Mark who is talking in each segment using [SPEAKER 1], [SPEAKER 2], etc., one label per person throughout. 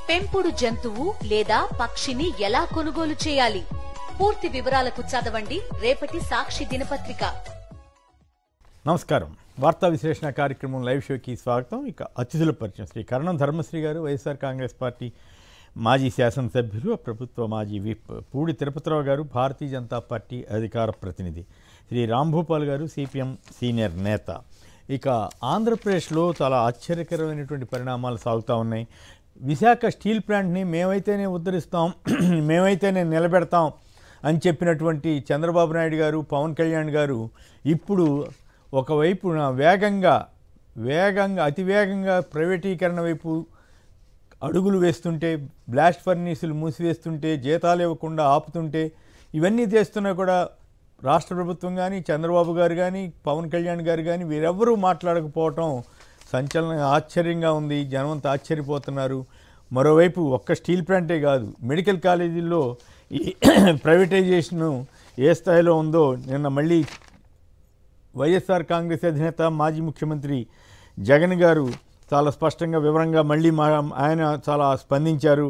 [SPEAKER 1] పెంపుడు జంతువు లేదా పక్షిని ఎలా కొనుగోలు చేయాలి పూర్తి వివరాలకు చదవండి రేపటి సాక్షి దినపత్రిక
[SPEAKER 2] నమస్కారం వార్తా విశ్లేషణ కార్యక్రమం లైవ్ షోకి స్వాగతం ఇక అతిథుల పరిచయం శ్రీ కరణం ధర్మశ్రీ గారు వైఎస్ఆర్ కాంగ్రెస్ పార్టీ మాజీ శాసనసభ్యులు ప్రభుత్వ మాజీ విప్ పూడి తిరుపతిరావు గారు భారతీయ జనతా పార్టీ అధికార ప్రతినిధి శ్రీ రాంభూపాల్ గారు సిపిఎం సీనియర్ నేత ఇక ఆంధ్రప్రదేశ్లో చాలా ఆశ్చర్యకరమైనటువంటి పరిణామాలు సాగుతూ ఉన్నాయి విశాఖ స్టీల్ ప్లాంట్ని మేమైతేనే ఉద్ధరిస్తాం మేమైతేనే నిలబెడతాం అని చెప్పినటువంటి చంద్రబాబు నాయుడు గారు పవన్ కళ్యాణ్ గారు ఇప్పుడు ఒకవైపున వేగంగా వేగంగా అతివేగంగా ప్రైవేటీకరణ వైపు అడుగులు వేస్తుంటే బ్లాస్ట్ ఫర్నీసులు మూసివేస్తుంటే జీతాలు ఇవ్వకుండా ఆపుతుంటే ఇవన్నీ చేస్తున్నా కూడా రాష్ట్ర ప్రభుత్వం కానీ చంద్రబాబు గారు కానీ పవన్ కళ్యాణ్ గారు కానీ వీరెవ్వరూ మాట్లాడకపోవటం సంచలనంగా ఆశ్చర్యంగా ఉంది జనమంతా ఆశ్చర్యపోతున్నారు మరోవైపు ఒక్క స్టీల్ ప్లాంటే కాదు మెడికల్ కాలేజీల్లో ఈ ప్రైవేటైజేషను ఏ స్థాయిలో ఉందో నిన్న మళ్ళీ వైఎస్ఆర్ కాంగ్రెస్ అధినేత మాజీ ముఖ్యమంత్రి జగన్ గారు చాలా స్పష్టంగా వివరంగా మళ్ళీ మా ఆయన చాలా స్పందించారు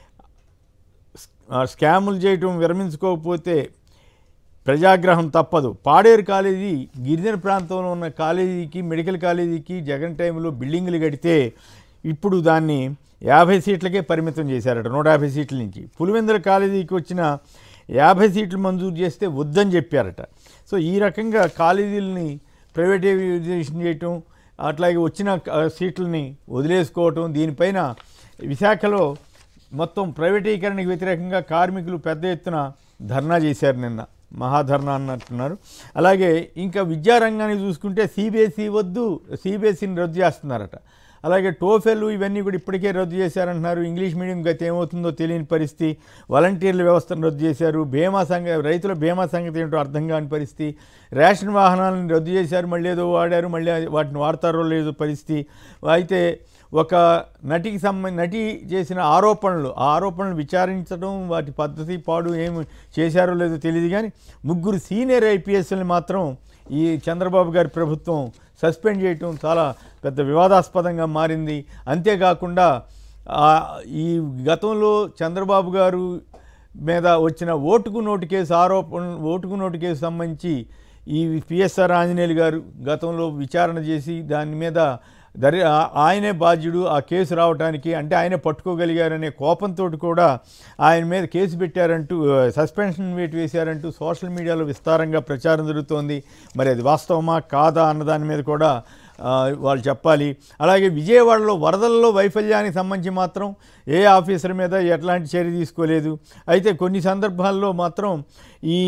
[SPEAKER 2] ఆ స్కాములు చేయటం విరమించుకోకపోతే ప్రజాగ్రహం తప్పదు పాడేరు కాలేజీ గిరిజన ప్రాంతంలో ఉన్న కాలేజీకి మెడికల్ కాలేజీకి జగన్ టైంలో బిల్డింగులు కడితే ఇప్పుడు దాన్ని యాభై సీట్లకే పరిమితం చేశారట నూట యాభై సీట్ల నుంచి పులివెందుల కాలేజీకి వచ్చిన యాభై సీట్లు మంజూరు చేస్తే వద్దని చెప్పారట సో ఈ రకంగా కాలేజీలని ప్రైవేటైజేషన్ చేయటం అట్లాగే వచ్చిన ఆ, సీట్లని వదిలేసుకోవటం దీనిపైన విశాఖలో మొత్తం ప్రైవేటీకరణకు వ్యతిరేకంగా కార్మికులు పెద్ద ఎత్తున ధర్నా చేశారు నిన్న మహాధర్నా అన్నట్టున్నారు అలాగే ఇంకా విద్యారంగాన్ని చూసుకుంటే సిబిఎస్ఈ వద్దు సిబిఎస్ఈని రద్దు చేస్తున్నారట అలాగే టోఫెల్ ఇవన్నీ కూడా ఇప్పటికే రద్దు చేశారంటున్నారు ఇంగ్లీష్ మీడియం గతి ఏమవుతుందో తెలియని పరిస్థితి వాలంటీర్ల వ్యవస్థను రద్దు చేశారు బీమా సంగ రైతుల బీమా సంగతి ఏంటో అర్థం కాని పరిస్థితి రేషన్ వాహనాలను రద్దు చేశారు మళ్ళీ ఏదో వాడారు మళ్ళీ వాటిని వాడతారో లేదో పరిస్థితి అయితే ఒక నటికి సంబంధ నటి చేసిన ఆరోపణలు ఆ ఆరోపణలు విచారించడం వాటి పద్ధతి పాడు ఏమి చేశారో లేదో తెలియదు కానీ ముగ్గురు సీనియర్ ఐపీఎస్ని మాత్రం ఈ చంద్రబాబు గారి ప్రభుత్వం సస్పెండ్ చేయటం చాలా పెద్ద వివాదాస్పదంగా మారింది అంతేకాకుండా ఆ, ఈ గతంలో చంద్రబాబు గారు మీద వచ్చిన ఓటుకు నోటు కేసు ఆరోపణ ఓటుకు నోటు కేసు సంబంధించి ఈ పిఎస్ఆర్ ఆంజనేయులు గారు గతంలో విచారణ చేసి దాని మీద దరి ఆ- ఆయనే బాధ్యుడు ఆ కేసు రావడానికి అంటే ఆయనే పట్టుకోగలిగారనే కోపంతో కూడా ఆయన మీద కేసు పెట్టారంటూ ఆ, సస్పెన్షన్ వేటు వేశారంటూ సోషల్ మీడియాలో విస్తారంగా ప్రచారం జరుగుతోంది మరి అది వాస్తవమా కాదా అన్న దాని మీద కూడా ఆ, వాళ్ళు చెప్పాలి అలాగే విజయవాడలో వరదల్లో వైఫల్యానికి సంబంధించి మాత్రం ఏ ఆఫీసర్ మీద ఎట్లాంటి చర్య తీసుకోలేదు అయితే కొన్ని సందర్భాల్లో మాత్రం ఈ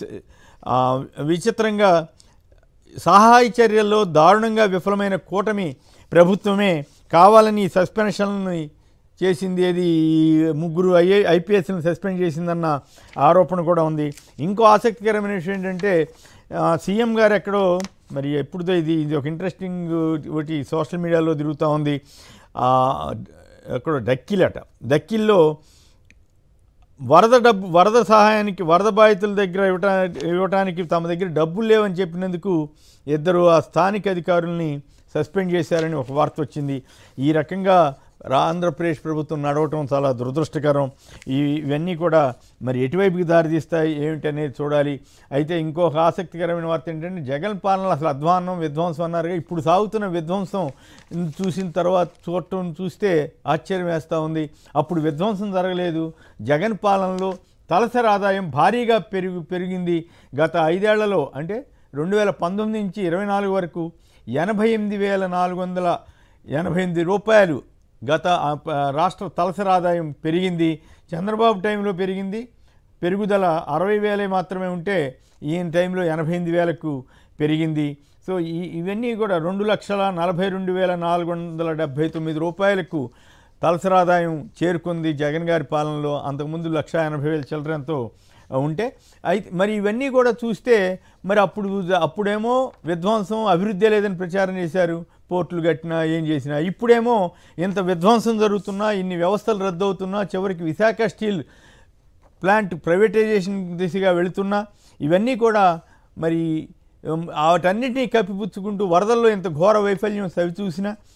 [SPEAKER 2] ఆ, విచిత్రంగా సహాయ చర్యల్లో దారుణంగా విఫలమైన కూటమి ప్రభుత్వమే కావాలని ఈ సస్పెన్షన్ని చేసింది ఏది ఈ ముగ్గురు ఐఏ ఐపీఎస్ని సస్పెండ్ చేసిందన్న ఆరోపణ కూడా ఉంది ఇంకో ఆసక్తికరమైన విషయం ఏంటంటే ఆ, సీఎం గారు ఎక్కడో మరి ఎప్పుడుదో ఇది ఇది ఒక ఇంట్రెస్టింగ్ ఒకటి సోషల్ మీడియాలో తిరుగుతూ ఉంది ఆ, ఎక్కడో డక్కిలట డక్కిల్లో వరద డబ్బు వరద సహాయానికి వరద బాధితుల దగ్గర ఇవ్వటా ఇవ్వటానికి తమ దగ్గర డబ్బులు లేవని చెప్పినందుకు ఇద్దరు ఆ స్థానిక అధికారుల్ని సస్పెండ్ చేశారని ఒక వార్త వచ్చింది ఈ రకంగా రా ఆంధ్రప్రదేశ్ ప్రభుత్వం నడవటం చాలా దురదృష్టకరం ఈ ఇవన్నీ కూడా మరి ఎటువైపుకి దారితీస్తాయి ఏమిటి అనేది చూడాలి అయితే ఇంకొక ఆసక్తికరమైన వార్త ఏంటంటే జగన్ పాలన అసలు అధ్వానం విధ్వంసం అన్నారుగా ఇప్పుడు సాగుతున్న విధ్వంసం చూసిన తర్వాత చూడటం చూస్తే ఆశ్చర్యం వేస్తూ ఉంది అప్పుడు విధ్వంసం జరగలేదు జగన్ పాలనలో తలసరి ఆదాయం భారీగా పెరుగు పెరిగింది గత ఐదేళ్లలో అంటే రెండు వేల పంతొమ్మిది నుంచి ఇరవై నాలుగు వరకు ఎనభై ఎనిమిది వేల నాలుగు వందల ఎనభై ఎనిమిది రూపాయలు గత ఆ, ప- రాష్ట్ర తలసరి ఆదాయం పెరిగింది చంద్రబాబు టైంలో పెరిగింది పెరుగుదల అరవై వేలే మాత్రమే ఉంటే ఈయన టైంలో ఎనభై ఎనిమిది వేలకు పెరిగింది సో ఈ ఇవన్నీ కూడా రెండు లక్షల నలభై రెండు వేల నాలుగు వందల డెబ్భై తొమ్మిది రూపాయలకు తలసరి ఆదాయం చేరుకుంది జగన్ గారి పాలనలో అంతకుముందు లక్ష ఎనభై వేల చిల్లరంతో ఉంటే అయితే మరి ఇవన్నీ కూడా చూస్తే మరి అప్పుడు అప్పుడేమో విధ్వంసం అభివృద్ధి లేదని ప్రచారం చేశారు పోర్టులు కట్టినా ఏం చేసినా ఇప్పుడేమో ఇంత విధ్వంసం జరుగుతున్నా ఇన్ని వ్యవస్థలు రద్దవుతున్నా చివరికి విశాఖ స్టీల్ ప్లాంట్ ప్రైవేటైజేషన్ దిశగా వెళుతున్నా ఇవన్నీ కూడా మరి ఉమ్, వాటన్నిటినీ కప్పిపుచ్చుకుంటూ వరదల్లో ఇంత ఘోర వైఫల్యం సవి చూసినా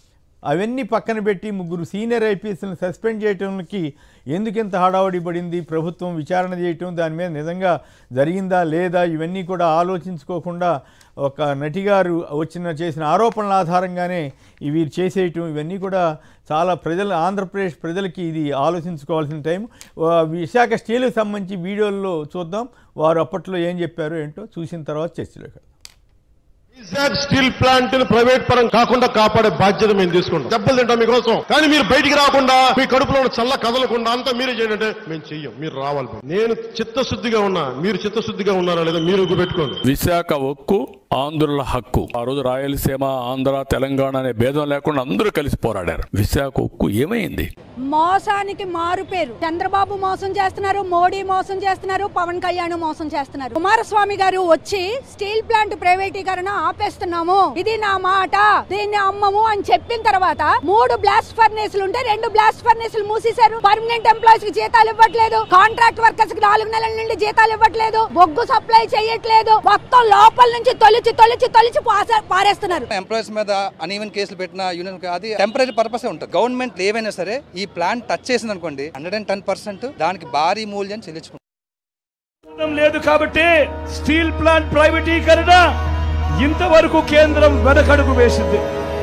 [SPEAKER 2] అవన్నీ పక్కన పెట్టి ముగ్గురు సీనియర్ ఐపీఎస్లను సస్పెండ్ చేయడానికి ఎందుకు ఇంత హడావడి పడింది ప్రభుత్వం విచారణ చేయటం దాని మీద నిజంగా జరిగిందా లేదా ఇవన్నీ కూడా ఆలోచించుకోకుండా ఒక నటిగారు వచ్చిన చేసిన ఆరోపణల ఆధారంగానే ఈ వీరు చేసేయటం ఇవన్నీ కూడా చాలా ప్రజలు ఆంధ్రప్రదేశ్ ప్రజలకి ఇది ఆలోచించుకోవాల్సిన టైం ఆ, విశాఖ స్టీల్కి సంబంధించి వీడియోల్లో చూద్దాం వారు అప్పట్లో ఏం చెప్పారో ఏంటో చూసిన తర్వాత చర్చలోకి వెళ్దాం.
[SPEAKER 3] వైజాగ్ స్టీల్ ప్లాంట్ ని ప్రైవేట్ పరం కాకుండా కాపాడే బాధ్యత మేము తీసుకుంటాం దెబ్బలు తింటాం మీకోసం కానీ మీరు బయటికి రాకుండా మీ కడుపులో ఉన్న చల్ల కదలకుండా అంతా మీరే చేయండి అంటే మేము చెయ్యం మీరు రావాలి నేను చిత్తశుద్ధిగా ఉన్నా మీరు చిత్తశుద్ధిగా ఉన్నారా లేదా మీరు గుర్తుపెట్టుకోండి
[SPEAKER 4] విశాఖ ఉక్కు ఆంధ్రుల హక్కు ఆ రోజు రాయలసీమ ఆంధ్ర తెలంగాణ అనే భేదం లేకుండా అందరూ కలిసి పోరాడారు విశాఖ ఉక్కు ఏమైంది
[SPEAKER 5] మోసానికి మారు పేరు చంద్రబాబు మోసం చేస్తున్నారు మోడీ మోసం చేస్తున్నారు పవన్ కళ్యాణ్ మోసం చేస్తున్నారు కుమారస్వామి గారు వచ్చి స్టీల్ ప్లాంట్ ప్రైవేటీకరణ ఆపేస్తున్నాము ఇది నా మాట దీన్ని అమ్మము అని చెప్పిన తర్వాత మూడు బ్లాస్ట్ ఫర్నేసులు ఉంటే రెండు బ్లాస్ట్ ఫర్నేసులు మూసేశారు పర్మనెంట్ ఎంప్లాయీస్ కి జీతాలు ఇవ్వట్లేదు కాంట్రాక్ట్ వర్కర్స్ కి నాలుగు నెలల నుండి జీతాలు ఇవ్వట్లేదు బొగ్గు సప్లై చేయట్లేదు మొత్తం లోపల నుంచి తొలిచి తొలిచి తొలిచి పాస- పారేస్తున్నారు
[SPEAKER 6] ఎంప్లాయీస్ మీద అనీవెన్ కేసులు పెట్టిన యూనియన్ అది టెంపరీ పర్పస్ ఉంటుంది గవర్నమెంట్ ఏవైనా సరే ఈ ప్లాంట్ టచ్ చేసింది అనుకోండి హండ్రెడ్ అండ్ టెన్ పర్సెంట్ దానికి భారీ మూల్యం చెల్లించుకుంటాం
[SPEAKER 7] కేంద్రం లేదు కాబట్టి స్టీల్ ప్లాంట్ ప్రైవేటీకరణ ఇంతవరకు కేంద్రం వెనకడుగు వేసింది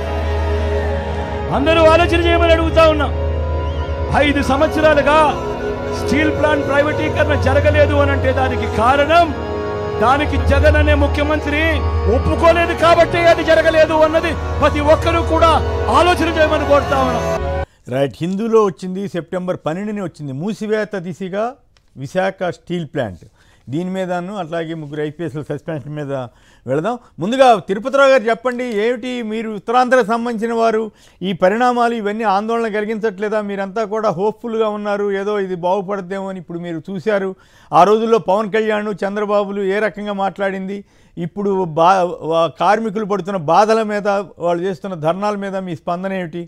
[SPEAKER 7] అందరూ ఆలోచన చేయమని అడుగుతా ఉన్నా ఐదు సంవత్సరాలుగా స్టీల్ ప్లాంట్ ప్రైవేటీకరణ జరగలేదు అని అంటే దానికి కారణం దానికి జగన్ అనే ముఖ్యమంత్రి ఒప్పుకోలేదు కాబట్టి అది జరగలేదు అన్నది ప్రతి ఒక్కరూ కూడా ఆలోచన చేయమని కోరుతా ఉన్నాం
[SPEAKER 2] రైట్ హిందూలో వచ్చింది సెప్టెంబర్ పన్నెండుని వచ్చింది మూసివేత దిశగా విశాఖ స్టీల్ ప్లాంట్ దీని మీదను అట్లాగే ముగ్గురు ఐపీఎస్ల సస్పెన్షన్ మీద వెళదాం ముందుగా తిరుపతిరావు గారు చెప్పండి ఏమిటి మీరు ఉత్తరాంధ్రకు సంబంధించిన వారు ఈ పరిణామాలు ఇవన్నీ ఆందోళన కలిగించట్లేదా మీరంతా కూడా హోప్ఫుల్గా ఉన్నారు ఏదో ఇది బాగుపడద్దేమో అని ఇప్పుడు మీరు చూశారు ఆ రోజుల్లో పవన్ కళ్యాణ్ చంద్రబాబులు ఏ రకంగా మాట్లాడింది ఇప్పుడు బా వా- కార్మికులు పడుతున్న బాధల మీద వాళ్ళు చేస్తున్న ధర్నాల మీద మీ స్పందన ఏమిటి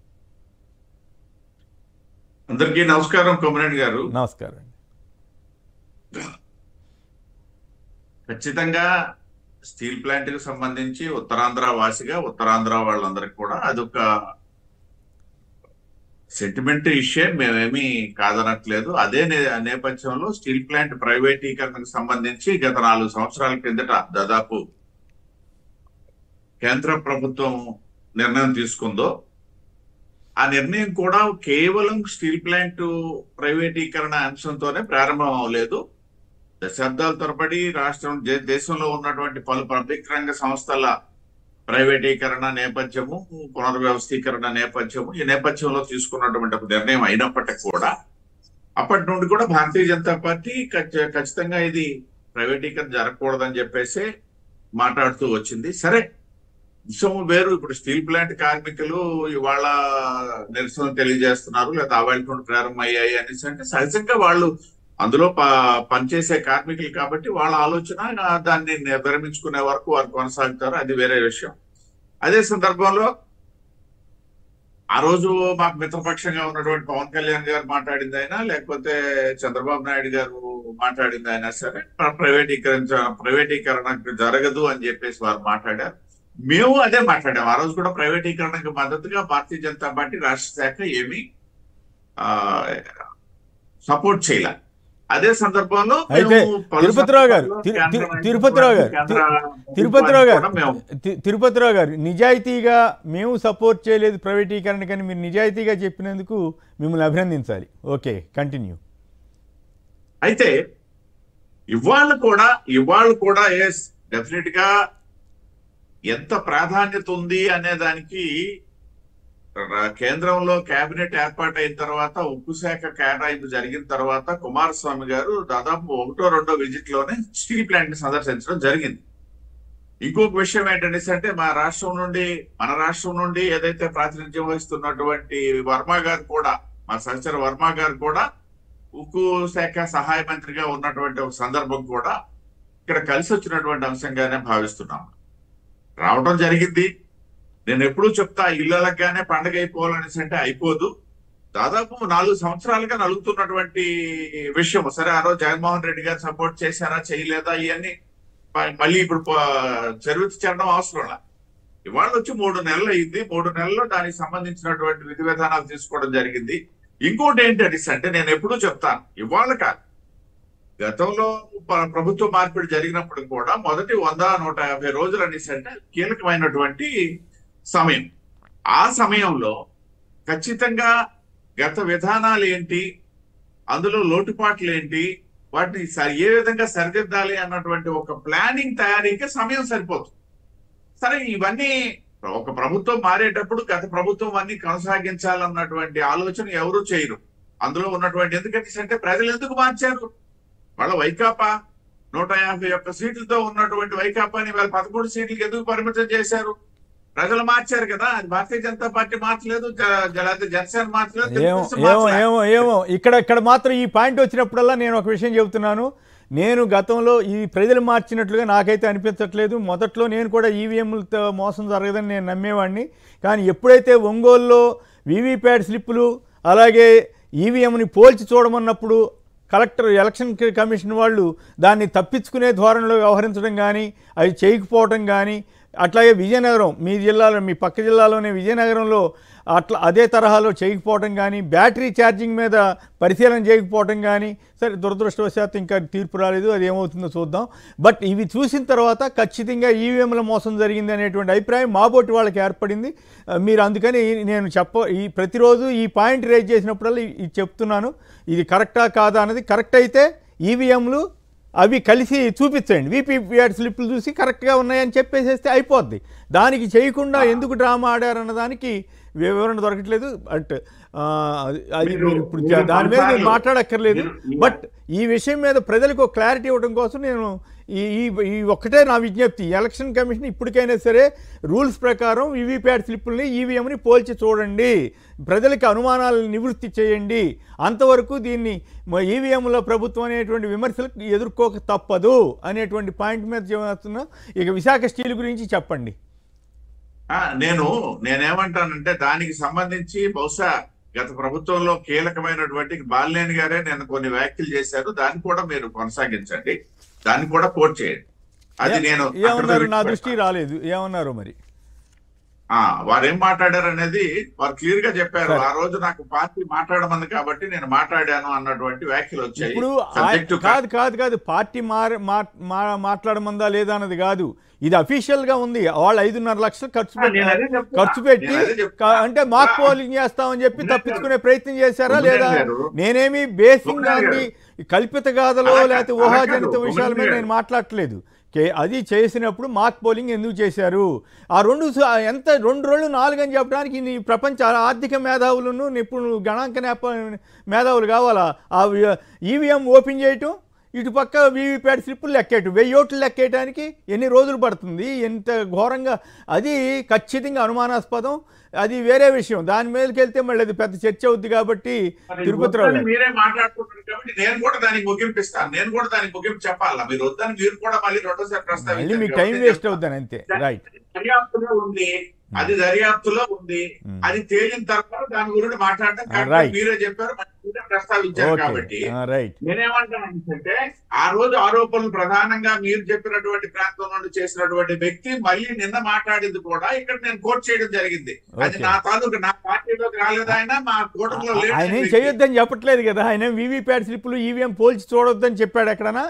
[SPEAKER 8] అందరికీ నమస్కారం కొమరేడ్ గారు
[SPEAKER 2] నమస్కారం అండి
[SPEAKER 8] ఖచ్చితంగా స్టీల్ ప్లాంట్ కి సంబంధించి ఉత్తరాంధ్ర వాసిగా ఉత్తరాంధ్ర వాళ్ళందరికీ కూడా అదొక సెంటిమెంట్ ఇష్యూ మేమేమీ కాదనట్లేదు అదే నే- నేపథ్యంలో స్టీల్ ప్లాంట్ ప్రైవేటీకరణకు సంబంధించి గత నాలుగు సంవత్సరాల కిందట దాదాపు కేంద్ర ప్రభుత్వం నిర్ణయం తీసుకుందో ఆ నిర్ణయం కూడా కేవలం స్టీల్ ప్లాంట్ ప్రైవేటీకరణ అంశంతోనే ప్రారంభం అవ్వలేదు దశాబ్దాల తరబడి రాష్ట్రం దే- దేశంలో ఉన్నటువంటి పలు పబ్లిక్ రంగ సంస్థల ప్రైవేటీకరణ నేపథ్యము పునర్వ్యవస్థీకరణ నేపథ్యము ఈ నేపథ్యంలో తీసుకున్నటువంటి ఒక నిర్ణయం అయినప్పటికీ కూడా అప్పటి నుండి కూడా భారతీయ జనతా పార్టీ ఖచ్చ- ఖచ్చితంగా ఇది ప్రైవేటీకరణ జరగకూడదని చెప్పేసి మాట్లాడుతూ వచ్చింది సరే విషయం వేరు ఇప్పుడు స్టీల్ ప్లాంట్ కార్మికులు ఇవాళ నిరసన తెలియజేస్తున్నారు లేదా అవాళ నుండి ప్రారంభం అయ్యాయి అనేసి అంటే సహజంగా వాళ్ళు అందులో ప- పనిచేసే కార్మికులు కాబట్టి వాళ్ళ ఆలోచన ఆ, దాన్ని ని- విరమించుకునే వరకు వారు కొనసాగుతారు అది వేరే విషయం అదే సందర్భంలో ఆ రోజు మాకు మిత్రపక్షంగా ఉన్నటువంటి పవన్ కళ్యాణ్ గారు మాట్లాడింది అయినా లేకపోతే చంద్రబాబు నాయుడు గారు మాట్లాడింది అయినా సరే ప్ర- ప్రైవేటీకరించ ప్రైవేటీకరణ జరగదు అని చెప్పేసి వారు మాట్లాడారు మేము అదే మాట్లాడాం ఆ రోజు కూడా ప్రైవేటీకరణకు మద్దతుగా భారతీయ జనతా పార్టీ రాష్ట్ర శాఖ ఏమీ సపోర్ట్ చేయలే అదే సందర్భంలో మేము
[SPEAKER 2] అయితే
[SPEAKER 8] పలు
[SPEAKER 2] తిరుపతిరావు గారు
[SPEAKER 8] సందర్భాల్లో
[SPEAKER 2] తిరు-
[SPEAKER 8] కేంద్ర
[SPEAKER 2] తిరు- తిరుపతిరావు గారు
[SPEAKER 8] కేంద్ర
[SPEAKER 2] తి- తిరుపతిరావు గారు
[SPEAKER 8] కూడా మేము
[SPEAKER 2] తి- తిరుపతిరావు గారు నిజాయితీగా మేము సపోర్ట్ చేయలేదు ప్రైవేటీకరణ కానీ మీరు నిజాయితీగా చెప్పినందుకు మిమ్మల్ని అభినందించాలి ఓకే కంటిన్యూ
[SPEAKER 8] అయితే ఇవాళ కూడా ఇవాళ కూడా ఎస్ డెఫినెట్ గా ఎంత ప్రాధాన్యత ఉంది అనే దానికి ర- కేంద్రంలో కేబినెట్ ఏర్పాటైన తర్వాత ఉక్కు శాఖ కేటాయింపు జరిగిన తర్వాత కుమారస్వామి గారు దాదాపు ఒకటో రెండో విజిట్ లోనే స్టీల్ ప్లాంట్ ని సందర్శించడం జరిగింది ఇంకొక విషయం ఏంటంటే అంటే మా రాష్ట్రం నుండి మన రాష్ట్రం నుండి ఏదైతే ప్రాతినిధ్యం వహిస్తున్నటువంటి వర్మ గారు కూడా మా సహచర వర్మ గారు కూడా ఉక్కు శాఖ సహాయ మంత్రిగా ఉన్నటువంటి ఒక సందర్భం కూడా ఇక్కడ కలిసి వచ్చినటువంటి అంశంగానే భావిస్తున్నాం రావడం జరిగింది నేను ఎప్పుడూ చెప్తా ఇళ్ళగానే పండగ అయిపోవాలనేసి అంటే అయిపోదు దాదాపు నాలుగు సంవత్సరాలుగా నలుగుతున్నటువంటి విషయం సరే ఆ రోజు జగన్మోహన్ రెడ్డి గారు సపోర్ట్ చేశారా చేయలేదా ఇవన్నీ మ- మళ్ళీ ఇప్పుడు ప- చరిత్ర చెరడం అవసరం లే. ఇవాళ వచ్చి మూడు నెలలు అయింది మూడు నెలల్లో దానికి సంబంధించినటువంటి విధి విధానాలు తీసుకోవడం జరిగింది ఇంకోటి ఏంటంటే అంటే నేను ఎప్పుడూ చెప్తాను ఇవాళ కాదు గతంలో ప- ప్రభుత్వ మార్పిడి జరిగినప్పుడు కూడా మొదటి వంద నూట యాభై రోజులు అనేసి అంటే కీలకమైనటువంటి సమయం ఆ సమయంలో ఖచ్చితంగా గత విధానాలు ఏంటి అందులో లోటుపాట్లు ఏంటి వాటిని స- ఏ విధంగా సరిదిద్దాలి అన్నటువంటి ఒక ప్లానింగ్ తయారీకి సమయం సరిపోతుంది సరే ఇవన్నీ ఒక ప్రభుత్వం మారేటప్పుడు గత ప్రభుత్వం అన్ని కొనసాగించాలన్నటువంటి ఆలోచన ఎవరు చేయరు అందులో ఉన్నటువంటి ఎందుకంటే అంటే ప్రజలు ఎందుకు మార్చారు వాళ్ళ వైకాపా నూట యాభై ఒక్క సీట్లతో ఉన్నటువంటి వైకాపాని వాళ్ళ పదమూడు సీట్లకి ఎందుకు పరిమితం చేశారు ప్రజలు మార్చారు కదా అది భారతీయ జనతా పార్టీ మార్చలేదు జ- జ- లేకపోతే జనసేన మార్చలేదు
[SPEAKER 2] ఏమో
[SPEAKER 8] తెలుగుదేశం
[SPEAKER 2] ఏమో
[SPEAKER 8] మార్చలేదు.
[SPEAKER 2] ఏమో ఏమో ఇక్కడ ఇక్కడ మాత్రం ఈ పాయింట్ వచ్చినప్పుడల్లా నేను ఒక విషయం చెబుతున్నాను నేను గతంలో ఈ ప్రజలు మార్చినట్లుగా నాకైతే అనిపించట్లేదు మొదట్లో నేను కూడా ఈవీఎంలతో మోసం జరగదని నేను నమ్మేవాడిని కానీ ఎప్పుడైతే ఒంగోలులో వీవీప్యాట్ స్లిప్పులు అలాగే ఈవీఎంని పోల్చి చూడమన్నప్పుడు కలెక్టర్ ఎలక్షన్ క- కమిషన్ వాళ్ళు దాన్ని తప్పించుకునే ధోరణిలో వ్యవహరించడం కానీ అవి చేయకపోవడం కానీ అట్లాగే విజయనగరం మీ జిల్లాలో మీ పక్క జిల్లాలోనే విజయనగరంలో అట్లా అదే తరహాలో చేయకపోవడం కానీ బ్యాటరీ ఛార్జింగ్ మీద పరిశీలన చేయకపోవడం కానీ సరే దురదృష్టవశాత్తు ఇంకా తీర్పు రాలేదు అది ఏమవుతుందో చూద్దాం బట్ ఇవి చూసిన తర్వాత ఖచ్చితంగా ఈవీఎంల మోసం జరిగింది అనేటువంటి అభిప్రాయం మాబోటి వాళ్ళకి ఏర్పడింది ఆ, మీరు అందుకని నేను చెప్ప ఈ ప్రతిరోజు ఈ పాయింట్ రేజ్ చేసినప్పుడల్లా ఇ- ఇది చెప్తున్నాను ఇది కరెక్టా కాదా అన్నది కరెక్ట్ అయితే ఈవీఎంలు అవి కలిసి చూపించండి వీపీపీఆర్ స్లిప్లు చూసి కరెక్ట్గా ఉన్నాయని చెప్పేసేస్తే అయిపోద్ది దానికి చేయకుండా ఎందుకు డ్రామా ఆడారన్న దానికి వివరణ దొరకట్లేదు బట్ ఆ, అది- అది
[SPEAKER 8] మీరు-
[SPEAKER 2] మీరు ఇప్పుడు
[SPEAKER 8] మీరు
[SPEAKER 2] దాని మీద మీరు
[SPEAKER 8] కొన్నిసార్లు-
[SPEAKER 2] మాట్లాడక్కర్లేదు
[SPEAKER 8] మీరు-
[SPEAKER 2] బట్ ఈ విషయం మీద ప్రజలకు ఒక క్లారిటీ ఇవ్వడం కోసం నేను ఈ ఈ- ఈ ఒక్కటే నా విజ్ఞప్తి ఎలక్షన్ కమిషన్ ఇప్పటికైనా సరే రూల్స్ ప్రకారం వీవీప్యాట్ స్లిప్పుల్ని ఈవీఎంని పోల్చి చూడండి ప్రజలకి అనుమానాలను నివృత్తి చేయండి అంతవరకు దీన్ని ఈవీఎంల ప్రభుత్వం అనేటువంటి విమర్శలకు ఎదుర్కోక తప్పదు అనేటువంటి పాయింట్ మీద చెప్తున్నా ఇక విశాఖ స్టీల్ గురించి చెప్పండి
[SPEAKER 8] ఆ, నేను నేనేమంటానంటే దానికి సంబంధించి బహుశా గత ప్రభుత్వంలో కీలకమైనటువంటి బాలినేని గారే నేను కొన్ని వ్యాఖ్యలు చేశారు దాన్ని కూడా మీరు కొనసాగించండి దాన్ని కూడా కోట్ చేయండి అది నేను అక్కడితో
[SPEAKER 2] ఏమన్నారు నా
[SPEAKER 8] విడిచిపెడతాను.
[SPEAKER 2] దృష్టికి రాలేదు ఏమన్నారు మరి
[SPEAKER 8] ఆ వారు ఏం మాట్లాడారు అనేది వారు క్లియర్ గా చెప్పారు
[SPEAKER 2] సరే.
[SPEAKER 8] ఆ రోజు నాకు పార్టీ మాట్లాడమంది కాబట్టి నేను మాట్లాడాను అన్నటువంటి వ్యాఖ్యలు వచ్చాయి
[SPEAKER 2] ఇప్పుడు
[SPEAKER 8] Subject to
[SPEAKER 2] ఆయ- కాదు కాదు కాదు పార్టీ మార మా- మా- మాట్లాడమందా లేదా అన్నది కాదు ఇది అఫీషియల్ గా ఉంది వాళ్ళు ఐదున్నర లక్షలు ఖర్చు
[SPEAKER 8] ఆ,
[SPEAKER 2] పెట్టి
[SPEAKER 8] నేను అదే చెప్తున్నా.
[SPEAKER 2] ఖర్చు పెట్టి
[SPEAKER 8] నేను అదే చెప్తున్నా.
[SPEAKER 2] కా- అంటే మాక్
[SPEAKER 8] ఆ,
[SPEAKER 2] పోలింగ్ చేస్తామని చెప్పి
[SPEAKER 8] ఉన్నారు.
[SPEAKER 2] తప్పించుకునే ప్రయత్నం చేశారా
[SPEAKER 8] ఉన్నారు
[SPEAKER 2] లేదా
[SPEAKER 8] గారు.
[SPEAKER 2] నేనేమి బేసింగ్
[SPEAKER 8] ఉన్నారు
[SPEAKER 2] గాంధీ కల్పిత గాథలో
[SPEAKER 8] అలా కాదు,
[SPEAKER 2] లేకపోతే
[SPEAKER 8] అలా
[SPEAKER 2] ఊహాజనిత
[SPEAKER 8] కాదు.
[SPEAKER 2] విషయాల మీద
[SPEAKER 8] ఉన్నారు
[SPEAKER 2] నేను మాట్లాడట్లేదు కే- అది చేసినప్పుడు మాక్ పోలింగ్ ఎందుకు చేశారు ఆ రెండు స- ఎంత రెండు రోజులు నాలుగు అని చెప్పడానికి నీ ప్రపంచ ఆర్థిక మేధావులను నిపుణులు గణాంక నేప మేధావులు కావాలా ఆ ఈవీఎం ఓపెన్ చేయటం ఇటు పక్క వీవీప్యాట్ స్లిప్పులు లెక్కేయటం వెయ్యి ఓట్లు లెక్కేయడానికి ఎన్ని రోజులు పడుతుంది ఎంత ఘోరంగా అది ఖచ్చితంగా అనుమానాస్పదం అది వేరే విషయం దాని మీదకి వెళ్తే మళ్ళీ అది పెద్ద చర్చ అవుద్ది కాబట్టి
[SPEAKER 8] మరి
[SPEAKER 2] తిరుపతిరావు
[SPEAKER 8] వద్దని
[SPEAKER 2] గారు.
[SPEAKER 8] మీరే మాట్లాడుతున్నారు కాబట్టి నేను కూడా దానికి ముగింపు ఇస్తాను నేను కూడా దానికి ముగింపు చెప్పాలా మీరు వద్దని మీరు కూడా మళ్ళీ రెండోసారి
[SPEAKER 2] మళ్ళీ
[SPEAKER 8] ప్రస్తావించారు
[SPEAKER 2] మీకు టైం
[SPEAKER 8] కాబట్టి
[SPEAKER 2] వేస్ట్
[SPEAKER 8] చెప్తాను.
[SPEAKER 2] అవుద్దని అంతే రైట్
[SPEAKER 8] దర్యాప్తులో ఉంది అది దర్యాప్తులో ఉంది
[SPEAKER 2] Hmm.
[SPEAKER 8] అది తేలిన తర్వాత దాని గురించి మాట్లాడడం
[SPEAKER 2] Ah,
[SPEAKER 8] కరెక్ట్
[SPEAKER 2] right.
[SPEAKER 8] మీరే చెప్పారు మరి మీరే ప్రస్తావించారు కాబట్టి
[SPEAKER 2] ఓకే రైట్
[SPEAKER 8] నేనేమంటానంటే ఆ రోజు ఆరోపణలు ప్రధానంగా మీరు చెప్పినటువంటి ప్రాంతం నుండి చేసినటువంటి వ్యక్తి మళ్ళీ నిన్న మాట్లాడింది కూడా ఇక్కడ నేను కోట్ చేయడం జరిగింది అది
[SPEAKER 2] Okay.
[SPEAKER 8] నా తాలూకు నా పార్టీలోకి రాలేదు ఆయన మా కూటమిలో లేడు
[SPEAKER 2] ఆయన ఏం
[SPEAKER 8] వ్యక్తి.
[SPEAKER 2] చేయొద్దని చెప్పట్లేదు కదా ఆయన వీవీప్యాట్ స్లిప్పులు ఈవీఎం పోల్చి చూడొద్దని చెప్పాడు ఎక్కడనా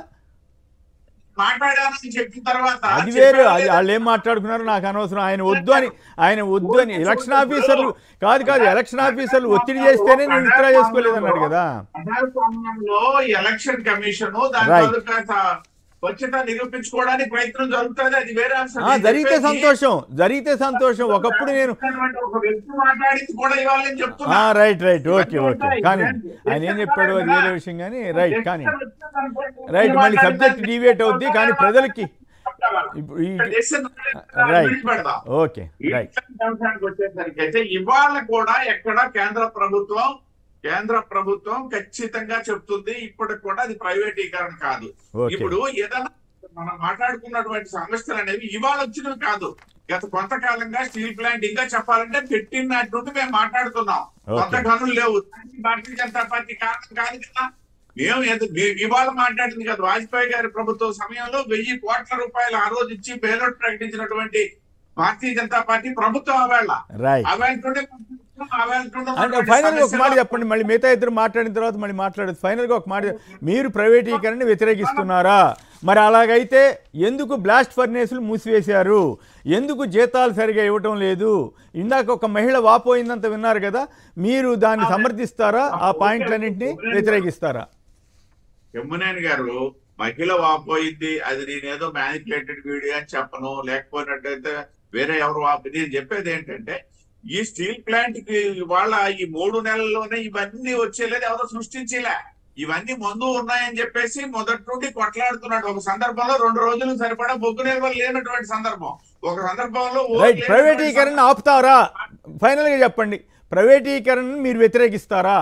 [SPEAKER 8] మాట్లాడానని చెప్పిన తర్వాత
[SPEAKER 2] అది వేరు
[SPEAKER 8] చెప్పారా
[SPEAKER 2] అది
[SPEAKER 8] లేదా?
[SPEAKER 2] వాళ్ళు ఏం మాట్లాడుకున్నారో నాకు అనవసరం ఆయన వద్దు అని ఆయన వద్దు అని ఎలక్షన్ ఆఫీసర్లు కాదు కాదు ఎలక్షన్ ఆఫీసర్లు ఒత్తిడి చేస్తేనే నేను విత్డ్రా చేసుకోలేదు అన్నాడు కదా
[SPEAKER 8] ప్రజాస్వామ్యంలో ఎలక్షన్ కమిషన్ దాని
[SPEAKER 2] Right.
[SPEAKER 8] తాలూకా స్వచ్ఛత నిరూపించుకోవడానికి ప్రయత్నం జరుగుతుంది అది వేరే అంశం
[SPEAKER 2] ఆ,
[SPEAKER 8] నేను
[SPEAKER 2] జరిగితే
[SPEAKER 8] చెప్పేది
[SPEAKER 2] సంతోషం జరిగితే సంతోషం ఒకప్పుడు నేను
[SPEAKER 8] ఒక వ్యక్తి మాట్లాడింది కూడా ఇవ్వాలని చెప్తున్నా
[SPEAKER 2] ఆ, రైట్ రైట్ ఓకే ఓకే కానీ ఆయన ఏం చెప్పాడు అది వేరే విషయం కానీ రైట్ కానీ రైట్ మళ్ళీ సబ్జెక్ట్ డివేట్ అవుద్ది కానీ ప్రజలకి ఇప్పుడు ఈ రైట్ ఓకే రైట్
[SPEAKER 8] అంశానికి వచ్చేసరికి అయితే ఇవాళ కూడా ఎక్కడ కేంద్ర ప్రభుత్వం కేంద్ర ప్రభుత్వం ఖచ్చితంగా చెప్తుంది ఇప్పటికి కూడా అది ప్రైవేటీకరణ కాదు
[SPEAKER 2] ఓకే
[SPEAKER 8] ఇప్పుడు ఏదైనా మనం మాట్లాడుకున్నటువంటి సమస్యలు అనేవి ఇవాళ వచ్చినవి కాదు గత కొంతకాలంగా స్టీల్ ప్లాంట్ ఇంకా చెప్పాలంటే పెట్టినట్టుండి మేము మాట్లాడుతున్నాం
[SPEAKER 2] ఓకే.
[SPEAKER 8] కొత్త గనులు లేవు దానికి భారతీయ జనతా పార్టీ కారణం కాదు కదా మేము ఎదు- మేము ఇవాళ మాట్లాడింది కదా వాజ్పేయి గారి ప్రభుత్వం సమయంలో వెయ్యి కోట్ల రూపాయలు ఆ రోజు ఇచ్చి బెయిలౌట్ ప్రకటించినటువంటి భారతీయ జనతా పార్టీ ప్రభుత్వం ఆవేళ
[SPEAKER 2] రైట్
[SPEAKER 8] ఆవేళ ఆవేళ
[SPEAKER 2] అంటే ఫైనల్ గా ఒక మాట చెప్పండి మళ్ళీ మిగతా ఇద్దరు మాట్లాడిన తర్వాత మళ్ళీ మాట్లాడదు ఫైనల్ గా ఒక మాట మీరు ప్రైవేటీకరణ వ్యతిరేకిస్తున్నారా మరి అలాగైతే ఎందుకు బ్లాస్ట్ ఫర్నేసులు మూసివేశారు ఎందుకు జీతాలు సరిగా ఇవ్వటం లేదు ఇందాక ఒక మహిళ వాపోయిందంత విన్నారు కదా మీరు దాన్ని సమర్థిస్తారా ఆ పాయింట్లన్నింటినీ వ్యతిరేకిస్తారా
[SPEAKER 8] ఎమ్మునేని గారు మహిళ వాపోయింది అది నేనేదో మ్యానిపులేటెడ్ వీడియో అని చెప్పను లేకపోయినట్టయితే వేరే ఎవరు వాపి నేను చెప్పేది ఏంటంటే ఈ స్టీల్ ప్లాంట్ కి వాళ్ళ ఈ మూడు నెలల్లోనే ఇవన్నీ వచ్చేలేదు ఎవరో సృష్టించలే ఇవన్నీ ముందు ఉన్నాయని చెప్పేసి మొదటి నుండి కొట్లాడుతున్నాడు ఒక సందర్భంలో రెండు రోజులు సరిపడా బొగ్గు నిల్వలు లేనటువంటి సందర్భం ఒక సందర్భంలో ఓ
[SPEAKER 2] రైట్
[SPEAKER 8] లేనటువంటి
[SPEAKER 2] ప్రైవేటీకరణ ఆపుతారా ఫైనల్ గా చెప్పండి ప్రైవేటీకరణను మీరు వ్యతిరేకిస్తారా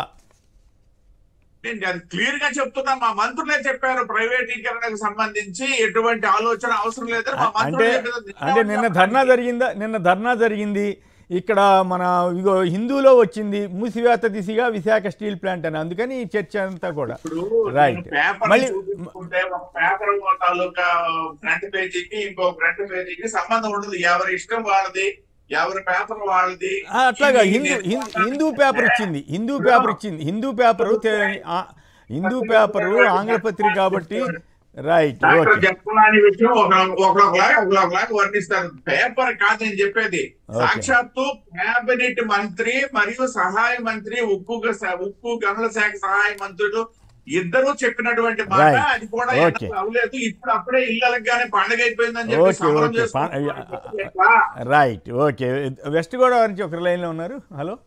[SPEAKER 8] నేను అది క్లియర్ గా చెప్తున్నా మా మంత్రులే చెప్పారు ప్రైవేటీకరణకు సంబంధించి ఎటువంటి ఆలోచన అవసరం లేదని మా
[SPEAKER 2] అంటే
[SPEAKER 8] మంత్రులే చెప్పారు.
[SPEAKER 2] అంటే నిన్న ధర్నా జరిగిందా నిన్న ధర్నా జరిగింది ఇక్కడ మన ఇగో హిందూలో వచ్చింది మూసివేత దిశగా విశాఖ స్టీల్ ప్లాంట్ అని అందుకని ఈ చర్చ అంతా కూడా
[SPEAKER 8] ఇప్పుడు
[SPEAKER 2] రైట్
[SPEAKER 8] నేను పేపర్
[SPEAKER 2] మళ్ళీ
[SPEAKER 8] చూపించుకుంటే ఒక పేపర్ తాలూకా ఫ్రంట్ పేజీకి ఇంకో ఫ్రంట్ పేజీకి సంబంధం ఉండదు ఎవరి ఇష్టం వాళ్ళది ఎవరి పేపర్ వాళ్ళది
[SPEAKER 2] ఆ, అట్లాగా
[SPEAKER 8] ఇది
[SPEAKER 2] హిందూ
[SPEAKER 8] నేను
[SPEAKER 2] హిందూ హిందూ పేపర్ ఇచ్చింది హిందూ పేపర్ ఇచ్చింది హిందూ పేపరు తె- ఆ, హిందూ పేపరు ఆంగ్లపత్రిక కాబట్టి రైట్
[SPEAKER 8] డాక్టర్
[SPEAKER 2] ఓకే
[SPEAKER 8] చెప్పలాని విషయం ఒక ఒకలాగా ఒకలాగా వర్ణిస్తారు పేపర్ కాదని చెప్పేది
[SPEAKER 2] Okay.
[SPEAKER 8] సాక్షాత్తు కేబినెట్ మంత్రి మరియు సహాయ మంత్రి ఉక్కు గ- ఉక్కు గనుల శాఖ సహాయ మంత్రులు ఇద్దరు చెప్పినటువంటి మాట
[SPEAKER 2] Right.
[SPEAKER 8] అది కూడా
[SPEAKER 2] Okay.
[SPEAKER 8] ఎన్నడూ అవ్వలేదు ఇప్పుడు అప్పుడే ఇళ్ళకి పండగ అయిపోయిందని చెప్పి
[SPEAKER 2] Okay,
[SPEAKER 8] సమరం
[SPEAKER 2] okay.
[SPEAKER 8] చేసుకుంటున్నారు.
[SPEAKER 2] పా-
[SPEAKER 8] ఎట్లా?
[SPEAKER 2] రైట్ ఓకే వెస్ట్ గోదావరి నుంచి ఒక లైన్లో ఉన్నారు హలో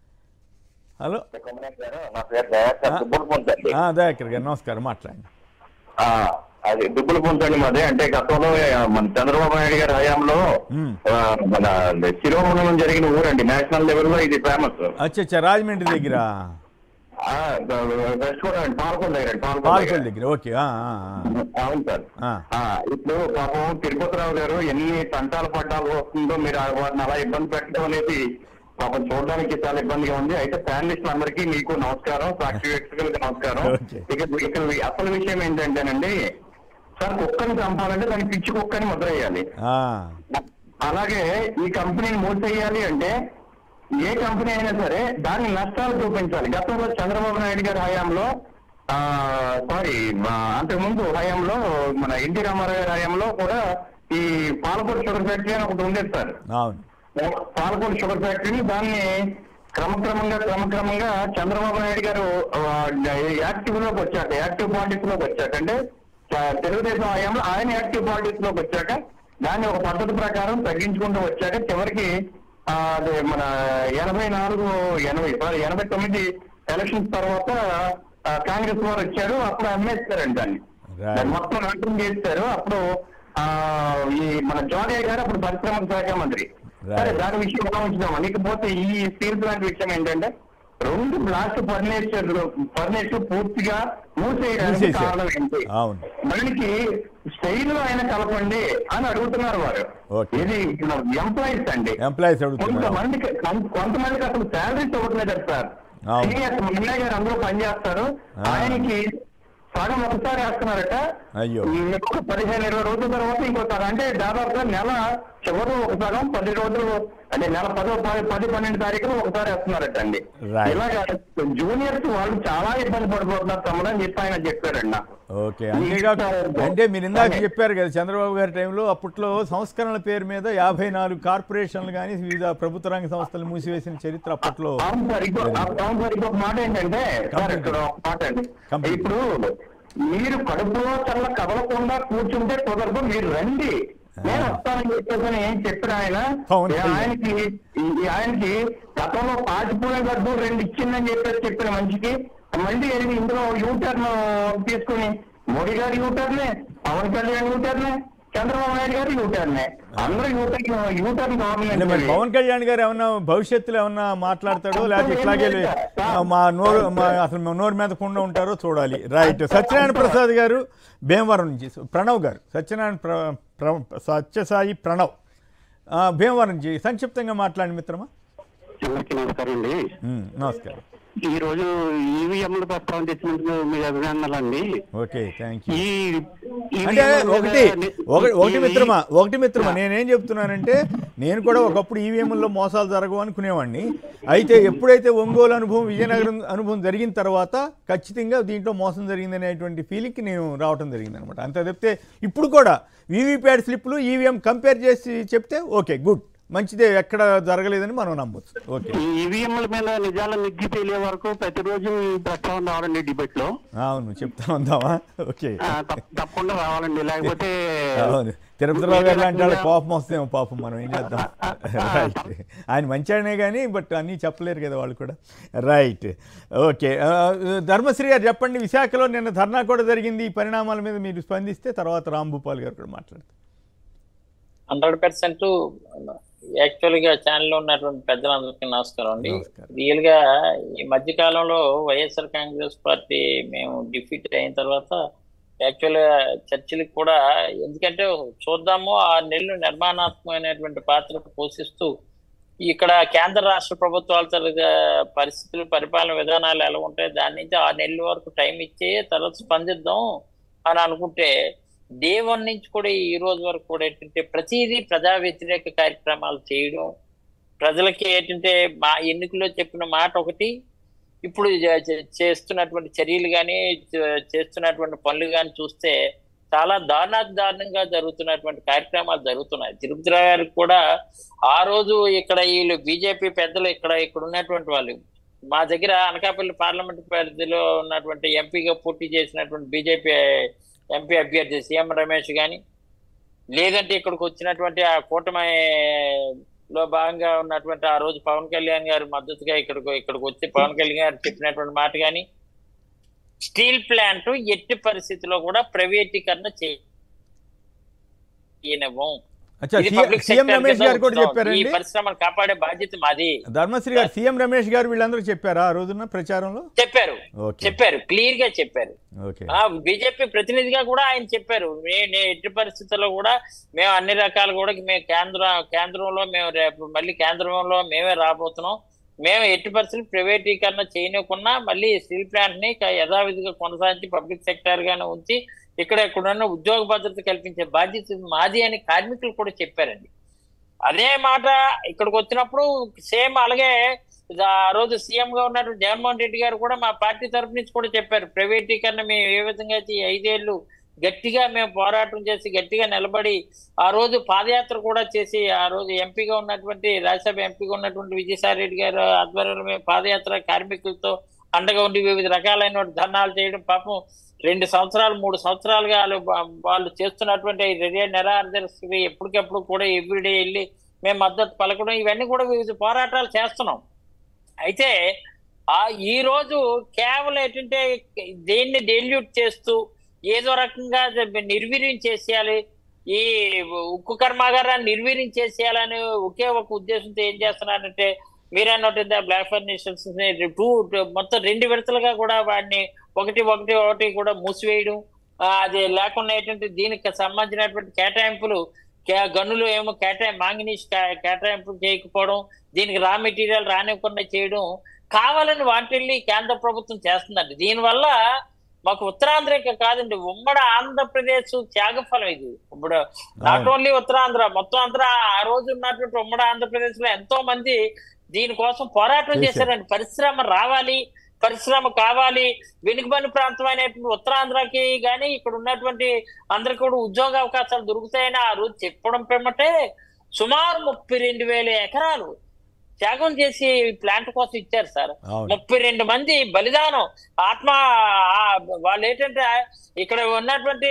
[SPEAKER 2] హలో
[SPEAKER 9] నా పేరు దయాకర్ దుబ్బులు పొందండి
[SPEAKER 2] ఆ, దయాకర్ గారు నమస్కారం మాట్లాడండి
[SPEAKER 9] ఆ, అది దుబ్బులు పొందండి మాది అంటే గతంలో ఆ, మన చంద్రబాబు నాయుడు గారి హయాంలో
[SPEAKER 2] మ్మ్.
[SPEAKER 9] ఆ, మన శిరోమణం జరిగిన ఊరండి నేషనల్ లెవెల్లో ఇది ఫేమస్
[SPEAKER 2] అచ్చా అచ్చా రాజమండ్రి దగ్గర
[SPEAKER 9] వెస్ట్ కూడా పాలకొండ దగ్గర పాలకొండ
[SPEAKER 2] పాలకొల్
[SPEAKER 9] దగ్గర.
[SPEAKER 2] దగ్గర ఓకే ఆ, ఆ, ఆ.
[SPEAKER 9] అవును సార్
[SPEAKER 2] ఆ.
[SPEAKER 9] ఆ, ఇప్పుడు పాపం తిరుపతిరావు గారు ఎన్ని తంటాలు పడ్డాలు వస్తుందో మీరు ఆ వాటిని అలా ఇబ్బంది పెట్టడం అనేది పాపం చూడడానికి చాలా ఇబ్బందిగా ఉంది అయితే ప్యానలిస్ట్ అందరికీ మీకు నమస్కారం సాక్షి వ్యక్తులకు నమస్కారం
[SPEAKER 2] Okay.
[SPEAKER 9] ఇక ఇక్కడ అసలు విషయం ఏంటంటేనండి సార్ కుక్కని చంపాలంటే దానికి పిచ్చి కుక్కని ముద్ర వేయాలి
[SPEAKER 2] ఆ,
[SPEAKER 9] అలాగే ఈ కంపెనీని మూసేయాలి అంటే ఏ కంపెనీ అయినా సరే దాన్ని నష్టాలు చూపించాలి గతంలో చంద్రబాబు నాయుడు గారి హయాంలో ఆ సారీ అంతకుముందు హయాంలో మన ఎన్టీ రామారావు గారి హయాంలో కూడా ఈ పాలపూడి షుగర్ ఫ్యాక్టరీ అని ఒకటి ఉండేది సార్
[SPEAKER 2] అవును
[SPEAKER 9] పాలపూడి షుగర్ ఫ్యాక్టరీని దాన్ని క్రమక్రమంగా క్రమక్రమంగా చంద్రబాబు నాయుడు గారు యాక్టివ్ లోకి వచ్చాక యాక్టివ్ పాలిటిక్స్ లోకి వచ్చాక అంటే చ- తెలుగుదేశం హయాంలో ఆయన యాక్టివ్ పాలిటిక్స్ లోకి వచ్చాక దాన్ని ఒక పద్ధతి ప్రకారం తగ్గించుకుంటూ వచ్చాక చివరికి ఆ, అదే మన ఎనభై నాలుగు ఎనభై సారీ ఎనభై తొమ్మిది ఎలక్షన్స్ తర్వాత ఆ, కాంగ్రెస్ వారు వచ్చారు అప్పుడు అమ్మేస్తారండి దాన్ని
[SPEAKER 2] Right.
[SPEAKER 9] దాన్ని మొత్తం నాశనం చేస్తారు అప్పుడు ఆ ఈ మన జోడయ్య గారు అప్పుడు పరిశ్రమల శాఖ మంత్రి
[SPEAKER 2] Right.
[SPEAKER 9] సరే దాని విషయం ఎలా ఉంచుదాం లేకపోతే ఈ స్టీల్ ప్లాంట్ విషయం ఏంటంటే రెండు బ్లాస్ట్ ఫర్నిచర్ ఫర్నిచర్ పూర్తిగా మూసేయడానికి
[SPEAKER 2] మూసేశారు.
[SPEAKER 9] కారణం ఏంటి
[SPEAKER 2] అవును
[SPEAKER 9] దానికి స్టైల్ లో ఆయన కలపండి అని అడుగుతున్నారు వారు
[SPEAKER 2] Okay.
[SPEAKER 9] ఇది ఎంప్లాయీస్ అండి
[SPEAKER 2] ఎంప్లాయీస్ అడుగుతున్నారు
[SPEAKER 9] కొంతమందికి కొం- కొంతమందికి అసలు శాలరీస్ ఇవ్వట్లేదు సార్
[SPEAKER 2] అవును.
[SPEAKER 9] సీనియర్స్ మున్నయ్య గారు అందరూ పనిచేస్తారు
[SPEAKER 2] ఆ.
[SPEAKER 9] ఆయనకి సగం ఒకసారి వేస్తున్నారట
[SPEAKER 2] అయ్యో.
[SPEAKER 9] ఇంకొక పదిహేను ఇరవై రోజుల తర్వాత ఇంకోసారి అంటే దాదాపుగా నెల చివరి ఒక సగం పది రోజులు అంటే నెల పదో పది పది పన్నెండు తారీఖులు ఒకసారి వేస్తున్నారట అండి
[SPEAKER 2] Right.
[SPEAKER 9] ఇలాగా జూనియర్స్ వాళ్ళు చాలా ఇబ్బంది పడిపోతున్నారు తమ్ముడు అని చెప్పి ఆయన చెప్పారండి నాకు
[SPEAKER 2] ఓకే అంతేకాక అంటే మీరు ఇందాక చెప్పారు కదా చంద్రబాబు గారి టైంలో అప్పట్లో సంస్కరణల పేరు మీద యాభై నాలుగు కార్పొరేషన్లు కానీ వివిధ ప్రభుత్వ రంగ సంస్థలు మూసివేసిన చరిత్ర అప్పట్లో
[SPEAKER 9] అవును సార్ ఇంకో అవును సార్ ఇంకొక మాట ఏంటంటే సార్ ఇక్కడ ఒక మాట అండి
[SPEAKER 2] Complete.
[SPEAKER 9] ఇప్పుడు మీరు కడుపులో చల్ల కదలకుండా కూర్చుంటే కుదరదు మీరు రండి నేను వస్తానని చెప్పేసి ఏం చెప్పాడు ఆయన
[SPEAKER 2] అవును.
[SPEAKER 9] ఏ ఆయనకి ఈ- ఈ ఆయనకి గతంలో పాటిపోయిన గడ్డు రెండు ఇచ్చిందని చెప్పేసి చెప్పిన మనిషికి మళ్ళీ వెళ్ళి ఇందులో యూటర్న్ తీసుకుని మోడీ గారి యూటర్నే పవన్ కళ్యాణ్ యూటర్నే చంద్రబాబు నాయుడు గారు యూటర్నే అందరూ యూటర్న్ యూటర్న్
[SPEAKER 2] అంటే మరి
[SPEAKER 9] గవర్నమెంట్
[SPEAKER 2] పవన్ కళ్యాణ్ గారు ఏమన్నా భవిష్యత్తులో ఏమన్నా మాట్లాడతాడో లేకపోతే ఇట్లాగే ఆ, మా నోరు మా అసలు మా నోరు మీద కుండా ఉంటారో చూడాలి రైట్ సత్యనారాయణ ప్రసాద్ గారు భీమవరం నుంచి ప్రణవ్ గారు సత్యనారాయణ ప్ర ప్ర- సత్యసాయి ప్రణవ్ ఆ, భీమవరం నుంచి సంక్షిప్తంగా మాట్లాడి మిత్రమా
[SPEAKER 9] చివరికి నమస్కారం అండి
[SPEAKER 2] ఉమ్, నమస్కారం
[SPEAKER 9] ఈ రోజు ఈవీఎంల ప్రస్తావన తెచ్చినందుకు మీకు అభినందనలండి
[SPEAKER 2] ఓకే థ్యాంక్ యూ
[SPEAKER 9] ఈ
[SPEAKER 2] అంటే
[SPEAKER 9] EVM ల
[SPEAKER 2] ఒకటి
[SPEAKER 9] మీద
[SPEAKER 2] ఒకటి ఒకటి
[SPEAKER 9] ఈ-
[SPEAKER 2] మిత్రమా ఒకటి మిత్రమా నేనేం చెప్తున్నానంటే నేను కూడా ఒకప్పుడు ఈవీఎంలో మోసాలు జరగవు అనుకునేవాడిని అయితే ఎప్పుడైతే ఒంగోలు అనుభవం విజయనగరం అనుభవం జరిగిన తర్వాత ఖచ్చితంగా దీంట్లో మోసం జరిగిందనేటువంటి ఫీలింగ్కి నేను రావటం జరిగింది అనమాట అంతే తప్పితే ఇప్పుడు కూడా వీవీప్యాట్ స్లిప్లు ఈవీఎం కంపేర్ చేసి చెప్తే ఓకే గుడ్ మంచిదే ఎక్కడ జరగలేదని మనం నమ్మొచ్చు ఓకే
[SPEAKER 9] ఈ ఈవీఎంల మీద నిజాలు నిగ్గి తేలే వరకు ప్రతిరోజు ఈ ప్రస్తావన రావాలండి డిబేట్ లో
[SPEAKER 2] అవును చెప్తా ఉందామా ఓకే
[SPEAKER 9] ఆ, తప్ప- తప్పకుండా రావాలండి లేకపోతే
[SPEAKER 2] అవును తిరుపతిరావు గారు లాంటి వాళ్ళ కోపం వస్తేమో పాపం మనం ఏం చేద్దాం రైట్ ఆయన మంచిగానే కానీ బట్ అన్నీ చెప్పలేరు కదా వాళ్ళు కూడా రైట్ ఓకే ఆ, ధర్మశ్రీ గారు చెప్పండి విశాఖలో నిన్న ధర్నా కూడా జరిగింది ఈ పరిణామాల మీద మీరు స్పందిస్తే తర్వాత రాంభూపాల్ గారు కూడా మాట్లాడతారు
[SPEAKER 10] హండ్రెడ్ పర్సెంట్ యాక్చువల్ గా ఛానల్లో ఉన్నటువంటి పెద్దలందరికీ నమస్కారం అండి
[SPEAKER 2] నమస్కారం.
[SPEAKER 10] రియల్ గా ఈ మధ్య కాలంలో వైఎస్ఆర్ కాంగ్రెస్ పార్టీ మేము డిఫీట్ అయిన తర్వాత యాక్చువల్ గా చర్చలకు కూడా ఎందుకంటే చూద్దాము ఆ నెలలు నిర్మాణాత్మకమైనటువంటి పాత్ర పోషిస్తూ ఇక్కడ కేంద్ర రాష్ట్ర ప్రభుత్వాల తరగా పరిస్థితులు పరిపాలన విధానాలు ఎలా ఉంటాయి దాని నుంచి ఆ నెలల వరకు టైం ఇచ్చి తర్వాత స్పందిద్దాం అని అనుకుంటే డే వన్ నుంచి కూడా ఈ రోజు వరకు కూడా ఏంటంటే ప్రతిదీ ప్రజా వ్యతిరేక కార్యక్రమాలు చేయడం ప్రజలకి ఏంటంటే మా ఎన్నికల్లో చెప్పిన మాట ఒకటి ఇప్పుడు చే- చే- చేస్తున్నటువంటి చర్యలు కానీ చేస్తున్నటువంటి పనులు కానీ చూస్తే చాలా దారుణాతి దారుణంగా జరుగుతున్నటువంటి కార్యక్రమాలు జరుగుతున్నాయి తిరుపతిరావు గారికి కూడా ఆ రోజు ఇక్కడ వీళ్ళు బీజేపీ పెద్దలు ఇక్కడ ఇక్కడ ఉన్నటువంటి వాళ్ళు మా దగ్గర అనకాపల్లి పార్లమెంట్ పరిధిలో ఉన్నటువంటి ఎంపీగా పోటీ చేసినటువంటి బీజేపీ ఎంపీ అభ్యర్థి సీఎం రమేష్ గాని లేదంటే ఇక్కడికి వచ్చినటువంటి ఆ కూటమి లో భాగంగా ఉన్నటువంటి ఆ రోజు పవన్ కళ్యాణ్ గారు మద్దతుగా ఇక్కడికి ఇక్కడికి వచ్చి పవన్ కళ్యాణ్ గారు చెప్పినటువంటి మాట కానీ స్టీల్ ప్లాంట్ ఎట్టి పరిస్థితిలో కూడా ప్రైవేటీకరణ చేయనివ్వం
[SPEAKER 2] అచ్చా
[SPEAKER 10] ఇది
[SPEAKER 2] CM
[SPEAKER 10] public
[SPEAKER 2] CM
[SPEAKER 10] sector
[SPEAKER 2] Ramesh
[SPEAKER 10] కింద
[SPEAKER 2] గారు కూడా
[SPEAKER 10] ఉంచుతాం. ఈ
[SPEAKER 2] చెప్పారండి
[SPEAKER 10] పరిశ్రమను కాపాడే బాధ్యత మాది
[SPEAKER 2] ధర్మశ్రీ గారు సీఎం రమేష్ గారు వీళ్ళందరూ చెప్పారా ఆ రోజున ప్రచారంలో
[SPEAKER 10] చెప్పారు
[SPEAKER 2] ఓకే
[SPEAKER 10] చెప్పారు క్లియర్ గా చెప్పారు
[SPEAKER 2] ఓకే
[SPEAKER 10] ఆ బీజేపీ ప్రతినిధిగా కూడా ఆయన చెప్పారు మే- నే ఎట్టి పరిస్థితుల్లో కూడా మేము అన్ని రకాలు కూడా మేము కేంద్ర కేంద్రంలో మేము రేపు మళ్ళీ కేంద్రంలో మేమే రాబోతున్నాం మేము ఎట్టి పరిస్థితులు ప్రైవేటీకరణ చేయనివ్వకుండా మళ్ళీ స్టీల్ ప్లాంట్ ని క- యథావిధిగా కొనసాగించి పబ్లిక్ సెక్టర్ గానే ఉంచి ఇక్కడ ఇక్కడున్న ఉద్యోగ భద్రత కల్పించే బాధ్యత మాది అని కార్మికులు కూడా చెప్పారండి అదే మాట ఇక్కడికి వచ్చినప్పుడు సేమ్ అలాగే ఆ రోజు సీఎం గా ఉన్నటువంటి జగన్మోహన్ రెడ్డి గారు కూడా మా పార్టీ తరపు నుంచి కూడా చెప్పారు ప్రైవేటీకరణ మేము ఏ విధంగా అయితే ఈ ఐదేళ్లు గట్టిగా మేము పోరాటం చేసి గట్టిగా నిలబడి ఆ రోజు పాదయాత్ర కూడా చేసి ఆ రోజు ఎంపీగా ఉన్నటువంటి రాజ్యసభ ఎంపీగా ఉన్నటువంటి విజయసాయి రెడ్డి గారు ఆధ్వర్యంలో మేము పాదయాత్ర కార్మికులతో అండగా ఉండి వివిధ రకాలైన ధర్నాలు చేయడం పాపం రెండు సంవత్సరాలు మూడు సంవత్సరాలుగా వాళ్ళు వాళ్ళు చేస్తున్నటువంటి రెడీ నిరాదర్శి ఎప్పటికెప్పుడు కూడా ఎవ్రీడే వెళ్ళి మేము మద్దతు పలకడం ఇవన్నీ కూడా వివిధ పోరాటాలు చేస్తున్నాం అయితే ఆ ఈ రోజు కేవలం ఏంటంటే దేన్ని డెల్యూట్ చేస్తూ ఏదో రకంగా నిర్వీర్యం చేసేయాలి ఈ ఉక్కు కర్మాగారాన్ని నిర్వీర్యం చేసేయాలని ఒకే ఒక ఉద్దేశంతో ఏం చేస్తున్నారంటే మీరన్నట్టు బ్లాక్ ఫర్నిచర్స్ టూ మొత్తం రెండు విడతలుగా కూడా వాడిని ఒకటి ఒకటి ఒకటి కూడా మూసివేయడం ఆ, అది లేకుండా ఏంటంటే దీనికి సంబంధించినటువంటి కేటాయింపులు కే- గనులు ఏమో కేటాయి మాంగనీస్ కే- కేటాయింపులు చేయకపోవడం దీనికి రా మెటీరియల్ రానివ్వకుండా చేయడం కావాలని వాటిల్ని కేంద్ర ప్రభుత్వం చేస్తుందండి దీనివల్ల మాకు ఉత్తరాంధ్రకే కాదండి ఉమ్మడి ఆంధ్రప్రదేశ్ త్యాగఫలం ఇది ఇప్పుడు నాట్ ఓన్లీ ఉత్తరాంధ్ర మొత్తం ఆంధ్ర ఆ రోజు ఉన్నటువంటి ఉమ్మడి ఆంధ్రప్రదేశ్ లో ఎంతో మంది దీనికోసం పోరాటం
[SPEAKER 2] చేశారు.
[SPEAKER 10] చేశారండి పరిశ్రమ రావాలి పరిశ్రమ కావాలి వెనుకబడి ప్రాంతం అయినటువంటి ఉత్తరాంధ్రకి గాని ఇక్కడ ఉన్నటువంటి అందరికి కూడా ఉద్యోగ అవకాశాలు దొరుకుతాయని ఆ రోజు చెప్పడం పెమ్మటే సుమారు ముప్పై రెండు వేల ఎకరాలు త్యాగం చేసి ప్లాంట్ కోసం ఇచ్చారు సార్
[SPEAKER 2] అవును.
[SPEAKER 10] ముప్పై రెండు మంది బలిదానం ఆత్మ ఆ, వాళ్ళు ఏంటంటే ఇక్కడ ఉన్నటువంటి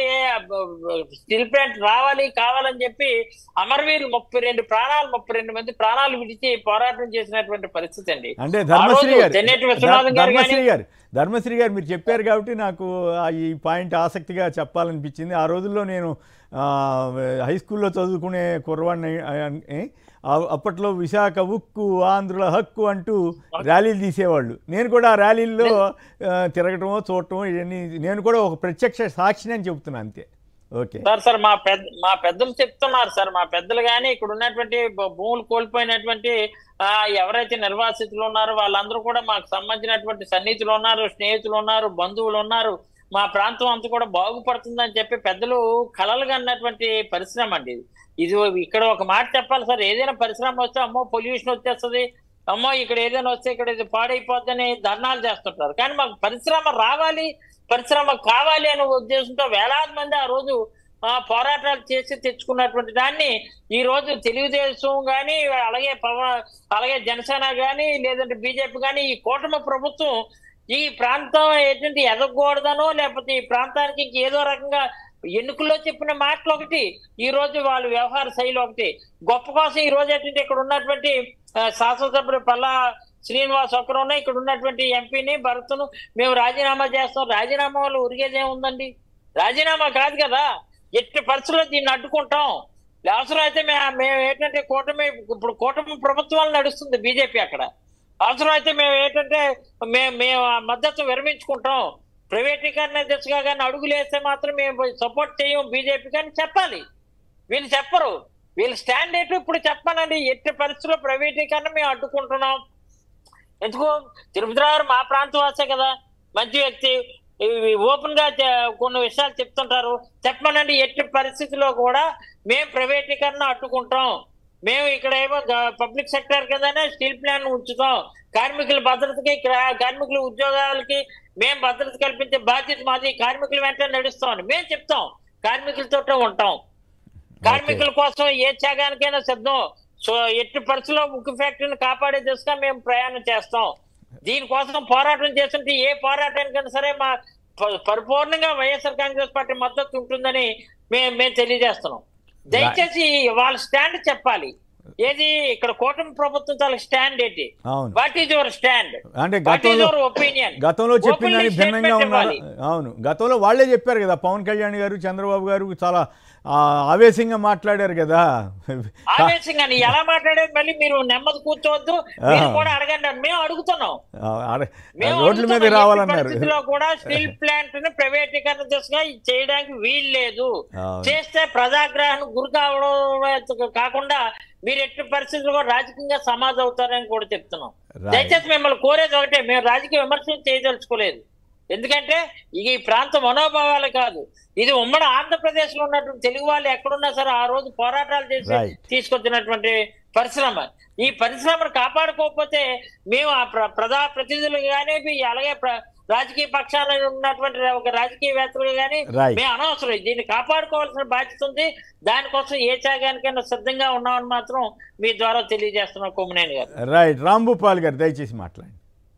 [SPEAKER 10] స్టీల్ ప్లాంట్ రావాలి కావాలని చెప్పి అమరవీరులు ముప్పై రెండు ప్రాణాలు ముప్పై రెండు మంది ప్రాణాలు విడిచి పోరాటం చేసినటువంటి పరిస్థితి అండి
[SPEAKER 2] అంటే
[SPEAKER 10] ఆ
[SPEAKER 2] ధర్మశ్రీ
[SPEAKER 10] రోజు
[SPEAKER 2] గారు
[SPEAKER 10] తెన్నేటి విశ్వనాథం గారు
[SPEAKER 2] ధర్మశ్రీ
[SPEAKER 10] కానీ
[SPEAKER 2] గారు ధర్మశ్రీ గారు మీరు చెప్పారు కాబట్టి నాకు ఆ ఈ పాయింట్ ఆసక్తిగా చెప్పాలనిపించింది ఆ రోజుల్లో నేను ఆ, హై స్కూల్లో చదువుకునే కుర్రవాడిని ఏ, ఆ- అప్పట్లో విశాఖ ఉక్కు ఆంధ్రుల హక్కు అంటూ ర్యాలీలు తీసేవాళ్ళు నేను కూడా ఆ ర్యాలీల్లో ఆ, తిరగటమో చూడటమో ఇవన్నీ నేను కూడా ఒక ప్రత్యక్ష సాక్షిని అని చెబుతున్నాను అంతే ఓకే
[SPEAKER 10] సార్ సార్ మా పెద్ద మా పెద్దలు చెప్తున్నారు సార్ మా పెద్దలు కానీ ఇక్కడ ఉన్నటువంటి భూ- భూములు కోల్పోయినటువంటి ఆ, ఎవరైతే నిర్వాసితులు ఉన్నారో వాళ్ళందరూ కూడా మాకు సంబంధించినటువంటి సన్నిహితులు ఉన్నారు స్నేహితులు ఉన్నారు బంధువులు ఉన్నారు మా ప్రాంతం అంతా కూడా బాగుపడుతుందని చెప్పి పెద్దలు కలలుగా అన్నటువంటి పరిశ్రమ అండి ఇది. ఇది ఇక్కడ ఒక మాట చెప్పాలి సార్ ఏదైనా పరిశ్రమ వస్తే అమ్మో పొల్యూషన్ వచ్చేస్తుంది అమ్మో ఇక్కడ ఏదైనా వస్తే ఇక్కడ ఇది పాడైపోద్దని ధర్నాలు చేస్తుంటారు కానీ మాకు పరిశ్రమ రావాలి పరిశ్రమ కావాలి అనే ఉద్దేశంతో వేలాది మంది ఆ రోజు ఆ, పోరాటాలు చేసి తెచ్చుకున్నటువంటి దాన్ని ఈ రోజు తెలుగుదేశం కానీ అలాగే పవన్ అలాగే జనసేన కానీ లేదంటే బీజేపీ కానీ ఈ కూటమి ప్రభుత్వం ఈ ప్రాంతం ఏంటంటే ఎదగకూడదనో లేకపోతే ఈ ప్రాంతానికి ఇంకేదో రకంగా ఎన్నికల్లో చెప్పిన మాటలు ఒకటి ఈ రోజు వాళ్ళ వ్యవహార శైలి ఒకటి గొప్ప కోసం ఈ రోజు ఏంటంటే ఇక్కడ ఉన్నటువంటి ఆ, శాసనసభ్యుడు పల్లా శ్రీనివాస్ ఒకరున్న ఇక్కడ ఉన్నటువంటి ఎంపీని భరత్ను మేము రాజీనామా చేస్తాం రాజీనామా వల్ల ఉరిగేది ఏముందండి రాజీనామా కాదు కదా ఎట్టి పరిస్థితుల్లో దీన్ని అడ్డుకుంటాం అవసరం అయితే మేము మేము ఏంటంటే కూటమి ఇప్పుడు కూటమి ప్రభుత్వాలు నడుస్తుంది బీజేపీ అక్కడ అవసరం అయితే మేము ఏంటంటే మేము మేము ఆ మద్దతు విరమించుకుంటాం ప్రైవేటీకరణ దిశగా కానీ అడుగులు వేస్తే మాత్రం మేము సపోర్ట్ చేయం బీజేపీ కానీ చెప్పాలి వీళ్ళు చెప్పరు వీళ్ళు స్టాండ్ ఏంటో ఇప్పుడు చెప్పానండి ఎట్టి పరిస్థితుల్లో ప్రైవేటీకరణ మేము అడ్డుకుంటున్నాం ఎందుకు తిరుపతి గారు మా ప్రాంత వాసే కదా మంచి వ్యక్తి ఓపెన్ గా చె- కొన్ని విషయాలు చెప్తుంటారు చెప్పమనండి ఎట్టి పరిస్థితిలో కూడా మేము ప్రైవేటీకరణ అడ్డుకుంటాం మేము ఇక్కడ ఏమో పబ్లిక్ సెక్టర్ కిందనే స్టీల్ ప్లాంట్ ఉంచుతాం కార్మికుల భద్రతకి క్రా- కార్మికుల ఉద్యోగాలకి మేము భద్రత కల్పించే బాధ్యత మాది కార్మికుల వెంట నడుస్తాం మేము చెప్తాం కార్మికులతో ఉంటాం కార్మికుల కోసం ఏ త్యాగానికైనా సిద్ధం సో ఎట్టి పరిస్థితుల్లో ఉక్కు ఫ్యాక్టరీని కాపాడే దిశగా మేము ప్రయాణం చేస్తాం దీనికోసం పోరాటం చేస్తుంటే ఏ పోరాటానికైనా సరే మా ప- పరిపూర్ణంగా వైఎస్ఆర్ కాంగ్రెస్ పార్టీ మద్దతు ఉంటుందని మేము మేము తెలియజేస్తున్నాం దయచేసి వాళ్ళ స్టాండ్ చెప్పాలి ఏది ఇక్కడ కూటమి ప్రభుత్వం చాలా స్టాండ్ ఏంటి
[SPEAKER 2] అవును
[SPEAKER 10] వాట్ ఈజ్ యువర్ స్టాండ్
[SPEAKER 2] అంటే
[SPEAKER 10] వాట్ ఈజ్
[SPEAKER 2] గతంలో
[SPEAKER 10] యువర్ ఒపీనియన్
[SPEAKER 2] గతంలో చెప్పిన దానికి భిన్నంగా ఉన్నారు అవును గతంలో వాళ్ళే చెప్పారు కదా పవన్ కళ్యాణ్ గారు చంద్రబాబు గారు చాలా ఆ, ఆవేశంగా మాట్లాడారు కదా
[SPEAKER 10] ఆవేశంగా నీ ఎలా మాట్లాడేది మళ్ళీ మీరు నెమ్మది కూర్చోవద్దు మీరు కూడా అడగండి అని మేము అడుగుతున్నాం
[SPEAKER 2] ఆ, అరే,
[SPEAKER 10] మేము
[SPEAKER 2] రోడ్ల మీద
[SPEAKER 10] అడుగుతున్నాం, ఎట్టి
[SPEAKER 2] రావాలన్నారు
[SPEAKER 10] పరిస్థితిలో కూడా స్టీల్ ప్లాంట్ ని ప్రైవేటీకరణ దిశగా చేయడానికి వీలు లేదు
[SPEAKER 2] అవును.
[SPEAKER 10] చేస్తే ప్రజాగ్రహం గురి కావడం కాకుండా మీరు ఎట్టి పరిస్థితుల్లో కూడా రాజకీయంగా సమాజ్ అవుతారని కూడా చెప్తున్నాం
[SPEAKER 2] Right.
[SPEAKER 10] దయచేసి మిమ్మల్ని కోరేది ఒకటే మేము రాజకీయ విమర్శలు చేయదలుచుకోలేదు ఎందుకంటే ఈ ప్రాంత మనోభావాలు కాదు ఇది ఉమ్మడి ఆంధ్రప్రదేశ్ లో ఉన్నటువంటి తెలుగు వాళ్ళు ఎక్కడున్నా సరే ఆ రోజు పోరాటాలు చేసి
[SPEAKER 2] Right.
[SPEAKER 10] తీసుకొచ్చినటువంటి పరిశ్రమ ఈ పరిశ్రమను కాపాడుకోకపోతే మేము ఆ ప్ర ప్రజా ప్రతినిధులు కానీ అలాగే ప్ర- రాజకీయ పక్షాల ఉన్నటువంటి ఒక రాజకీయవేత్తలు కానీ
[SPEAKER 2] Right.
[SPEAKER 10] మేము అనవసరం దీన్ని కాపాడుకోవాల్సిన బాధ్యత ఉంది దానికోసం ఏ త్యాగానికైనా సిద్ధంగా ఉన్నామని మాత్రం మీ ద్వారా తెలియజేస్తున్నాం కొమ్మినేని గారు
[SPEAKER 2] రైట్ రాంభూపాల్ గారు దయచేసి మాట్లాడండి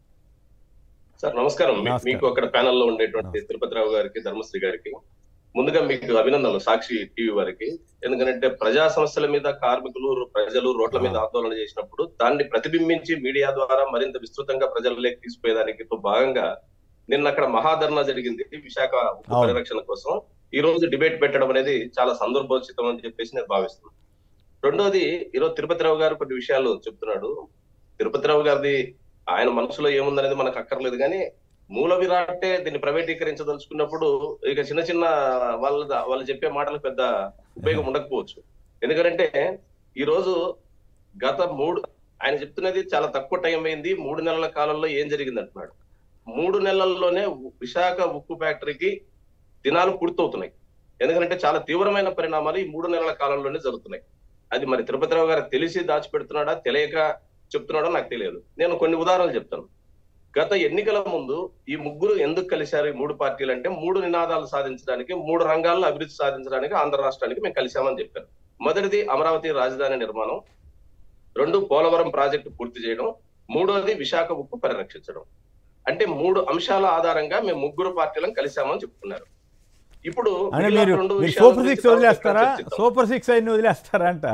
[SPEAKER 11] సార్ నమస్కారం మీ-
[SPEAKER 2] నమస్కారం.
[SPEAKER 11] మీకు అక్కడ ప్యానెల్లో ఉండేటువంటి తిరుపతిరావు గారికి ధర్మశ్రీ గారికి ముందుగా మీకు అభినందనలు సాక్షి టీవీ వారికి ఎందుకంటే ప్రజా సమస్యల మీద కార్మికులు ప్రజలు రోడ్ల మీద ఆందోళన చేసినప్పుడు దాన్ని ప్రతిబింబించి మీడియా ద్వారా మరింత విస్తృతంగా ప్రజలలోకి తీసుకుపోయేదానికి తో భాగంగా నిన్న అక్కడ మహాధర్నా జరిగింది విశాఖ ఉక్కు
[SPEAKER 2] అవును.
[SPEAKER 11] పరిరక్షణ కోసం ఈ రోజు డిబేట్ పెట్టడం అనేది చాలా సందర్భోచితం అని చెప్పేసి నేను భావిస్తున్నాను రెండోది ఈరోజు తిరుపతిరావు గారు కొన్ని విషయాలు చెప్తున్నాడు తిరుపతిరావు గారిది ఆయన మనసులో ఏముందనేది మనకు అక్కర్లేదు కానీ మూల విరాటే దీన్ని ప్రైవేటీకరించదలుచుకున్నప్పుడు ఇక చిన్న చిన్న వాళ్ళ వాళ్ళు చెప్పే మాటలకు పెద్ద ఉపయోగం ఉండకపోవచ్చు ఎందుకంటే ఈ రోజు గత మూడు ఆయన చెప్తున్నది చాలా తక్కువ టైం అయింది మూడు నెలల కాలంలో ఏం జరిగింది అంటున్నాడు మూడు నెలల్లోనే విశాఖ ఉక్కు ఫ్యాక్టరీకి దినాలు పూర్తవుతున్నాయి ఎందుకంటే చాలా తీవ్రమైన పరిణామాలు ఈ మూడు నెలల కాలంలోనే జరుగుతున్నాయి అది మరి తిరుపతిరావు గారు తెలిసి దాచిపెడుతున్నాడా తెలియక చెప్తున్నాడో నాకు తెలియదు నేను కొన్ని ఉదాహరణలు చెప్తాను గత ఎన్నికల ముందు ఈ ముగ్గురు ఎందుకు కలిశారు ఈ మూడు పార్టీలు అంటే మూడు నినాదాలు సాధించడానికి మూడు రంగాల్లో అభివృద్ధి సాధించడానికి ఆంధ్ర రాష్ట్రానికి మేము కలిశామని చెప్పారు మొదటిది అమరావతి రాజధాని నిర్మాణం రెండు పోలవరం ప్రాజెక్టు పూర్తి చేయడం మూడోది విశాఖ ఉక్కు పరిరక్షించడం అంటే మూడు అంశాల ఆధారంగా మేము ముగ్గురు పార్టీలను కలిశామని చెప్తున్నారు ఇప్పుడు
[SPEAKER 2] అంటే
[SPEAKER 11] మిగిలిన
[SPEAKER 2] మీరు
[SPEAKER 11] రెండు
[SPEAKER 2] మీరు
[SPEAKER 11] విషయాల
[SPEAKER 2] సూపర్
[SPEAKER 11] గురించి
[SPEAKER 2] సిక్స్ వదిలేస్తారా
[SPEAKER 11] చర్చిద్దాం.
[SPEAKER 2] సూపర్ సిక్స్ అయిన వదిలేస్తారా అంట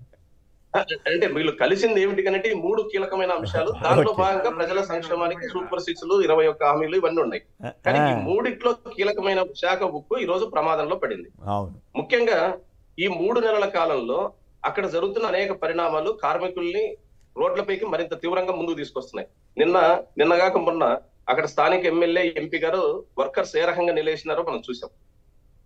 [SPEAKER 11] అంటే వీళ్ళు కలిసింది ఏమిటి కనంటే ఈ మూడు కీలకమైన అంశాలు దాంట్లో
[SPEAKER 2] Okay.
[SPEAKER 11] భాగంగా ప్రజల సంక్షేమానికి సూపర్ సిక్స్ లు ఇరవై ఒక్క హామీలు ఇవన్నీ ఉన్నాయి కానీ ఈ మూడిట్లో కీలకమైన విశాఖ ఉక్కు ఈ రోజు ప్రమాదంలో పడింది
[SPEAKER 2] అవును
[SPEAKER 11] ముఖ్యంగా ఈ మూడు నెలల కాలంలో అక్కడ జరుగుతున్న అనేక పరిణామాలు కార్మికుల్ని రోడ్లపైకి మరింత తీవ్రంగా ముందుకు తీసుకొస్తున్నాయి నిన్న నిన్నగాక మొన్న అక్కడ స్థానిక ఎమ్మెల్యే ఎంపీ గారు వర్కర్స్ ఏ రకంగా నిలేసినారో మనం చూసాం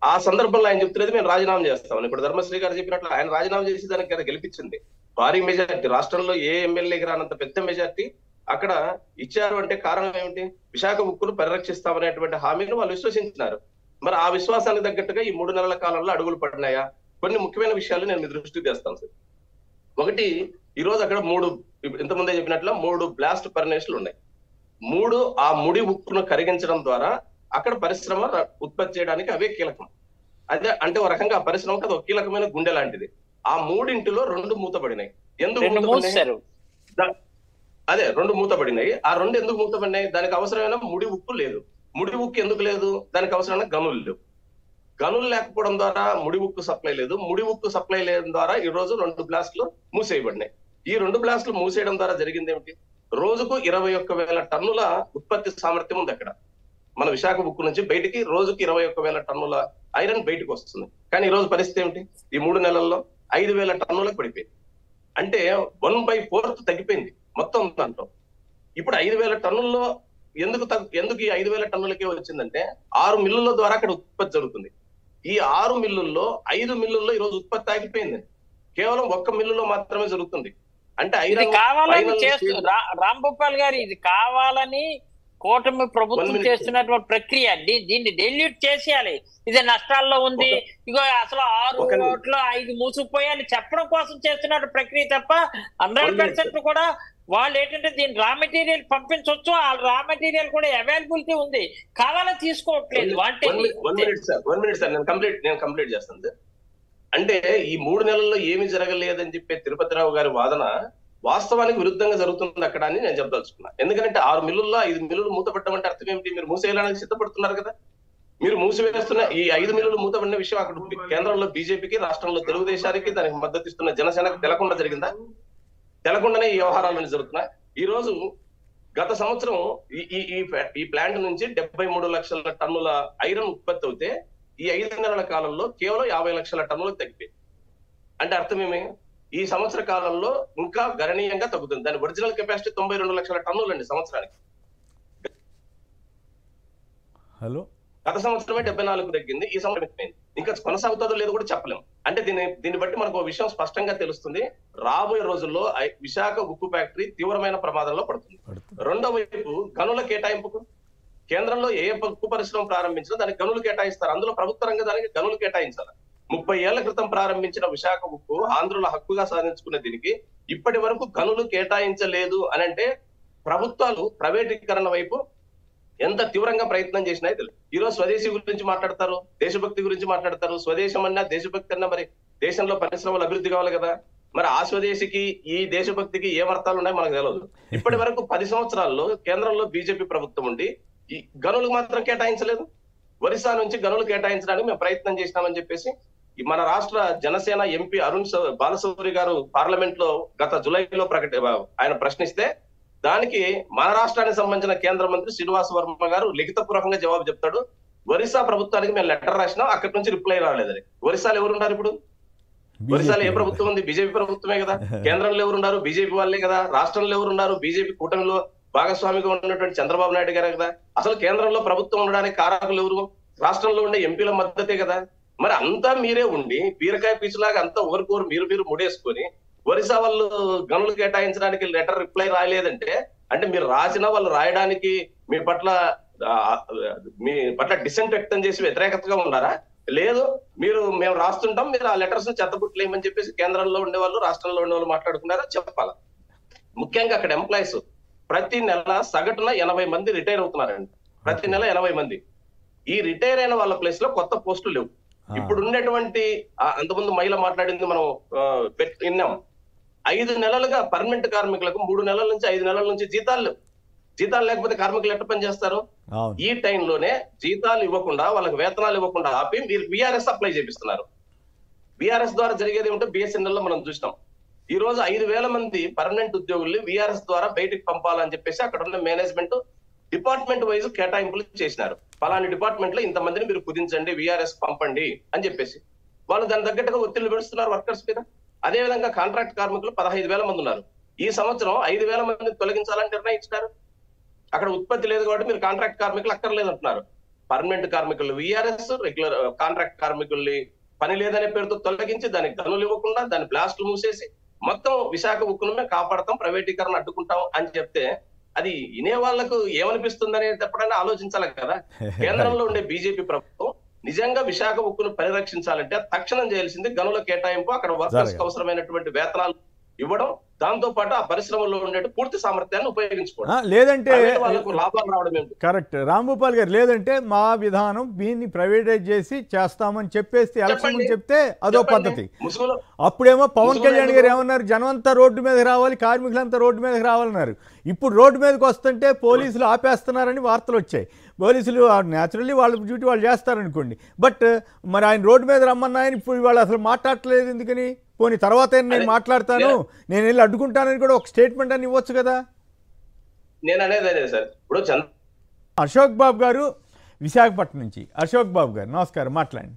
[SPEAKER 11] ఆ సందర్భంలో ఆయన చెప్తున్నది మేము రాజీనామా చేస్తామని ఇప్పుడు ధర్మశ్రీ గారు చెప్పినట్లు ఆయన రాజీనామా చేసి దానికి కదా గెలిపించింది భారీ మెజార్టీ రాష్ట్రంలో ఏ ఎమ్మెల్యేకి రానంత పెద్ద మెజార్టీ అక్కడ ఇచ్చారు అంటే కారణం ఏమిటి విశాఖ ఉక్కును పరిరక్షిస్తామనేటువంటి హామీని వాళ్ళు విశ్వసించినారు మరి ఆ విశ్వాసానికి తగ్గట్టుగా ఈ మూడు నెలల కాలంలో అడుగులు పడినాయా కొన్ని ముఖ్యమైన విషయాలు నేను మీ దృష్టికి తెస్తాను సార్ ఒకటి ఈ రోజు అక్కడ మూడు ఇంతకుముందే చెప్పినట్లు మూడు బ్లాస్ట్ పర్నేషన్లు ఉన్నాయి మూడు ఆ ముడి ఉక్కును కరిగించడం ద్వారా అక్కడ పరిశ్రమ ర- ఉత్పత్తి చేయడానికి అవే కీలకం అదే అంటే ఒక రకంగా ఆ పరిశ్రమకు అది ఒక కీలకమైన గుండె లాంటిది ఆ మూడింటిలో రెండు మూతపడినాయి ఎందుకు
[SPEAKER 10] రెండు
[SPEAKER 11] మూతపడినాయి?
[SPEAKER 10] మూసారు
[SPEAKER 11] దా- అదే రెండు మూతపడినాయి ఆ రెండు ఎందుకు మూతపడినాయి దానికి అవసరమైన ముడి ఉక్కు లేదు ముడి ఉక్కు ఎందుకు లేదు దానికి అవసరమైన గనులు లేవు గనులు లేకపోవడం ద్వారా ముడి ఉక్కు సప్లై లేదు ముడి ఉక్కు సప్లై లేని ద్వారా ఈ రోజు రెండు బ్లాస్ట్లు మూసేయబడినాయి ఈ రెండు బ్లాస్ట్లు మూసేయడం ద్వారా జరిగింది ఏమిటి రోజుకు ఇరవై ఒక్క వేల టన్నుల ఉత్పత్తి సామర్థ్యం ఉంది అక్కడ మన విశాఖ ఉక్కు నుంచి బయటికి రోజుకి ఇరవై ఒక్క వేల టన్నుల ఐరన్ బయటకు వస్తుంది కానీ ఈ రోజు పరిస్థితి ఏమిటి ఈ మూడు నెలల్లో ఐదు వేల టన్నులకు పడిపోయింది అంటే వన్ బై ఫోర్త్ తగ్గిపోయింది మొత్తం దాంట్లో ఇప్పుడు ఐదు వేల టన్నుల్లో ఎందుకు తగ్గు ఎందుకు ఈ ఐదు వేల టన్నులకే వచ్చిందంటే ఆరు మిల్లుల ద్వారా అక్కడ ఉత్పత్తి జరుగుతుంది ఈ ఆరు మిల్లుల్లో ఐదు మిల్లుల్లో ఈ రోజు ఉత్పత్తి ఆగిపోయింది కేవలం ఒక్క మిల్లులో మాత్రమే జరుగుతుంది అంటే
[SPEAKER 10] ఇది
[SPEAKER 11] ఐరన్
[SPEAKER 10] కావాలని
[SPEAKER 11] final
[SPEAKER 10] చేస్తూ
[SPEAKER 11] stage-
[SPEAKER 10] రా- రామ్ గోపాల్ గారు ఇది కావాలని కూటమి
[SPEAKER 11] One
[SPEAKER 10] ప్రభుత్వం
[SPEAKER 11] minute.
[SPEAKER 10] చేస్తున్నటువంటి ప్రక్రియ దీ- దీన్ని డెల్యూట్ చేసేయాలి ఇది నష్టాల్లో ఉంది ఇగో అసలు ఆరు
[SPEAKER 11] ఒక నిమిషం.
[SPEAKER 10] ఓట్లు ఐదు మూసుకుపోయాయని చెప్పడం కోసం చేస్తున్న ప్రక్రియ తప్ప హండ్రెడ్
[SPEAKER 11] One
[SPEAKER 10] పర్సెంట్ కూడా వాళ్ళు ఏంటంటే దీని రా మెటీరియల్ పంపించవచ్చు ఆ రా మెటీరియల్ కూడా అవైలబిలిటీ ఉంది కావాలని తీసుకోవట్లేదు అంటే
[SPEAKER 11] one minute one minute sir one minute sir నేను కంప్లీట్ నేను కంప్లీట్ చేస్తాను సార్ అంటే ఈ మూడు నెలల్లో ఏమీ జరగలేదని చెప్పే తిరుపతిరావు గారి వాదన వాస్తవానికి విరుద్ధంగా జరుగుతుంది అక్కడ అని నేను చెప్పదలుచుకున్నా ఎందుకంటే ఆరు మిల్లుల్లో ఐదు మిల్లులు మూతపడడం అంటే అర్థం ఏమిటి మీరు మూసేయడానికి సిద్ధపడుతున్నారు కదా మీరు మూసివేస్తున్న ఈ ఐదు మిల్లులు మూతపడిన విషయం అక్కడ ఉంది. కేంద్రంలో బీజేపీకి రాష్ట్రంలో తెలుగుదేశానికి దానికి మద్దతు ఇస్తున్న జనసేనకు తెలకుండా జరిగిందా తెలకుండానే ఈ వ్యవహారాలను జరుగుతున్నాయి ఈ రోజు గత సంవత్సరం ఈ ఈ ఈ ప్లా- ఈ ప్లాంట్ నుంచి డెబ్బై మూడు లక్షల టన్నుల ఐరన్ ఉత్పత్తి అవుతే ఈ ఐదు నెలల కాలంలో కేవలం యాభై లక్షల టన్నులకు తగ్గిపోయింది అంటే అర్థం ఏమి ఈ సంవత్సర కాలంలో ఇంకా గణనీయంగా తగ్గుతుంది దాని ఒరిజినల్ కెపాసిటీ తొంభై రెండు లక్షల టన్నులు అండి సంవత్సరానికి
[SPEAKER 2] హలో
[SPEAKER 11] గత సంవత్సరమే డెబ్బై నాలుగు తగ్గింది ఈ సంవత్సరం ఎక్కువైంది ఇంకా కొనసాగుతుందో లేదో కూడా చెప్పలేం అంటే దీన్ని దీన్ని బట్టి మనకు ఒక విషయం స్పష్టంగా తెలుస్తుంది రాబోయే రోజుల్లో ఐ- విశాఖ ఉక్కు ఫ్యాక్టరీ తీవ్రమైన ప్రమాదంలో పడుతుంది రెండో వైపు గనుల కేటాయింపుకు కేంద్రంలో ఏ ఉక్కు పరిశ్రమ ప్రారంభించినా దానికి గనులు కేటాయిస్తారు అందులో ప్రభుత్వ రంగ దానికి గనులు కేటాయించాలి ముప్పై ఏళ్ల క్రితం ప్రారంభించిన విశాఖ ఉక్కు ఆంధ్రుల హక్కుగా సాధించుకునే దీనికి ఇప్పటి వరకు గనులు కేటాయించలేదు అని అంటే ప్రభుత్వాలు ప్రైవేటీకరణ వైపు ఎంత తీవ్రంగా ప్రయత్నం చేసినా తెలియదు ఈ రోజు స్వదేశీ గురించి మాట్లాడతారు దేశభక్తి గురించి మాట్లాడతారు స్వదేశం అన్నా దేశభక్తి అన్నా మరి దేశంలో పరిశ్రమలు అభివృద్ధి కావాలి కదా మరి ఆ స్వదేశీకి ఈ దేశభక్తికి ఏ అర్థాలు ఉన్నాయో మనకు తెలియదు ఇప్పటి వరకు పది సంవత్సరాల్లో కేంద్రంలో బీజేపీ ప్రభుత్వం ఉండి ఈ గనులు మాత్రం కేటాయించలేదు ఒరిస్సా నుంచి గనులు కేటాయించడానికి మేము ప్రయత్నం చేసినామని చెప్పేసి ఈ మన రాష్ట్ర జనసేన ఎంపీ అరుణ్ సౌ- బాలశౌరి గారు పార్లమెంట్ లో గత జులైలో ప్రకటి ఆయన ప్రశ్నిస్తే దానికి మన రాష్ట్రానికి సంబంధించిన కేంద్ర మంత్రి శ్రీనివాస వర్మ గారు లిఖితపూర్వకంగా జవాబు చెప్తాడు ఒరిస్సా ప్రభుత్వానికి మేము లెటర్ రాసినాం అక్కడి నుంచి రిప్లై రాలేదని ఒరిస్సాలో ఎవరున్నారు ఇప్పుడు ఒరిస్సాలో ఏ ప్రభుత్వం ఉంది బీజేపీ ప్రభుత్వమే కదా కేంద్రంలో ఎవరున్నారు బీజేపీ వాళ్ళే కదా రాష్ట్రంలో ఎవరున్నారు బీజేపీ కూటమిలో భాగస్వామిగా ఉన్నటువంటి చంద్రబాబు నాయుడు గారే కదా అసలు కేంద్రంలో ప్రభుత్వం ఉండడానికి కారకులు ఎవరు రాష్ట్రంలో ఉండే ఎంపీల మద్దతే కదా మరి అంతా మీరే ఉండి బీరకాయ పీచులాగా అంతా ఒకరికొరు మీరు మీరు ముడేసుకొని ఒరిస్సా వాళ్ళు గనులు కేటాయించడానికి లెటర్ రిప్లై రాయలేదంటే అంటే మీరు రాసినా వాళ్ళు రాయడానికి మీ పట్ల ఆ, మీ పట్ల డిసెంట్ వ్యక్తం చేసి వ్యతిరేకతగా ఉన్నారా లేదు మీరు మేము రాస్తుంటాం మీరు ఆ లెటర్స్ చెత్తబుట్లేమని చెప్పేసి కేంద్రంలో ఉండేవాళ్ళు రాష్ట్రంలో ఉండేవాళ్ళు మాట్లాడుకున్నారా చెప్పాలా ముఖ్యంగా అక్కడ ఎంప్లాయీస్ ప్రతి నెల సగటున ఎనభై మంది రిటైర్ అవుతున్నారండి ప్రతి నెల ఎనభై మంది ఈ రిటైర్ అయిన వాళ్ళ ప్లేస్ లో కొత్త పోస్టులు లేవు ఇప్పుడు ఉన్నటువంటి ఆ, అంతకుముందు మహిళ మాట్లాడింది మనం ఆ, పెట్- విన్నాం ఐదు నెలలుగా పర్మనెంట్ కార్మికులకు మూడు నెలల నుంచి ఐదు నెలల నుంచి జీతాలు లేవు జీతాలు లేకపోతే కార్మికులు ఎట్ట పని చేస్తారు
[SPEAKER 2] అవును
[SPEAKER 11] ఈ టైంలోనే జీతాలు ఇవ్వకుండా వాళ్ళకి వేతనాలు ఇవ్వకుండా ఆపి మీరు బీఆర్ఎస్ అప్లై చేపిస్తున్నారు బీఆర్ఎస్ ద్వారా జరిగేది ఏమిటో బిఎస్ఎన్ఎల్ లో మనం చూసినాం ఈ రోజు ఐదు వేల మంది పర్మనెంట్ ఉద్యోగుల్ని విఆర్ఎస్ ద్వారా బయటికి పంపాలని చెప్పేసి అక్కడ ఉన్న మేనేజ్మెంట్ డిపార్ట్మెంట్ వైజ్ కేటాయింపులు చేసినారు ఫలాని డిపార్ట్మెంట్ లో ఇంతమందిని మీరు కుదించండి విఆర్ఎస్ పంపండి అని చెప్పేసి వాళ్ళు దాని తగ్గట్టుగా ఒత్తిళ్లు పెడుతున్నారు వర్కర్స్ మీద అదే విధంగా కాంట్రాక్ట్ కార్మికులు పదహైదు వేల మంది ఉన్నారు ఈ సంవత్సరం ఐదు వేల మందిని తొలగించాలని నిర్ణయించినారు అక్కడ ఉత్పత్తి లేదు కాబట్టి మీరు కాంట్రాక్ట్ కార్మికులు అక్కర్లేదు అంటున్నారు పర్మనెంట్ కార్మికులు విఆర్ఎస్ రెగ్యులర్ కాంట్రాక్ట్ కార్మికుల్ని పని లేదనే పేరుతో తొలగించి దానికి గనులు ఇవ్వకుండా దాని బ్లాస్ట్లు మూసేసి మొత్తం విశాఖ ఉక్కును మేము కాపాడతాం ప్రైవేటీకరణ అడ్డుకుంటాం అని చెప్తే అది వినే వాళ్ళకు ఏమనిపిస్తుందని ఎప్పుడైనా ఆలోచించాలి కదా కేంద్రంలో ఉండే బీజేపీ ప్రభుత్వం నిజంగా విశాఖ ఉక్కును పరిరక్షించాలంటే తక్షణం చేయాల్సింది గనుల కేటాయింపు అక్కడ వర్కర్స్
[SPEAKER 2] జరగాలి.
[SPEAKER 11] అవసరమైనటువంటి వేతనాలు ఇవ్వడం దాంతో పాటు ఆ పరిశ్రమలో ఉండే పూర్తి సామర్థ్యాన్ని
[SPEAKER 2] ఆ,
[SPEAKER 11] ఉపయోగించుకోవడం
[SPEAKER 2] లేదంటే
[SPEAKER 11] ప్రైవేట్ వాళ్ళకు లాభాలు రావడం ఏమిటి
[SPEAKER 2] కరెక్ట్ రాంభూపాల్ గారు లేదంటే మా విధానం దీన్ని ప్రైవేటైజ్ చేసి చేస్తామని చెప్పేస్తే ఎలక్షన్ ముందు చెప్తే అదో
[SPEAKER 11] చెప్పండి.
[SPEAKER 2] పద్ధతి
[SPEAKER 11] ముసుగులో
[SPEAKER 2] అప్పుడేమో పవన్
[SPEAKER 11] ముసుగులో
[SPEAKER 2] కళ్యాణ్ గారు
[SPEAKER 11] ఎందుకు?
[SPEAKER 2] ఏమన్నారు జనమంతా రోడ్డు మీదకి రావాలి కార్మికులంతా రోడ్డు మీదకి రావాలన్నారు ఇప్పుడు రోడ్డు మీదకి వస్తుంటే పోలీసులు ఆపేస్తున్నారని వార్తలు వచ్చాయి పోలీసులు న్యాచురల్లీ వాళ్ళ డ్యూటీ వాళ్ళు చేస్తారనుకోండి బట్ మరి ఆయన రోడ్డు మీద రమ్మన్నాయని ఇప్పుడు వాళ్ళు అసలు మాట్లాడట్లేదు ఎందుకని పోనీ తర్వాత నేను
[SPEAKER 11] అదే,
[SPEAKER 2] మాట్లాడతాను నేను వెళ్ళి అడ్డుకుంటానని కూడా ఒక స్టేట్మెంట్ అని ఇవ్వచ్చు కదా
[SPEAKER 11] నేను అనేది అదే సార్ ఇప్పుడు చంద్ర
[SPEAKER 2] అశోక్ బాబు గారు విశాఖపట్నం నుంచి అశోక్ బాబు గారు నమస్కారం మాట్లాడండి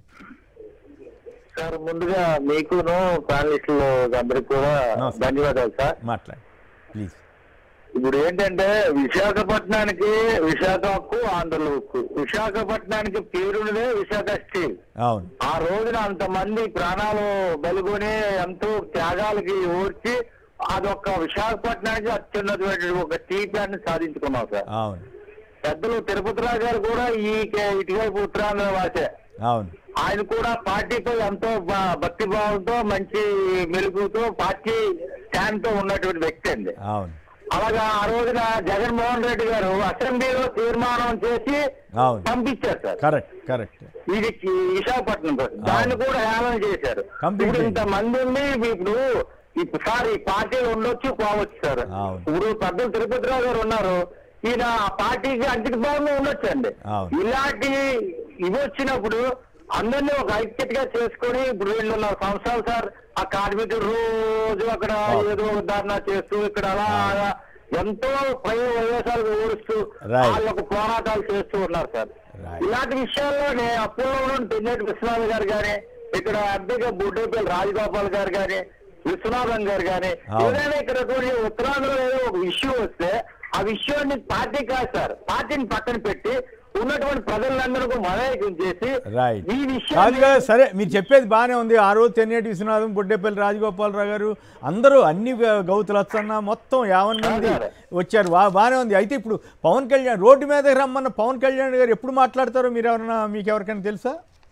[SPEAKER 9] సార్ ముందుగా మీకును ప్యానలిస్టులు అందరికి కూడా
[SPEAKER 2] నమస్తే.
[SPEAKER 9] ధన్యవాదాలు సార్
[SPEAKER 2] మాట్లాడండి ప్లీజ్
[SPEAKER 9] ఇప్పుడు ఏంటంటే విశాఖపట్నానికి విశాఖ హక్కు ఆంధ్రుల హక్కు విశాఖపట్నానికి పేరునిదే విశాఖ స్టీల్
[SPEAKER 2] అవును
[SPEAKER 9] ఆ రోజున అంతమంది ప్రాణాలు బలుగొని ఎంతో త్యాగాలకి ఓర్చి అదొక విశాఖపట్నానికి అత్యున్నతమైన ఒక టీ ప్లాంట్ ని సాధించుకున్నాం సార్
[SPEAKER 2] అవును
[SPEAKER 9] పెద్దలు తిరుపతిరావు గారు కూడా ఈ కే- ఇటువైపు ఉత్తరాంధ్ర వాసే
[SPEAKER 2] అవును
[SPEAKER 9] ఆయన కూడా పార్టీపై ఎంతో బ- భక్తి భావంతో మంచి మెలుగుతో పార్టీ స్టాండ్ తో ఉన్నటువంటి వ్యక్తి అండి
[SPEAKER 2] అవును
[SPEAKER 9] అలాగా ఆ రోజున జగన్మోహన్ రెడ్డి గారు అసెంబ్లీలో తీర్మానం చేసి
[SPEAKER 2] అవును
[SPEAKER 9] పంపించారు సార్
[SPEAKER 2] కరెక్ట్ కరెక్ట్
[SPEAKER 9] ఇది కి- విశాఖపట్నం కోసం దాన్ని కూడా హేళన చేశారు
[SPEAKER 2] Complete
[SPEAKER 9] ఇప్పుడు ఇంత మంది ఉంది ఇప్పుడు ఇప్పుడు సార్ ఈ పార్టీలు ఉండొచ్చు పోవచ్చు సార్
[SPEAKER 2] అవును.
[SPEAKER 9] ఇప్పుడు పెద్దలు తిరుపతిరావు గారు ఉన్నారు ఈయన ఆ పార్టీకి అంకిత భావంగా ఉండొచ్చు అండి
[SPEAKER 2] అవును.
[SPEAKER 9] ఇలాంటి ఇవి వచ్చినప్పుడు అందరినీ ఒక ఐక్యతగా చేసుకొని ఇప్పుడు రెండున్నర సంవత్సరాలు సార్ ఆ కార్మికులు రోజు అక్కడ
[SPEAKER 2] అవును.
[SPEAKER 9] ఏదో ఒక ధర్నా చేస్తూ ఇక్కడ అలా అలా ఎంతో ప్రయోగ ప్రవేశాలు ఓడుస్తూ
[SPEAKER 2] Right.
[SPEAKER 9] వాళ్ళకు పోరాటాలు చేస్తూ ఉన్నారు సార్
[SPEAKER 2] Right.
[SPEAKER 9] ఇలాంటి విషయాల్లోనే అప్పుల్లో ఉన్న పిన్నెటి విశ్వనాథ్ గారు కానీ ఇక్కడ అద్దెగా బుడ్డేపల్లి రాజగోపాల్ గారు కానీ విశ్వనాథన్ గారు కానీ
[SPEAKER 2] అవును.
[SPEAKER 9] ఏదైనా ఇక్కడ కొన్ని ఉత్తరాంధ్రలో ఏదో ఒక ఇష్యూ వస్తే ఆ విషయాన్ని పార్టీ కాదు సార్ పార్టీని పక్కన పెట్టి ఉన్నటువంటి ప్రజలందరికీ మలైకం చేసి
[SPEAKER 2] రైట్
[SPEAKER 9] ఈ
[SPEAKER 2] కాదు
[SPEAKER 9] విషయాన్ని
[SPEAKER 2] కదా సరే మీరు చెప్పేది బాగానే ఉంది ఆ రోజు తెన్నేటి విశ్వనాథం బొడ్డేపల్లి రాజగోపాలరావు గారు అందరూ అన్ని గౌతులు వచ్చన్న మొత్తం యావన్ మంది
[SPEAKER 9] సరే.
[SPEAKER 2] వచ్చారు బా బాగానే ఉంది అయితే ఇప్పుడు పవన్ కళ్యాణ్ రోడ్డు మీదకి రమ్మన్న పవన్ కళ్యాణ్ గారు ఎప్పుడు మాట్లాడతారో మీరు ఎవరన్నా మీకు ఎవరికైనా తెలుసా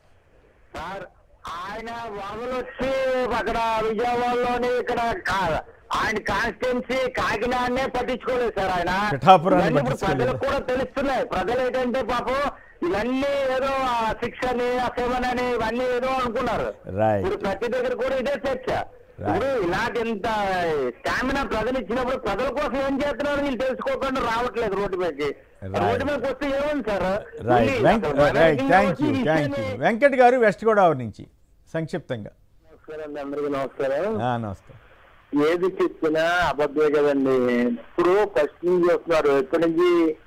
[SPEAKER 9] సార్ ఆయన వరదలు వచ్చి అక్కడ విజయవాడలోని ఇక్కడ కా- ఆయన కాన్స్టిట్యున్సీ కాకినాడనే పట్టించుకోలేదు సార్ ఆయన
[SPEAKER 2] పిఠాపురాన్ని
[SPEAKER 9] ఇవన్నీ ఇప్పుడు
[SPEAKER 2] పట్టించుకోలేదు.
[SPEAKER 9] ప్రజలకు కూడా తెలుస్తున్నాయి ప్రజలు ఏంటంటే పాపం ఇవన్నీ ఏదో ఆ శిక్ష అని అసేవన్ అని ఇవన్నీ ఏదో అనుకున్నారు
[SPEAKER 2] Right.
[SPEAKER 9] ఇప్పుడు ప్రతి దగ్గర కూడా ఇదే చర్చ ఇప్పుడు ఇలాంటి ఇంత స్టామినా ప్రజలు ఇచ్చినప్పుడు ప్రజల కోసం ఏం చేస్తున్నారు వీళ్ళు తెలుసుకోకుండా రావట్లేదు రోడ్డు మీదకి
[SPEAKER 2] Right.
[SPEAKER 9] రోడ్డు మీదకి వస్తే ఏముంది సార్
[SPEAKER 2] రైట్
[SPEAKER 9] ఉంది.
[SPEAKER 2] వెంక
[SPEAKER 9] అసలు
[SPEAKER 2] రైట్
[SPEAKER 9] ఇంకా
[SPEAKER 2] థ్యాంక్
[SPEAKER 9] వచ్చి
[SPEAKER 2] యూ
[SPEAKER 9] ఈ
[SPEAKER 2] థ్యాంక్ యూ
[SPEAKER 9] విషయాన్ని-
[SPEAKER 2] వెంకట్ గారు వెస్ట్ గోదావరి నుంచి సంక్షిప్తంగా
[SPEAKER 9] నమస్కారం అండి, అందరికీ నమస్కారం
[SPEAKER 2] ఆ, నమస్కారం
[SPEAKER 9] ఏది చెప్పినా అబద్ధమే కదండి ఇప్పుడు ఫస్ట్ నుంచి వస్తున్నారు ఎప్పటి నుంచి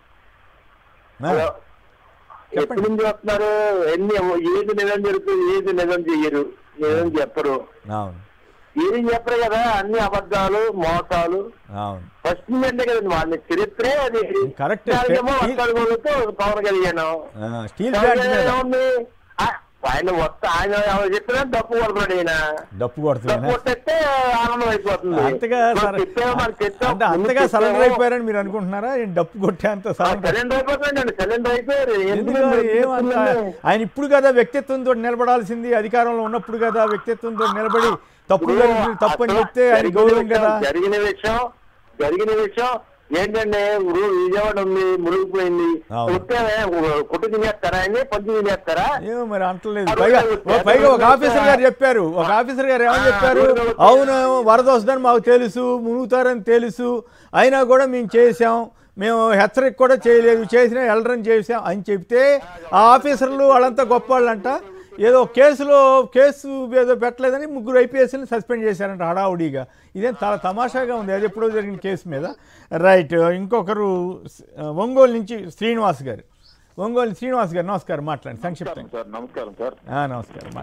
[SPEAKER 2] ఆ,
[SPEAKER 9] హలో? ఎప్పటి నుంచి వస్తున్నారు ఎన్ని ఏది నిజం జరుగుతుంది ఏది నిజం చెయ్యరు నిజం చెప్పరు
[SPEAKER 2] అవును
[SPEAKER 9] ఏది చెప్పరు కదా అన్ని అబద్ధాలు మోసాలు
[SPEAKER 2] అవును
[SPEAKER 9] ఫస్ట్ నుంచి అంటే కదండి వాళ్ళ చరిత్రే అది
[SPEAKER 2] కరెక్ట్.
[SPEAKER 9] దానికేమో వర్షాలు పవన్ కళ్యాణ్
[SPEAKER 2] ఆ, స్టీల్ ప్లాంట్ మీద
[SPEAKER 9] ఏముంది ఆ, ఆయన వస్తా ఆయన ఎవరు చెప్పినా డప్పు కొడతాడు ఆయన
[SPEAKER 2] డప్పు
[SPEAKER 9] డప్పు
[SPEAKER 2] కొడుతున్నా
[SPEAKER 9] కొట్టేస్తే ఆనందం అయిపోతుంది
[SPEAKER 2] అంతగా
[SPEAKER 9] మనం
[SPEAKER 2] సర-
[SPEAKER 9] చెప్పాము, మనం చెప్పాము,
[SPEAKER 2] అంటే
[SPEAKER 9] ముందు
[SPEAKER 2] అంతగా సరెండర్
[SPEAKER 9] చెప్పాము.
[SPEAKER 2] అయిపోయారని మీరు అనుకుంటున్నారా ఏం డప్పు కొట్టే అంత సరెండర్
[SPEAKER 9] సిలిండర్ అయిపోతుందండి సిలిండర్ అయిపోయారు
[SPEAKER 2] ఎందుకు
[SPEAKER 9] ఎందుకంటే
[SPEAKER 2] ఏమంత ఆయన ఇప్పుడు కదా వ్యక్తిత్వంతో నిలబడాల్సింది అధికారంలో ఉన్నప్పుడు కదా వ్యక్తిత్వంతో నిలబడి తప్పు
[SPEAKER 9] ఇప్పుడు
[SPEAKER 2] జరిగింది తప్పు అని
[SPEAKER 9] అసలు
[SPEAKER 2] చెప్తే ఆయన
[SPEAKER 9] జరిగిన
[SPEAKER 2] గౌరవం
[SPEAKER 9] విషయం-
[SPEAKER 2] కదా
[SPEAKER 9] జరిగిన విషయం జరిగిన విషయం ఏంటంటే ఇప్పుడు విజయవాడ ఉంది మునిగిపోయింది
[SPEAKER 2] అవును.
[SPEAKER 9] వస్తే కుట్టు తినేస్తారా అని పొద్దు తినేస్తారా
[SPEAKER 2] ఏమో మరి అంటలేదు
[SPEAKER 9] ఆ
[SPEAKER 2] పైగా
[SPEAKER 9] రోజు
[SPEAKER 2] ఓ పైగా ఒక
[SPEAKER 9] రోజు
[SPEAKER 2] ఆఫీసర్ గారు చెప్పారు ఒక ఆఫీసర్ గారు ఏమని
[SPEAKER 9] ఆ,
[SPEAKER 2] చెప్పారు
[SPEAKER 9] రోజు వచ్చి-
[SPEAKER 2] అవును వరద వస్తుందని మాకు తెలుసు మునుగుతారని తెలుసు అయినా కూడా మేము చేసాం మేము హెచ్చరిక కూడా చేయలేదు చేసినా వెళ్ళరని చేసాం అని చెప్తే ఆ ఆఫీసర్లు వాళ్ళంతా గొప్ప వాళ్ళంట ఏదో కేసులో కేసు ఏదో పెట్టలేదని ముగ్గురు ఐపీఎస్ని సస్పెండ్ చేశారంట హడావుడిగా ఇదేం చాలా తమాషాగా ఉంది అది ఎప్పుడో జరిగిన కేసు మీద రైట్ ఇంకొకరు ఆ, ఒంగోలు నుంచి శ్రీనివాస్ గారు ఒంగోలు శ్రీనివాస్ గారు నమస్కారం మాట్లాడండి సంక్షిప్తంగా
[SPEAKER 9] సార్ నమస్కారం సార్
[SPEAKER 2] ఆ, నమస్కారం మాట్లాడండి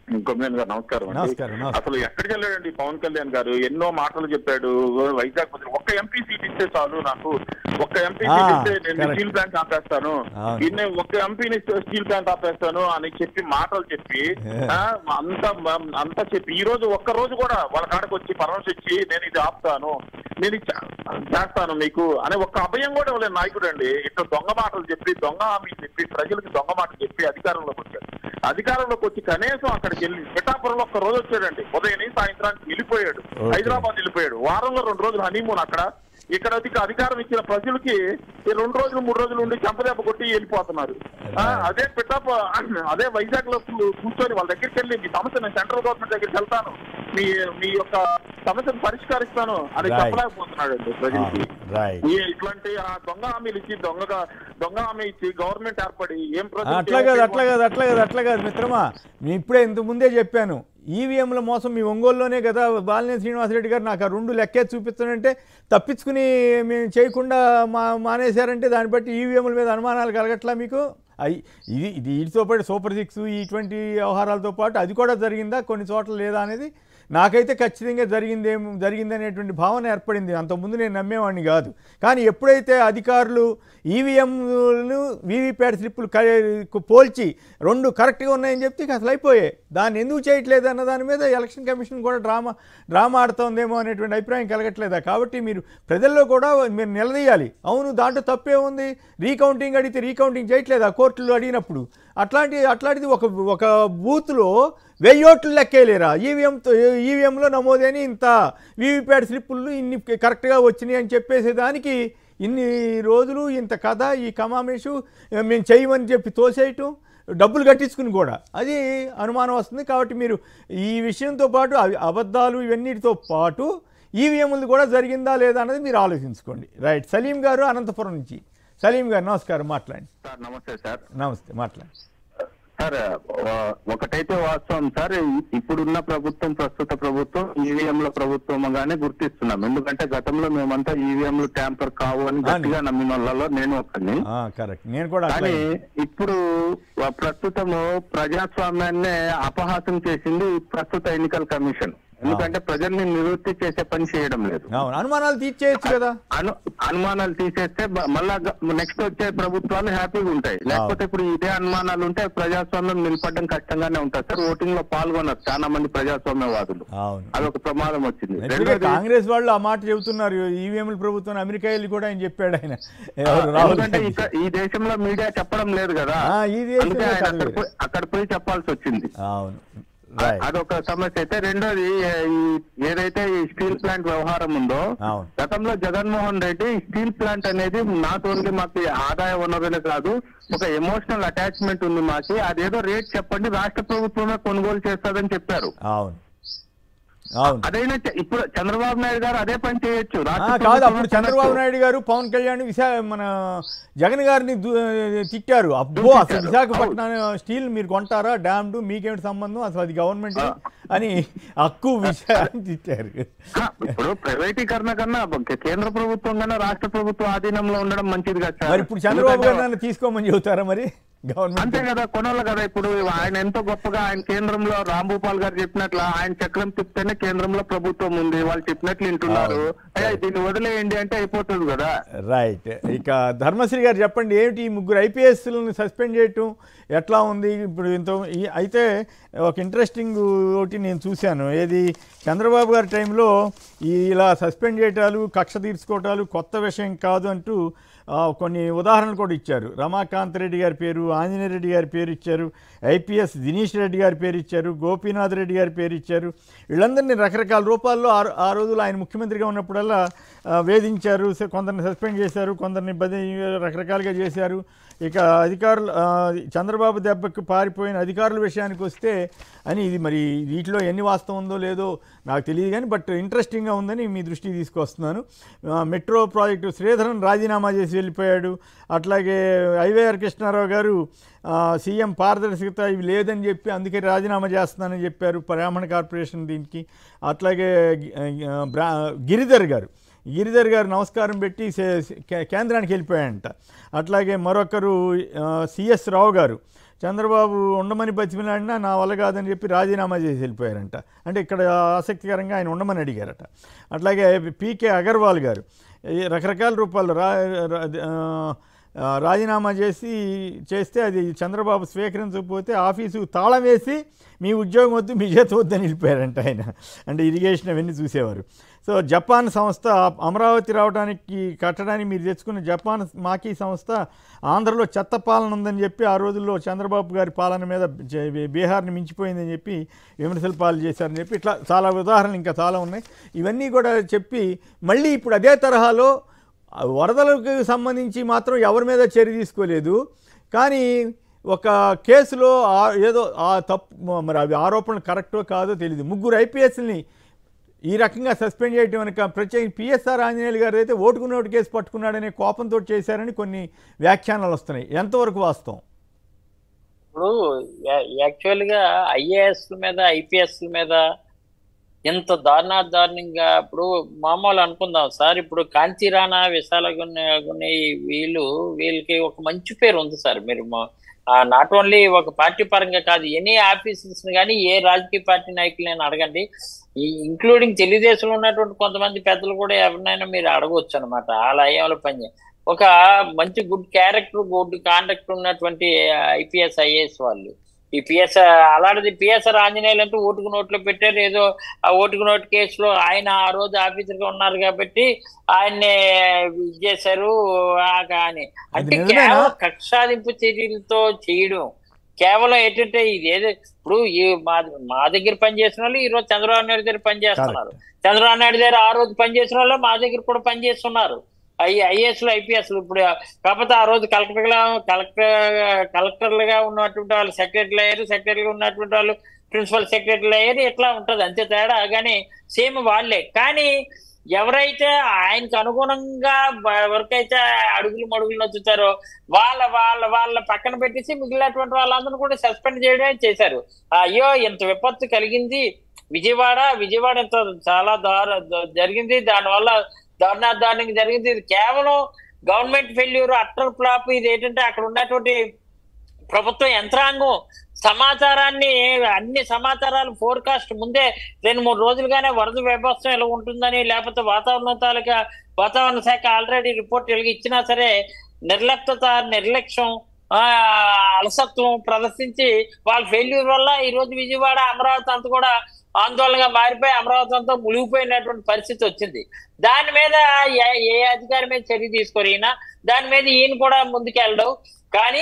[SPEAKER 12] గొమ్మినేని గారు నమస్కారం అండి.
[SPEAKER 2] నమస్కారం, నమస్కారం.
[SPEAKER 12] అసలు ఎక్కడికి వెళ్ళాడండి పవన్ కళ్యాణ్ గారు ఎన్నో మాటలు చెప్పాడు వైజాగ్ బదులు ఒక్క ఎంపీ సీట్ ఇస్తే చాలు నాకు ఒక్క ఎంపీ
[SPEAKER 2] ఆ,
[SPEAKER 12] సీట్ ఇస్తే నేను
[SPEAKER 2] correct.
[SPEAKER 12] స్టీల్ ప్లాంట్ ఆపేస్తాను
[SPEAKER 2] అవును.
[SPEAKER 12] ఇన్నే ఒక్క ఎంపీని స్టీల్ ప్లాంట్ ఆపేస్తాను అని చెప్పి మాటలు చెప్పి ఆ, అంత అంతా చెప్పి ఈ రోజు ఒక్క రోజు కూడా వాళ్ళ కాడకు వచ్చి పరామర్శ ఇచ్చి నేను ఇది ఆపుతాను నేను ఇది చే- చేస్తాను మీకు అనే ఒక్క అభయం కూడా ఇవ్వలేని నాయకుడు అండి ఇట్లా దొంగ మాటలు చెప్పి దొంగ హామీలు చెప్పి ప్రజలకు దొంగ మాటలు చెప్పి అధికారంలోకి వచ్చాడు అధికారంలోకి వచ్చి కనీసం అక్కడికి వెళ్ళి పిఠాపురంలో ఒక్క రోజు వచ్చాడండి ఉదయం నుంచి సాయంత్రానికి వెళ్ళిపోయాడు
[SPEAKER 2] Okay.
[SPEAKER 12] హైదరాబాద్ వెళ్ళిపోయాడు వారంలో రెండు రోజులు హనీమూన్ అక్కడ ఇక్కడ అధిక అధికారం ఇచ్చిన ప్రజలకి ఈ రెండు రోజులు మూడు రోజులు ఉండి చంపదెబ్బ కొట్టి వెళ్ళిపోతున్నారు ఆ, అదే పిఠాప అదే వైజాగ్ లో కూ- కూర్చొని వాళ్ళ దగ్గరికి వెళ్ళి మీ సమస్య నేను సెంట్రల్ గవర్నమెంట్ దగ్గరికి వెళ్తాను మీ మీ యొక్క సమస్యను పరిష్కరిస్తాను అని
[SPEAKER 2] Right.
[SPEAKER 12] చెప్పలేకపోతున్నాడు అండి ప్రజలకి
[SPEAKER 2] రైట్
[SPEAKER 12] ఈ ఇట్లాంటి ఆ దొంగ హామీలు ఇచ్చి దొంగగా దొంగ హామీ ఇచ్చి గవర్నమెంట్ ఏర్పడి ఏం
[SPEAKER 2] ఆ,
[SPEAKER 12] ప్రజలకు
[SPEAKER 2] అట్లా
[SPEAKER 12] ఏం
[SPEAKER 2] కాదు
[SPEAKER 12] ఉపయోగం?
[SPEAKER 2] అట్లా కాదు అట్లా కాదు అట్లా కాదు మిత్రమా నేను ఇప్పుడే ఇంత ముందే చెప్పాను ఈవీఎంల మోసం మీ ఒంగోలులోనే కదా బాలినేని శ్రీనివాసరెడ్డి గారు నాకు ఆ రెండు లెక్కే చూపిస్తానంటే తప్పించుకుని మేము చేయకుండా మా మానేశారంటే దాన్ని బట్టి ఈవీఎంల మీద అనుమానాలు కలగట్లా మీకు అయి ఇది ఇది వీటితో పాటు సూపర్ సిక్స్ ఇటువంటి వ్యవహారాలతో పాటు అది కూడా జరిగిందా కొన్ని చోట్ల లేదా అనేది నాకైతే ఖచ్చితంగా జరిగిందేం జరిగిందనేటువంటి భావన ఏర్పడింది అంతకుముందు నేను నమ్మేవాడిని కాదు కానీ ఎప్పుడైతే అధికారులు ఈవీఎంలు వీవీప్యాట్ స్లిప్పులు క- పోల్చి రెండు కరెక్ట్గా ఉన్నాయని చెప్తే ఇక అసలు అయిపోయాయి దాన్ని ఎందుకు చేయట్లేదు అన్న దాని మీద ఎలక్షన్ కమిషన్ కూడా డ్రామా డ్రామా ఆడుతోందేమో అనేటువంటి అభిప్రాయం కలగట్లేదా కాబట్టి మీరు ప్రజల్లో కూడా మీరు నిలదీయాలి అవును దాంట్లో తప్పే ఉంది రీకౌంటింగ్ అడిగితే రీకౌంటింగ్ చేయట్లేదా కోర్టులో అడిగినప్పుడు అట్లాంటి అట్లాంటిది ఒక ఒక బూత్లో వెయ్యి ఓట్లు లెక్కేయలేరా ఈవీఎంతో ఈవీఎంలో నమోదైన ఇంత వీవీప్యాట్ స్లిప్పులు ఇన్ని కరెక్ట్గా వచ్చినాయి అని చెప్పేసేదానికి ఇన్ని రోజులు ఇంత కథ ఈ కమామేషు మేము చేయమని చెప్పి తోసేయటం డబ్బులు కట్టించుకుని కూడా అది అనుమానం వస్తుంది కాబట్టి మీరు ఈ విషయంతో పాటు అవి- అబద్ధాలు ఇవన్నిటితో పాటు ఈవీఎంలు కూడా జరిగిందా లేదా అన్నది మీరు ఆలోచించుకోండి రైట్ సలీం గారు అనంతపురం నుంచి సలీం గారు నమస్కారం మాట్లాడండి
[SPEAKER 9] సార్ నమస్తే సార్
[SPEAKER 2] నమస్తే మాట్లాడండి
[SPEAKER 9] సార్ ఆ, ఒకటైతే వాస్తవం సార్ ఈ- ఇప్పుడున్న ప్రభుత్వం ప్రస్తుత ప్రభుత్వం ఈవీఎంల ప్రభుత్వంగానే గుర్తిస్తున్నాం ఎందుకంటే గతంలో మేమంతా ఈవీఎంలు ట్యాంపర్ కావు అని గట్టిగా నమ్మిన వాళ్ళలో నేను ఒకరిని
[SPEAKER 2] కరెక్ట్ నేను కూడా
[SPEAKER 9] కానీ
[SPEAKER 2] అట్లా
[SPEAKER 9] ఇప్పుడు ఆ ప్రస్తుతము ప్రజాస్వామ్యాన్నే అపహాసం చేసింది ఈ ప్రస్తుత ఎన్నికల కమిషన్ ఎందుకంటే ప్రజల్ని నివృత్తి చేసే పని చేయడం లేదు
[SPEAKER 2] అవును అనుమానాలు తీర్చేయచ్చు కదా
[SPEAKER 9] అను అనుమానాలు తీసేస్తే బ- మళ్ళా నెక్స్ట్ వచ్చే ప్రభుత్వాలు హ్యాపీగా ఉంటాయి లేకపోతే ఇప్పుడు ఇదే అనుమానాలు ఉంటే ప్రజాస్వామ్యం నిలబడడం కష్టంగానే ఉంటుంది సార్ ఓటింగ్ లో పాల్గొన్నారు చాలా మంది ప్రజాస్వామ్యవాదులు
[SPEAKER 2] అవును
[SPEAKER 9] అదొక ప్రమాదం వచ్చింది
[SPEAKER 2] Actually
[SPEAKER 9] రెండోది
[SPEAKER 2] కాంగ్రెస్ వాళ్ళు ఆ మాట చెబుతున్నారు ఈవీఎంల ప్రభుత్వం అమెరికా వెళ్ళి కూడా ఆయన చెప్పాడు ఆయన ఎవరు రాహుల్
[SPEAKER 9] ఎందుకంటే
[SPEAKER 2] గాంధీ.
[SPEAKER 9] ఇక- ఈ దేశంలో మీడియా చెప్పడం లేదు కదా
[SPEAKER 2] ఆ, ఈ దేశంలో
[SPEAKER 9] అందుకే ఆయన
[SPEAKER 2] చదివారు.
[SPEAKER 9] అక్కడ పోయి- అక్కడ పోయి చెప్పాల్సి వచ్చింది
[SPEAKER 2] అవును
[SPEAKER 9] అ- అదొక సమస్య అయితే రెండోది ఏ- ఈ ఏదైతే ఈ స్టీల్ ప్లాంట్ వ్యవహారం ఉందో
[SPEAKER 2] అవును
[SPEAKER 9] గతంలో జగన్మోహన్ రెడ్డి స్టీల్ ప్లాంట్ అనేది నాట్ ఓన్లీ మాకు ఆదాయ వనరులే కాదు ఒక ఎమోషనల్ అటాచ్మెంట్ ఉంది మాకి అదేదో రేట్ చెప్పండి రాష్ట్ర ప్రభుత్వమే కొనుగోలు చేస్తాదని చెప్పారు
[SPEAKER 2] అవును అవును
[SPEAKER 9] అదైనా చె- ఇప్పుడు చంద్రబాబు నాయుడు గారు అదే పని చేయొచ్చు
[SPEAKER 2] ఆ,
[SPEAKER 9] రాష్ట్ర
[SPEAKER 2] కాదు
[SPEAKER 9] ప్రభుత్వమే
[SPEAKER 2] అప్పుడు చంద్రబాబు
[SPEAKER 9] కొనొచ్చు.
[SPEAKER 2] నాయుడు గారు పవన్ కళ్యాణ్ విశా మన జగన్ గారిని దు- తిట్టారు అబ్బో అసలు విశాఖపట్నం స్టీల్ మీరు కొంటారా డ్యామ్డ్ మీకేమిటి సంబంధం అసలు అది గవర్నమెంట్ అని హక్కు విషయాన్ని తిట్టారు
[SPEAKER 9] ఇప్పుడు ప్రైవేటీకరణ కన్నా కేంద్ర ప్రభుత్వం కన్నా రాష్ట్ర ప్రభుత్వం ఆధీనంలో ఉండడం మంచిది కదా సార్.
[SPEAKER 2] మరి ఇప్పుడు చంద్రబాబు
[SPEAKER 9] ఎందుకంటే-
[SPEAKER 2] గారు నన్ను తీసుకోమని చెబుతారా మరి గవర్నమెంట్
[SPEAKER 9] అంతే కదా కొనాలి కదా ఇప్పుడు ఆయన ఎంతో గొప్పగా ఆయన కేంద్రంలో రాంభూపాల్ గారు చెప్పినట్లు ఆయన చక్రం తిప్పితేనే కేంద్రంలో ప్రభుత్వం ఉంది వాళ్ళు చెప్పినట్లు వింటున్నారు అయ్యా దీన్ని వదిలేయండి అంటే అయిపోతుంది కదా
[SPEAKER 2] రైట్ ఇక ధర్మశ్రీ గారు చెప్పండి ఏమిటి ఈ ముగ్గురు ఐపీఎస్లను సస్పెండ్ చేయటం ఎట్లా ఉంది ఇప్పుడు ఇంత ఈ- అయితే ఒక ఇంట్రెస్టింగ్ ఒకటి నేను చూశాను ఏది చంద్రబాబు గారి టైంలో ఈ ఇలా సస్పెండ్ చేయటాలు కక్ష తీర్చుకోవటాలు కొత్త విషయం కాదు అంటూ ఆ, కొన్ని ఉదాహరణలు కూడా ఇచ్చారు రమాకాంత్ రెడ్డి గారి పేరు ఆంజనేయ రెడ్డి గారి పేరు ఇచ్చారు ఐపీఎస్ దినేష్ రెడ్డి గారి పేరు ఇచ్చారు గోపీనాథ్ రెడ్డి గారి పేరు ఇచ్చారు వీళ్ళందరినీ రకరకాల రూపాల్లో ఆ రో- ఆ రోజులు ఆయన ముఖ్యమంత్రిగా ఉన్నప్పుడల్లా ఆ, వేధించారు స- కొందరిని సస్పెండ్ చేశారు కొందరిని ఇబ్బంది రకరకాలుగా చేశారు ఇక అధికారులు ఆ, చంద్రబాబు దెబ్బకు పారిపోయిన అధికారుల విషయానికి వస్తే అని ఇది మరి వీటిలో ఎన్ని వాస్తవం ఉందో లేదో నాకు తెలియదు కానీ బట్ ఇంట్రెస్టింగ్గా ఉందని మీ దృష్టికి తీసుకొస్తున్నాను ఆ, మెట్రో ప్రాజెక్టు శ్రీధరన్ రాజీనామా చేసి వెళ్ళిపోయాడు అట్లాగే ఐవైఆర్ కృష్ణారావు గారు ఆ, సీఎం పారదర్శకత ఇవి లేదని చెప్పి అందుకే రాజీనామా చేస్తున్నానని చెప్పారు బ్రాహ్మణ కార్పొరేషన్ దీనికి అట్లాగే గి- ఆ, బ్రా గిరిధర్ గారు గిరిధర్ గారు నమస్కారం పెట్టి సే- కే- కేంద్రానికి వెళ్ళిపోయాయంట అట్లాగే మరొకరు సిఎస్ రావు గారు చంద్రబాబు ఉండమని బతిమిలాడినా నా వల్ల కాదని చెప్పి రాజీనామా చేసి వెళ్ళిపోయారంట అంటే ఇక్కడ ఆసక్తికరంగా ఆయన ఉండమని అడిగారట అట్లాగే పీకే అగర్వాల్ గారు ఈ రకరకాల రూపాయలు రా రా- ఆ, ఆ, రాజీనామా చేసి చేస్తే అది చంద్రబాబు స్వీకరించకపోతే ఆఫీసు తాళం వేసి మీ ఉద్యోగం వద్దు మీ చేత వద్దని వెళ్ళిపోయారంట ఆయన అంటే ఇరిగేషన్ అవన్నీ చూసేవారు సో జపాన్ సంస్థ అమరావతి రావడానికి కట్టడానికి మీరు తెచ్చుకున్న జపాన్ మాకీ సంస్థ ఆంధ్రలో చెత్త పాలన ఉందని చెప్పి ఆ రోజుల్లో చంద్రబాబు గారి పాలన మీద జ- బీహార్ని మించిపోయిందని చెప్పి విమర్శలు పాలు చేశారని చెప్పి ఇట్లా చాలా ఉదాహరణలు ఇంకా చాలా ఉన్నాయి ఇవన్నీ కూడా చెప్పి మళ్ళీ ఇప్పుడు అదే తరహాలో ఆ వరదలకు సంబంధించి మాత్రం ఎవరి మీద చర్య తీసుకోలేదు కానీ ఒక కేసులో ఆ- ఏదో ఆ తప్పు మరి అవి ఆరోపణలు కరెక్టో కాదో తెలియదు ముగ్గురు ఐపీఎస్ని ఈ రకంగా సస్పెండ్ చేయడం వెనక ప్రత్యేక పిఎస్ఆర్ ఆంజనేయులు గారు అయితే ఓటుకు నోటు కేసు పట్టుకున్నాడనే కోపంతో చేశారని కొన్ని వ్యాఖ్యానాలు వస్తున్నాయి ఎంతవరకు వాస్తవం
[SPEAKER 10] ఇప్పుడు యాక్చువల్ గా ఐఏఎస్ మీద ఐపీఎస్ మీద ఇంత దారుణా దారుణంగా ఇప్పుడు మామూలు అనుకుందాం సార్ ఇప్పుడు కాంతిరాణా విశాల గుని వీళ్ళు వీళ్ళకి ఒక మంచి పేరు ఉంది సార్ మీరు నాట్ ఓన్లీ ఒక పార్టీ పరంగా కాదు ఎనీ ఆఫీసర్స్ కానీ ఏ రాజకీయ పార్టీ నాయకులైనా అడగండి ఈ ఇంక్లూడింగ్ తెలుగుదేశంలో ఉన్నటువంటి కొంతమంది పెద్దలు కూడా ఎవరినైనా మీరు అడగవచ్చు అనమాట ఆ లయంలో పని ఒక మంచి గుడ్ క్యారెక్టర్ గుడ్ కాండక్ట్ ఉన్నటువంటి ఐపీఎస్ ఐఏఎస్ వాళ్ళు ఈ పిఎస్ అలాంటిది పిఎస్ఆర్ ఆంజనేయులు అంటే ఓటుకు నోట్లో పెట్టారు ఏదో ఆ ఓటుకు నోటు కేసులో ఆయన ఆ రోజు ఆఫీసర్ గా ఉన్నారు కాబట్టి ఆయన్ని ఇది చేశారు ఆ కానీ అంటే
[SPEAKER 2] నిజమేనా?
[SPEAKER 10] కేవలం కక్షాదింపు చర్యలతో చేయడం కేవలం ఏంటంటే ఇది ఏదో ఇప్పుడు ఈ మా మా దగ్గర పనిచేసిన వాళ్ళు ఈ రోజు చంద్రబాబు నాయుడు దగ్గర పనిచేస్తున్నారు చంద్రబాబు నాయుడు దగ్గర ఆ రోజు పనిచేసిన వాళ్ళు మా దగ్గర కూడా పనిచేస్తున్నారు ఐ ఐఏఎస్లు ఐపీఎస్లు ఇప్పుడు కాకపోతే ఆ రోజు కలెక్టర్గా కలెక్టర్ కలెక్టర్లుగా ఉన్నటువంటి వాళ్ళు సెక్రటరీలు అయ్యారు సెక్రటరీగా ఉన్నటువంటి వాళ్ళు ప్రిన్సిపల్ సెక్రటరీలు అయ్యారు ఇట్లా ఉంటది అంతే తేడా కానీ సేమ్ వాళ్ళే కానీ ఎవరైతే ఆయనకు అనుగుణంగా బ- ఎవరికైతే అడుగులు మడుగులు నచ్చుతారో వాళ్ళ వాళ్ళ వాళ్ళ పక్కన పెట్టేసి మిగిలినటువంటి వాళ్ళందరూ కూడా సస్పెండ్ చేయడమే చేశారు అయ్యో ఇంత విపత్తు కలిగింది విజయవాడ విజయవాడ ఇంత చాలా దారు ద- జరిగింది దానివల్ల దారుణా దారుణంగా జరిగింది ఇది కేవలం గవర్నమెంట్ ఫెయిల్యూర్ అట్టర్ ఫ్లాప్ ఇది ఏంటంటే అక్కడ ఉన్నటువంటి ప్రభుత్వ యంత్రాంగం సమాచారాన్ని అన్ని సమాచారాలు ఫోర్కాస్ట్ ముందే రెండు మూడు రోజులుగానే వరద వ్యవస్థ ఎలా ఉంటుందని లేకపోతే వాతావరణ తాలూకా వాతావరణ శాఖ ఆల్రెడీ రిపోర్ట్ వెలిగి ఇచ్చినా సరే నిర్లప్తత నిర్లక్ష్యం ఆ అలసత్వం ప్రదర్శించి వాళ్ళ ఫెయిల్యూర్ వల్ల ఈ రోజు విజయవాడ అమరావతి అంతా కూడా ఆందోళనగా మారిపోయి అమరావతి అంతా మునిగిపోయినటువంటి పరిస్థితి వచ్చింది దాని మీద ఏ- ఏ అధికారి మీద చర్య తీసుకోరు ఈయన దాని మీద ఈయన కూడా ముందుకెళ్ళడు కానీ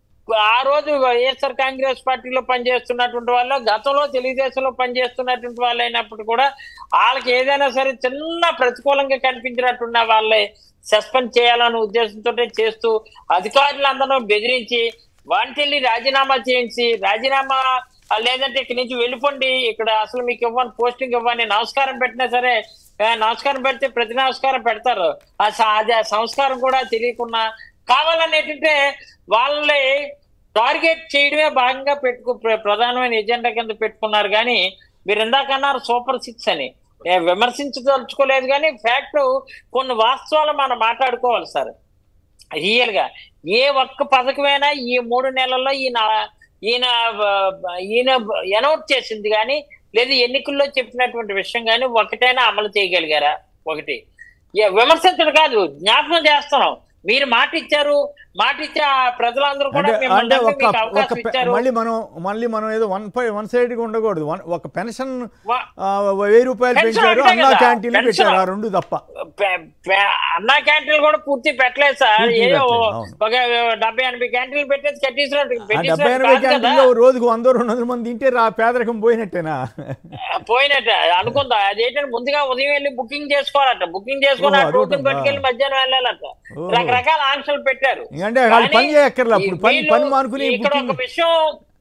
[SPEAKER 10] ఆ రోజు వైఎస్ఆర్ కాంగ్రెస్ పార్టీలో పనిచేస్తున్నటువంటి వాళ్ళు గతంలో తెలుగుదేశంలో పనిచేస్తున్నటువంటి వాళ్ళు అయినప్పుడు కూడా వాళ్ళకి ఏదైనా సరే చిన్న ప్రతికూలంగా కనిపించినట్టున్న వాళ్ళే సస్పెండ్ చేయాలనే ఉద్దేశంతో చేస్తూ అధికారులందరూ బెదిరించి వాంటెళ్ళి రాజీనామా చేయించి రాజీనామా ఆ, లేదంటే ఇక్కడి నుంచి వెళ్ళిపోండి ఇక్కడ అసలు మీకు ఇవ్వని పోస్టింగ్ ఇవ్వని నమస్కారం పెట్టినా సరే ఆ, నమస్కారం పెడితే ప్రతి నమస్కారం పెడతారు ఆ స- అది ఆ సంస్కారం కూడా తెలియకుండా కావాలని ఏంటంటే వాళ్ళని టార్గెట్ చేయడమే భాగంగా పెట్టుకు ప్ర- ప్రధానమైన ఎజెండా కింద పెట్టుకున్నారు కానీ మీరు ఇందాక అన్నారు సూపర్ సిక్స్ అని నేను విమర్శించదలుచుకోలేదు కానీ ఫ్యాక్ట్ కొన్ని వాస్తవాలు మనం మాట్లాడుకోవాలి సార్ రియల్ గా ఏ ఒక్క పథకమైనా ఈ మూడు నెలల్లో ఈయన ఈయన ఆ, ఈయన అనౌన్స్ చేసింది కానీ లేదా ఎన్నికల్లో చెప్పినటువంటి విషయం కానీ ఒకటైనా అమలు చేయగలిగారా ఒకటి ఏ, విమర్శించడం కాదు జ్ఞాపకం చేస్తున్నాం మీరు మాట ఇచ్చారు మాట ఇచ్చి ఆ ప్రజలందరూ కూడా
[SPEAKER 2] అంటే
[SPEAKER 10] మిమ్మల్ని
[SPEAKER 2] అంటే
[SPEAKER 10] నమ్మి
[SPEAKER 2] ఒక
[SPEAKER 10] మీకు
[SPEAKER 2] ఒక
[SPEAKER 10] అవకాశం
[SPEAKER 2] పె-
[SPEAKER 10] ఇచ్చారు
[SPEAKER 2] మళ్ళీ మనం మళ్ళీ మనం ఏదో వన్ పై వన్ సైడ్ గా ఉండకూడదు వన్- ఒక పెన్షన్ ఆ, వెయ్యి రూపాయలు
[SPEAKER 10] పెన్షన్
[SPEAKER 2] పెంచారు
[SPEAKER 10] ఒకటే
[SPEAKER 2] అన్నా
[SPEAKER 10] కదా,
[SPEAKER 2] క్యాంటీన్లు
[SPEAKER 10] పెన్షన్.
[SPEAKER 2] పెట్టారు ఆ రెండు తప్ప
[SPEAKER 10] పె- పె- అన్నా క్యాంటీన్లు కూడా పూర్తి పెట్టలేదు సార్
[SPEAKER 2] పూర్తి
[SPEAKER 10] ఏదో
[SPEAKER 2] పెట్టలేదు, అవును.
[SPEAKER 10] ఒక డెబ్బై ఎనభై క్యాంటీన్లు పెట్టేసి కట్టేసినట్టు
[SPEAKER 2] ఆ డెబ్బై
[SPEAKER 10] పెట్టేసినట్టు
[SPEAKER 2] ఎనభై
[SPEAKER 10] కాదు కదా.
[SPEAKER 2] క్యాంటీన్లో రోజుకు వంద రెండు వందల మంది తింటే రా పేదరికం పోయినట్టేనా
[SPEAKER 10] పోయినట్టు అనుకుందా అదేంటంటే ముందుగా ఉదయం వెళ్ళి బుకింగ్ చేసుకోవాలట బుకింగ్ చేసుకుని
[SPEAKER 2] ఓహో,
[SPEAKER 10] ఆ
[SPEAKER 2] అదొకటి
[SPEAKER 10] టోకెన్
[SPEAKER 2] ఉందా?
[SPEAKER 10] పట్టుకెళ్ళి మధ్యాహ్నం వెళ్ళాలట
[SPEAKER 2] ఓహో.
[SPEAKER 10] రకరకాల ఆంక్షలు పెట్టారు
[SPEAKER 2] అంటే వాళ్ళు
[SPEAKER 10] కానీ
[SPEAKER 2] పని చేయక్కర్లా అప్పుడు పని
[SPEAKER 10] వీళ్ళు
[SPEAKER 2] పని మానుకుని
[SPEAKER 10] ఇక్కడ ఒక
[SPEAKER 2] బుకింగ్
[SPEAKER 10] విషయం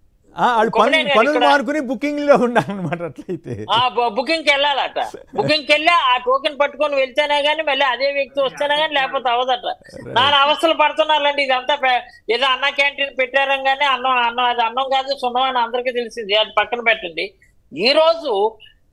[SPEAKER 2] ఆ, వాళ్ళు పని
[SPEAKER 10] కొమ్మనేని గారు
[SPEAKER 2] పనులు
[SPEAKER 10] ఇక్కడ-
[SPEAKER 2] మానుకుని బుకింగ్ లో ఉండాలన్నమాట అట్లయితే
[SPEAKER 10] ఆ బుకింగ్ కి వెళ్ళాలట బుకింగ్ కి వెళ్ళి ఆ టోకెన్ పట్టుకొని వెళ్తేనే గానీ మళ్ళీ అదే వ్యక్తి వస్తేనే గానీ లేకపోతే అవదట నాన్న అవస్థలు పడుతున్నారండి ఇదంతా పె- ఏదో అన్న క్యాంటీన్ పెట్టారం కానీ అన్నం అన్నం అది అన్నం కాదు సున్నం అని అందరికీ తెలిసింది అది పక్కన పెట్టండి ఈ రోజు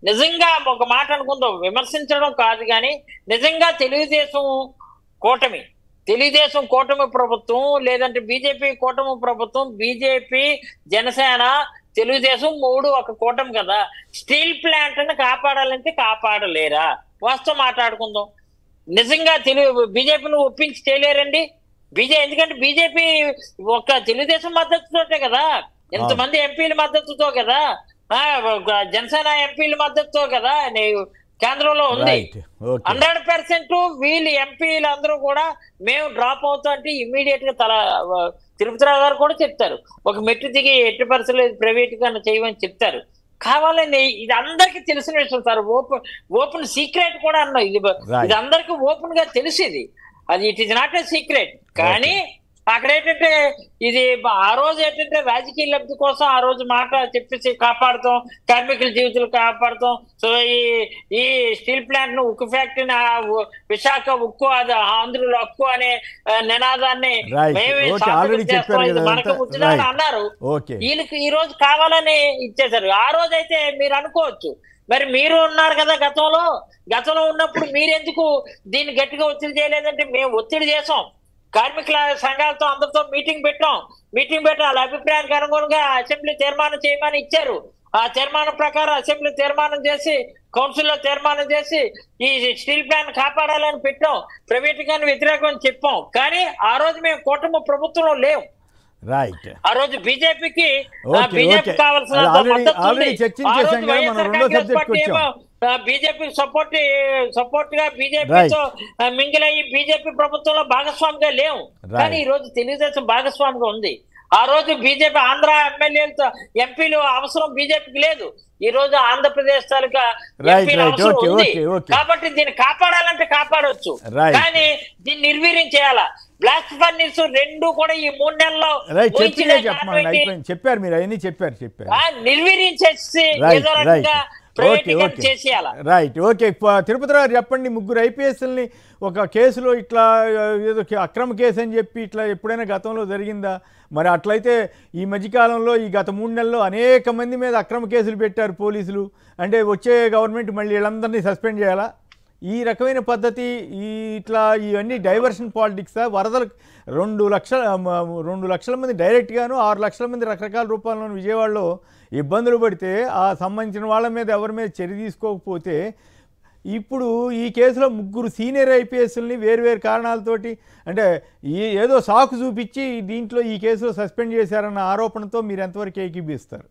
[SPEAKER 10] నిజంగా ఒక మాట అనుకుందాం విమర్శించడం కాదు కానీ నిజంగా తెలుగుదేశం కూటమి తెలుగుదేశం కూటమి ప్రభుత్వం లేదంటే బీజేపీ కూటమి ప్రభుత్వం బీజేపీ జనసేన తెలుగుదేశం మూడు ఒక కూటమి కదా స్టీల్ ప్లాంట్ ని కాపాడాలంటే కాపాడలేరా వాస్తవం మాట్లాడుకుందాం నిజంగా తెలుగు బీజేపీని ఒప్పించి చేయలేరండి బీజే ఎందుకంటే బీజేపీ ఒక తెలుగుదేశం మద్దతుతోటే కదా ఎంతమంది ఎంపీల మద్దతుతో కదా ఆ, ఒక జనసేన ఎంపీల మద్దతుతో కదా నే- కేంద్రంలో ఉంది
[SPEAKER 2] రైట్ ఓకే
[SPEAKER 10] హండ్రెడ్ పర్సెంట్ వీళ్ళు ఎంపీలు అందరూ కూడా మేము డ్రాప్ అవుతాం అంటే ఇమ్మీడియట్ గా తల తిరుపతిరావు గారు కూడా చెప్తారు ఒక మెట్టు దిగి ఎట్టి పరిస్థితులు ప్రైవేట్ గా చేయమని చెప్తారు కావాలని ఇది అందరికీ తెలిసిన విషయం సార్ ఓపెన్ ఓపెన్ సీక్రెట్ కూడా అన్నా ఇది
[SPEAKER 2] Right.
[SPEAKER 10] ఇది అందరికీ ఓపెన్ గా తెలిసింది అది it is not a secret కానీ అక్కడ ఏంటంటే ఇది ఆ రోజు ఏంటంటే రాజకీయ లబ్ధి కోసం ఆ రోజు మాట చెప్పేసి కాపాడుతాం కార్మికుల జీవితాలు కాపాడుతాం సో ఈ ఈ స్టీల్ ప్లాంట్ ను ఉక్కు ఫ్యాక్టరీని ఆ ఉ- విశాఖ ఉక్కు అది ఆంధ్రుల హక్కు అనే ఆ, నినాదాన్ని
[SPEAKER 2] Right.
[SPEAKER 10] మేమే
[SPEAKER 2] Okay,
[SPEAKER 10] సార్థకం
[SPEAKER 2] already
[SPEAKER 10] చేస్తాం.
[SPEAKER 2] చెప్పారు
[SPEAKER 10] ఇది
[SPEAKER 2] కదా
[SPEAKER 10] మనకు
[SPEAKER 2] అంతా.
[SPEAKER 10] ముచ్చటని
[SPEAKER 2] Right.
[SPEAKER 10] అన్నారు
[SPEAKER 2] ఓకే
[SPEAKER 10] వీళ్ళకి ఈ రోజు కావాలని ఇచ్చేశారు ఆ రోజు అయితే మీరు అనుకోవచ్చు మరి మీరు ఉన్నారు కదా గతంలో గతంలో ఉన్నప్పుడు మీరెందుకు దీన్ని గట్టిగా ఒత్తిడి చేయలేదంటే మేము ఒత్తిడి చేసాం కార్మికుల సంఘాలతో అందరితో మీటింగ్ పెట్టాం మీటింగ్ పెట్టి వాళ్ళ అభిప్రాయానికి అనుగుణంగా అసెంబ్లీ తీర్మానం చేయమని ఇచ్చారు ఆ తీర్మానం ప్రకారం అసెంబ్లీ తీర్మానం చేసి కౌన్సిల్ లో తీర్మానం చేసి ఈ స్టీల్ ప్లాంట్ కాపాడాలని పెట్టాం ప్రైవేటీకరణ వ్యతిరేకం అని చెప్పాం కానీ ఆ రోజు మేము కూటమి ప్రభుత్వంలో లేవు
[SPEAKER 2] రైట్
[SPEAKER 10] ఆ రోజు బీజేపీకి
[SPEAKER 2] ఓకే,
[SPEAKER 10] బీజేపీ
[SPEAKER 2] ఓకే.
[SPEAKER 10] కావాల్సిన
[SPEAKER 2] అది ఆల్రెడీ-
[SPEAKER 10] మద్దతు ఉంది.
[SPEAKER 2] ఆల్రెడీ చర్చించేశాం
[SPEAKER 10] ఆ రోజు
[SPEAKER 2] కదా, మనం
[SPEAKER 10] వైఎస్ఆర్
[SPEAKER 2] రెండో
[SPEAKER 10] కాంగ్రెస్
[SPEAKER 2] సబ్జెక్ట్కి
[SPEAKER 10] పార్టీ
[SPEAKER 2] వచ్చాం.
[SPEAKER 10] ఏమో, బీజేపీ సపోర్ట్ సపోర్ట్ గా బీజేపీ
[SPEAKER 2] Right.
[SPEAKER 10] మింగిల్ అయ్యి బీజేపీ ప్రభుత్వంలో భాగస్వామిగా లేవు
[SPEAKER 2] Right.
[SPEAKER 10] కానీ ఈ రోజు తెలుగుదేశం భాగస్వామిగా ఉంది ఆ రోజు బీజేపీ ఆంధ్ర ఎమ్మెల్యేలతో ఎంపీలు అవసరం బీజేపీకి లేదు ఈ రోజు ఆంధ్రప్రదేశ్ తాలూకా
[SPEAKER 2] Right,
[SPEAKER 10] ఎంపీల
[SPEAKER 2] right.
[SPEAKER 10] అవసరం
[SPEAKER 2] Okay,
[SPEAKER 10] ఉంది
[SPEAKER 2] okay, okay.
[SPEAKER 10] కాబట్టి దీన్ని కాపాడాలంటే కాపాడొచ్చు
[SPEAKER 2] Right.
[SPEAKER 10] కానీ దీన్ని నిర్వీర్యం చేయాలా బ్లాస్ట్ ఫర్నిస్ రెండు కూడా ఈ మూడు నెలల్లో
[SPEAKER 2] రైట్
[SPEAKER 10] ఊహించిన
[SPEAKER 2] చెప్పిందే చెప్పమండి
[SPEAKER 10] కారణం ఏంటి?
[SPEAKER 2] అయిపోయింది చెప్పారు మీరు అవన్నీ చెప్పారు చెప్పారు
[SPEAKER 10] ఆ, నిర్వీర్యం చేసి
[SPEAKER 2] రైట్
[SPEAKER 10] ఏదో
[SPEAKER 2] రైట్
[SPEAKER 10] రకంగా
[SPEAKER 2] ఓకే
[SPEAKER 10] ప్రైవేటీకరణ
[SPEAKER 2] ఓకే
[SPEAKER 10] చేసేయాల
[SPEAKER 2] రైట్ ఓకే ప- తిరుపతి గారు చెప్పండి ముగ్గురు ఐపీఎస్ఎల్ని ఒక కేసులో ఇట్లా ఆ, ఏదో కే- అక్రమ కేసు అని చెప్పి ఇట్లా ఎప్పుడైనా గతంలో జరిగిందా మరి అట్లయితే ఈ మధ్యకాలంలో ఈ గత మూడు నెలల్లో అనేక మంది మీద అక్రమ కేసులు పెట్టారు పోలీసులు అంటే వచ్చే గవర్నమెంట్ మళ్ళీ వీళ్ళందరినీ సస్పెండ్ చేయాలా ఈ రకమైన పద్ధతి ఈ ఇట్లా ఇవన్నీ డైవర్షన్ పాలిటిక్స్ వరదలు రెండు లక్షల మ- రెండు లక్షల మంది డైరెక్ట్గాను ఆరు లక్షల మంది రకరకాల రూపాల్లో విజయవాడలో ఇబ్బందులు పడితే ఆ సంబంధించిన వాళ్ళ మీద ఎవరి మీద చర్య తీసుకోకపోతే ఇప్పుడు ఈ కేసులో ముగ్గురు సీనియర్ ఐపీఎస్ని వేరువేరు కారణాలతోటి అంటే ఈ ఏదో సాకు చూపించి దీంట్లో ఈ కేసులో సస్పెండ్ చేశారన్న ఆరోపణతో మీరు ఎంతవరకు ఏకీభిస్తారు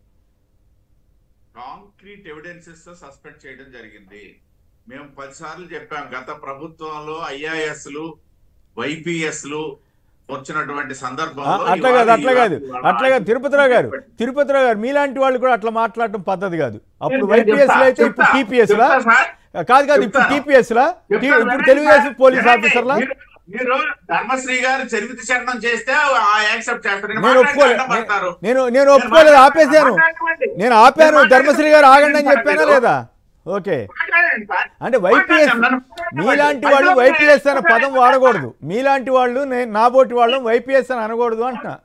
[SPEAKER 8] కాంక్రీట్ ఎవిడెన్సెస్ తో సస్పెండ్ చేయడం జరిగింది మేము పదిసార్లు చెప్పాం గత ప్రభుత్వంలో ఐఆర్ఎస్లు వైపీఎస్లు వచ్చినటువంటి సందర్భంలో
[SPEAKER 2] అట్లా కాదు
[SPEAKER 8] ఇవాళ-
[SPEAKER 2] అట్లా కాదు
[SPEAKER 8] ఇవాళ-
[SPEAKER 2] అట్లా కాదు తిరుపతిరావు గారు తిరుపతిరావు గారు మీలాంటి వాళ్ళు కూడా అట్లా మాట్లాడటం పద్ధతి కాదు అప్పుడు
[SPEAKER 8] నేను
[SPEAKER 2] వైపీఎస్
[SPEAKER 8] చెప్తా,
[SPEAKER 2] అయితే ఇప్పుడు
[SPEAKER 8] చెప్తా,
[SPEAKER 2] టీపీఎస్ లా
[SPEAKER 8] చెప్తా సార్.
[SPEAKER 2] కాదు కాదు ఇప్పుడు
[SPEAKER 8] చెప్తాను.
[SPEAKER 2] టీపీఎస్ లా
[SPEAKER 8] చెప్తాను,
[SPEAKER 2] ఇప్పుడు
[SPEAKER 8] వినండి
[SPEAKER 2] తెలుగుదేశం
[SPEAKER 8] సార్.
[SPEAKER 2] పోలీస్
[SPEAKER 8] వినండి.
[SPEAKER 2] ఆఫీసర్లా
[SPEAKER 8] మీరు- మీరు ధర్మశ్రీ గారు చరిత్ర చరణం చేస్తే ఆ యాక్సెప్ట్ చేస్తారు నేను
[SPEAKER 2] నేను ఒప్పుకోలేదు
[SPEAKER 8] మాట్లాడితే అడ్డం పడతారు.
[SPEAKER 2] నేను నేను ఒప్పుకోలేదు ఆపేశాను
[SPEAKER 8] మాట్లాడమండి.
[SPEAKER 2] నేను ఆపాను
[SPEAKER 8] నేను
[SPEAKER 2] ధర్మశ్రీ గారు ఆగండి అని చెప్పానా
[SPEAKER 8] మాట్లాడండి.
[SPEAKER 2] లేదా ఓకే
[SPEAKER 8] మాట్లాడండి సార్.
[SPEAKER 2] అంటే వైపీఎస్
[SPEAKER 8] మాట్లాడండి. నన్ను
[SPEAKER 2] మీలాంటి వాళ్ళు వైపీఎస్ అనే పదం వాడకూడదు మీలాంటి వాళ్ళు నేను నాబోటి వాళ్ళు వైపీఎస్ అని అనకూడదు అంటున్నా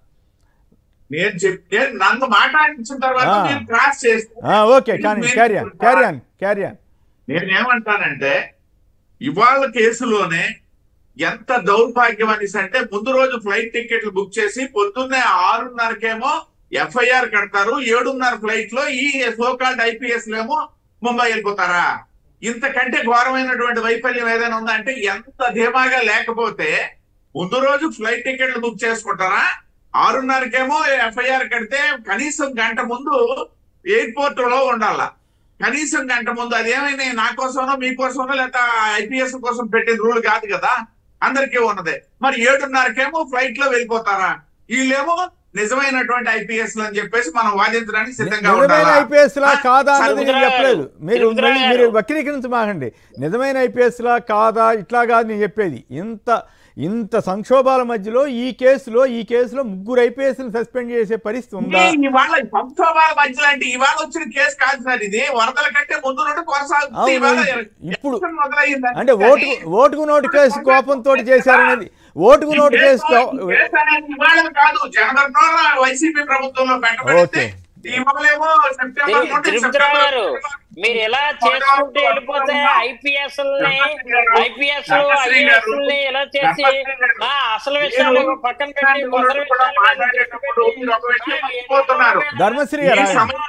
[SPEAKER 8] నేను చెప్తే నన్ను మాట్లాడించిన తర్వాత
[SPEAKER 2] ఆ.
[SPEAKER 8] మీరు క్రాస్ చేస్తే
[SPEAKER 2] ఆ, ఓకే కానీ క్యారియన్ క్యారియన్ క్యారియన్
[SPEAKER 8] నేనేమంటానంటే ఇవాళ కేసులోనే ఎంత దౌర్భాగ్యం అనేసి అంటే ముందు రోజు ఫ్లైట్ టికెట్లు బుక్ చేసి పొద్దున్నే ఆరున్నరకేమో ఎఫ్ఐఆర్ కడతారు ఏడున్నర ఫ్లైట్ లో ఈ సోకాల్డ్ ఐపీఎస్ ఏమో ముంబై వెళ్ళిపోతారా ఇంతకంటే ఘోరమైనటువంటి వైఫల్యం ఏదైనా ఉందా అంటే ఎంత ధీమాగా లేకపోతే ముందు రోజు ఫ్లైట్ టికెట్లు బుక్ చేసుకుంటారా ఆరున్నరకేమో ఎఫ్ఐఆర్ కడితే కనీసం గంట ముందు ఎయిర్పోర్ట్ లో ఉండాలా కనీసం గంట ముందు అదేమైనా నా కోసమో మీకోసమో లేదా ఐపీఎస్ కోసం పెట్టిన రూల్ కాదు కదా అందరికీ ఉన్నదే మరి ఏడున్నరకేమో ఫ్లైట్ లో వెళ్ళిపోతారా వీళ్ళేమో నిజమైనటువంటి ఐపీఎస్ అని చెప్పేసి మనం వాదించడానికి సిద్ధంగా
[SPEAKER 2] నిజమైన
[SPEAKER 8] ఉండాలా?
[SPEAKER 2] ఐపీఎస్ లా కాదా అన్నది నేను
[SPEAKER 10] తిరుపతిరావు
[SPEAKER 2] చెప్పలేదు
[SPEAKER 10] గారు,
[SPEAKER 2] మీరు
[SPEAKER 10] తిరుపతిరావు
[SPEAKER 2] మళ్ళీ మీరు వక్రీకరించమాకండి నిజమైన ఐపీఎస్ లా కాదా ఇట్లా కాదు నేను చెప్పేది ఇంత ఇంత సంక్షోభాల మధ్యలో ఈ కేసులో ఈ కేసులో ముగ్గురు ఐపీఎస్ సస్పెండ్ చేసే పరిస్థితి ఉందా
[SPEAKER 8] ఇది ఇవాళ సంక్షోభాల మధ్యలో అంటే ఇవాళ వచ్చిన కేసు కాదు సార్ ఇది వరదల కంటే ముందు నుండి కొనసాగుతుంది
[SPEAKER 2] అవును,
[SPEAKER 8] ఇవాళ
[SPEAKER 2] ఇప్పుడు
[SPEAKER 8] ఎలక్షన్ మొదలయ్యింది
[SPEAKER 2] అంటే ఓటుకు ఓటుకు నోటు కేసు కోపంతో చేశారనేది ఓటుకు నోటు కేసు కో-
[SPEAKER 8] కేసు అనేది ఇవాళ కాదు జనగణన వైసీపీ ప్రభుత్వంలో పెట్టబడింది
[SPEAKER 2] ఓకే.
[SPEAKER 8] ఇవాళేమో సెప్టెంబర్
[SPEAKER 10] తిరు-
[SPEAKER 8] నుండి
[SPEAKER 10] తిరుపతిరావు గారు
[SPEAKER 8] సెప్టెంబర్
[SPEAKER 10] మీరు ఎలా చేసుకుంటూ వెళ్ళిపోతే ఐపీఎస్ ఐపీఎస్ ఐఏఎస్ ఎలా చేసి ఆ అసలు విషయాలు పక్కన పెట్టి కొసరు విషయాలు మీద దృష్టి పెట్టి
[SPEAKER 2] ధర్మశ్రీ గారు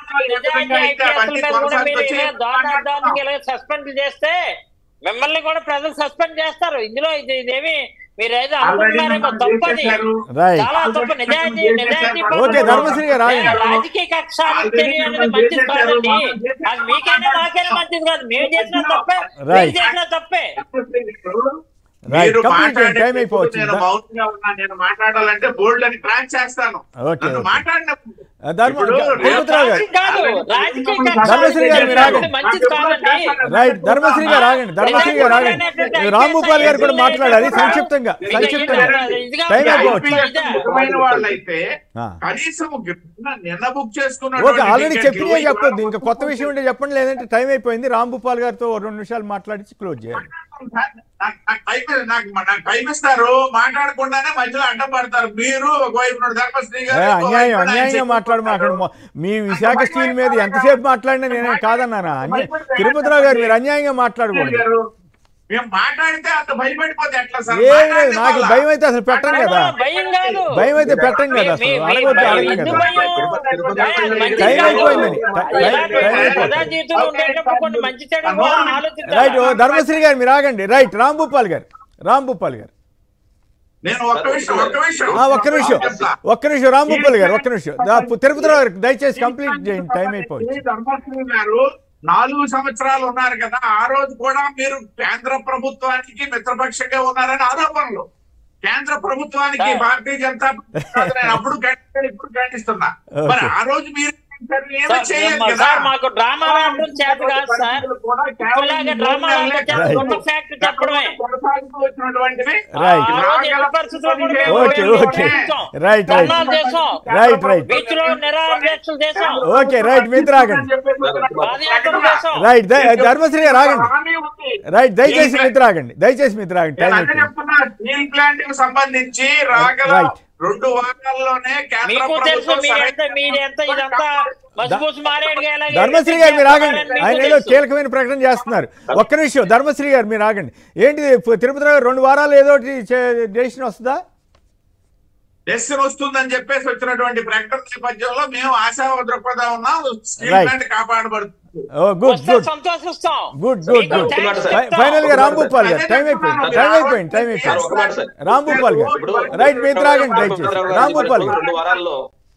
[SPEAKER 2] ఆగండి.
[SPEAKER 10] సస్పెండ్ చేస్తే మిమ్మల్ని కూడా ప్రజలు సస్పెండ్ చేస్తారు ఇందులో ఇది ఇదేమి మీరు ఏదో అనుకుంటున్నారేమో తప్పది
[SPEAKER 2] Right.
[SPEAKER 10] చాలా తప్పు నిజాయితీ నిజాయితీ
[SPEAKER 2] ఓకే, ధర్మశ్రీ గారు ఆగండి.
[SPEAKER 10] రాజకీయ కక్ష తెలియనిది మంచిది కాదండి అది మీకైనా నాకైనా మంచిది కాదు మేము చేసిన తప్పే మీరు
[SPEAKER 2] Right.
[SPEAKER 10] చేసిన తప్పే
[SPEAKER 2] రైట్
[SPEAKER 8] మీరు
[SPEAKER 2] కంప్లీట్ చేయండి టైం
[SPEAKER 8] మాట్లాడే
[SPEAKER 2] అయిపోవచ్చు
[SPEAKER 8] నేను మౌనంగా ఉన్నా నేను మాట్లాడాలంటే బోల్డ్ అని ట్రాక్ చేస్తాను
[SPEAKER 2] ఓకే,
[SPEAKER 8] నన్ను
[SPEAKER 2] ఓకే.
[SPEAKER 8] మాట్లాడినప్పుడు
[SPEAKER 2] ధర్మ
[SPEAKER 8] ఇప్పుడు
[SPEAKER 2] తిరుపతిరావు గారు
[SPEAKER 10] కాదు రాజకీయ కక్ష
[SPEAKER 2] ధర్మశ్రీ గారు మీరు ఆగండి
[SPEAKER 10] మంచిది కాదండి
[SPEAKER 2] రైట్ ధర్మశ్రీ గారు ఆగండి ధర్మశ్రీ గారు ఆగండి రామ్ భూపాల్ గారు కూడా మాట్లాడాలి సంక్షిప్తంగా సంక్షిప్తంగా టైం అయిపోవచ్చు
[SPEAKER 8] నిజమైన వాళ్ళైతే
[SPEAKER 2] ఆ.
[SPEAKER 8] కనీసం నిన్న బుక్ చేసుకున్న
[SPEAKER 2] ఓకే ఆల్రెడీ చెప్పినే చెప్పొద్దు ఇంకా కొత్త విషయం ఉంటే చెప్పండి లేదంటే టైం అయిపోయింది రామ్ భూపాల్ గారితో ఓ రెండు నిమిషాలు మాట్లాడించి క్లోజ్ చేయాలి
[SPEAKER 8] నాకు నాకు టైం ఇస్తారు మాట్లాడకుండానే మధ్యలో అడ్డం పడతారు మీరు ఒకవైపు నుండి ధర్మశ్రీ
[SPEAKER 2] ఏ,
[SPEAKER 8] గారు
[SPEAKER 2] అన్యాయం
[SPEAKER 8] ఒకవైపు నుండి
[SPEAKER 2] అన్యాయంగా
[SPEAKER 8] ఆయన
[SPEAKER 2] మాట్లాడు అక్కడ మొ- మీ విశాఖ స్టీల్ మీద ఎంతసేపు మాట్లాడినా నేనేం కాదన్నానా అన్య తిరుపతిరావు గారు మీరు అన్యాయంగా మాట్లాడకూడదు
[SPEAKER 8] గారు, మేము మాట్లాడితే అంత భయపడిపోతే ఎట్లా సార్
[SPEAKER 2] ఏం లేదు
[SPEAKER 8] మాట్లాడితే
[SPEAKER 2] నాకు
[SPEAKER 8] వాళ్ళ-
[SPEAKER 2] భయం అయితే అసలు పెట్టం కదా
[SPEAKER 10] భయం కాదు
[SPEAKER 2] భయం అయితే పెట్టం కదా అసలు
[SPEAKER 10] మీ- మీ-
[SPEAKER 2] అడగొద్దు
[SPEAKER 10] మీ-
[SPEAKER 2] అడగం
[SPEAKER 10] ఎందుకు
[SPEAKER 2] కదా
[SPEAKER 10] భయం? మంచిది
[SPEAKER 2] టైం
[SPEAKER 10] కాదు.
[SPEAKER 2] అయిపోయిందని టై-
[SPEAKER 10] ఇలాంటి
[SPEAKER 2] టైం అయిపోయింది
[SPEAKER 10] ప్రజా జీవితంలో ఉండేటప్పుడు కొన్ని మంచి చెడు కూడా ఆలోచించాలి
[SPEAKER 2] రైట్ ఓ ధర్మశ్రీ గారు మీరు ఆగండి రైట్ రామ్ భూపాల్ గారు రామ్ భూపాల్ గారు
[SPEAKER 8] నేను ఒక్క విషయం ఒక్క విషయం
[SPEAKER 2] ఆ, ఒక్క నిమిషం ఒక్క నిమిషం రామ్ భూపాల్ గారు ఒక్క నిమిషం దా- తిరుపతిరావు గారు దయచేసి కంప్లీట్ చేయండి టైం అయిపోయింది
[SPEAKER 8] ఈ ధర్మశ్రీ గారు నాలుగు సంవత్సరాలు ఉన్నారు కదా ఆ రోజు కూడా మీరు కేంద్ర ప్రభుత్వానికి మిత్రపక్షంగా ఉన్నారని ఆరోపణలు కేంద్ర ప్రభుత్వానికి భారతీయ జనతా పార్టీ కాదు, నేను అప్పుడు ఖండించాను ఇప్పుడు ఖండిస్తున్నా మరి ఆ రోజు మీరు ఏమీ
[SPEAKER 10] సార్,
[SPEAKER 8] చేయలేదు
[SPEAKER 10] మా-
[SPEAKER 8] కదా
[SPEAKER 10] సార్ మాకు డ్రామా ఆడడం చేత కాదు సార్ ఇప్పుడులాగా డ్రామా ఆడడం చేత
[SPEAKER 2] Right.
[SPEAKER 10] ఉన్న ఫ్యాక్ట్ చెప్పడమే
[SPEAKER 8] కొనసాగుతూ వచ్చినటువంటివి
[SPEAKER 2] రైట్
[SPEAKER 10] ఆ రోజు ఎట్టి పరిస్థితుల్లో కూడా మేము
[SPEAKER 2] ఓకే
[SPEAKER 10] మేము
[SPEAKER 2] ఓకే
[SPEAKER 10] చేసాం.
[SPEAKER 2] రైట్ రైట్
[SPEAKER 10] ధర్నాలు చేసాం
[SPEAKER 2] రైట్ రైట్
[SPEAKER 10] బీచ్ లో నిరాధ్యక్షులు చేసాం
[SPEAKER 2] ఓకే రైట్ మీరు ఆగండి
[SPEAKER 10] పాదయాత్రలు చేసాం
[SPEAKER 2] రైట్ ద- ధర్మశ్రీ గారు ఆగండి
[SPEAKER 8] హామీ ఉంది
[SPEAKER 2] రైట్ దయచేసి మిత్ర ఆగండి దయచేసి మిత్ర ఆగండి టైం
[SPEAKER 8] నేను అదే
[SPEAKER 2] అయిపోయింది
[SPEAKER 8] చెప్తున్నా స్టీల్ ప్లాంట్ కి సంబంధించి రాగల
[SPEAKER 2] Right.
[SPEAKER 8] రెండు వారాల్లోనే కేంద్ర
[SPEAKER 10] మీకు తెలుసు
[SPEAKER 8] ప్రభుత్వం
[SPEAKER 10] మీరెంత
[SPEAKER 8] సరైన
[SPEAKER 10] మీరెంత ఇదంతా మసిపూసి మారేడుగా ఎలాగ
[SPEAKER 2] ధర్మశ్రీ గారు మీరు ఆగండి
[SPEAKER 10] మీకు
[SPEAKER 2] ఆయన ఏదో
[SPEAKER 10] తెలుసు.
[SPEAKER 2] కీలకమైన ప్రకటన చేస్తున్నారు ఒక్క నిమిషం ధర్మశ్రీ గారు మీరు ఆగండి ఏంటి తిరుపతిరావు గారు రెండు వారాలు ఏదో డెసిషన్ వస్తుందా
[SPEAKER 8] డెసిషన్ వస్తుందని చెప్పేసి వచ్చినటువంటి ప్రకటన నేపథ్యంలో మేము ఆశావ దృక్పథం ఉన్నాం స్టీల్
[SPEAKER 2] Right.
[SPEAKER 8] ప్లాంట్ కాపాడబడుతుంది
[SPEAKER 2] ఓ గుడ్
[SPEAKER 10] వస్తే
[SPEAKER 2] గుడ్
[SPEAKER 10] సంతోషిస్తాం
[SPEAKER 2] గుడ్ గుడ్
[SPEAKER 10] మీకు
[SPEAKER 2] గుడ్
[SPEAKER 10] thanks
[SPEAKER 11] సార్.
[SPEAKER 10] చెప్తాం.
[SPEAKER 2] ఫైనల్ గా రామ్ భూపాల్ గారు టైం అయిపోయింది టైం అయిపోయింది టైం
[SPEAKER 11] సార్, ఒక మాట
[SPEAKER 2] అయిపోయింది
[SPEAKER 11] సార్.
[SPEAKER 2] రామ్ భూపాల్ గారు
[SPEAKER 11] ఇప్పుడు
[SPEAKER 2] రైట్ మీరు ఆగండి దయచేసి రామ్ భూపాల్ గారు
[SPEAKER 11] రెండు వారాల్లో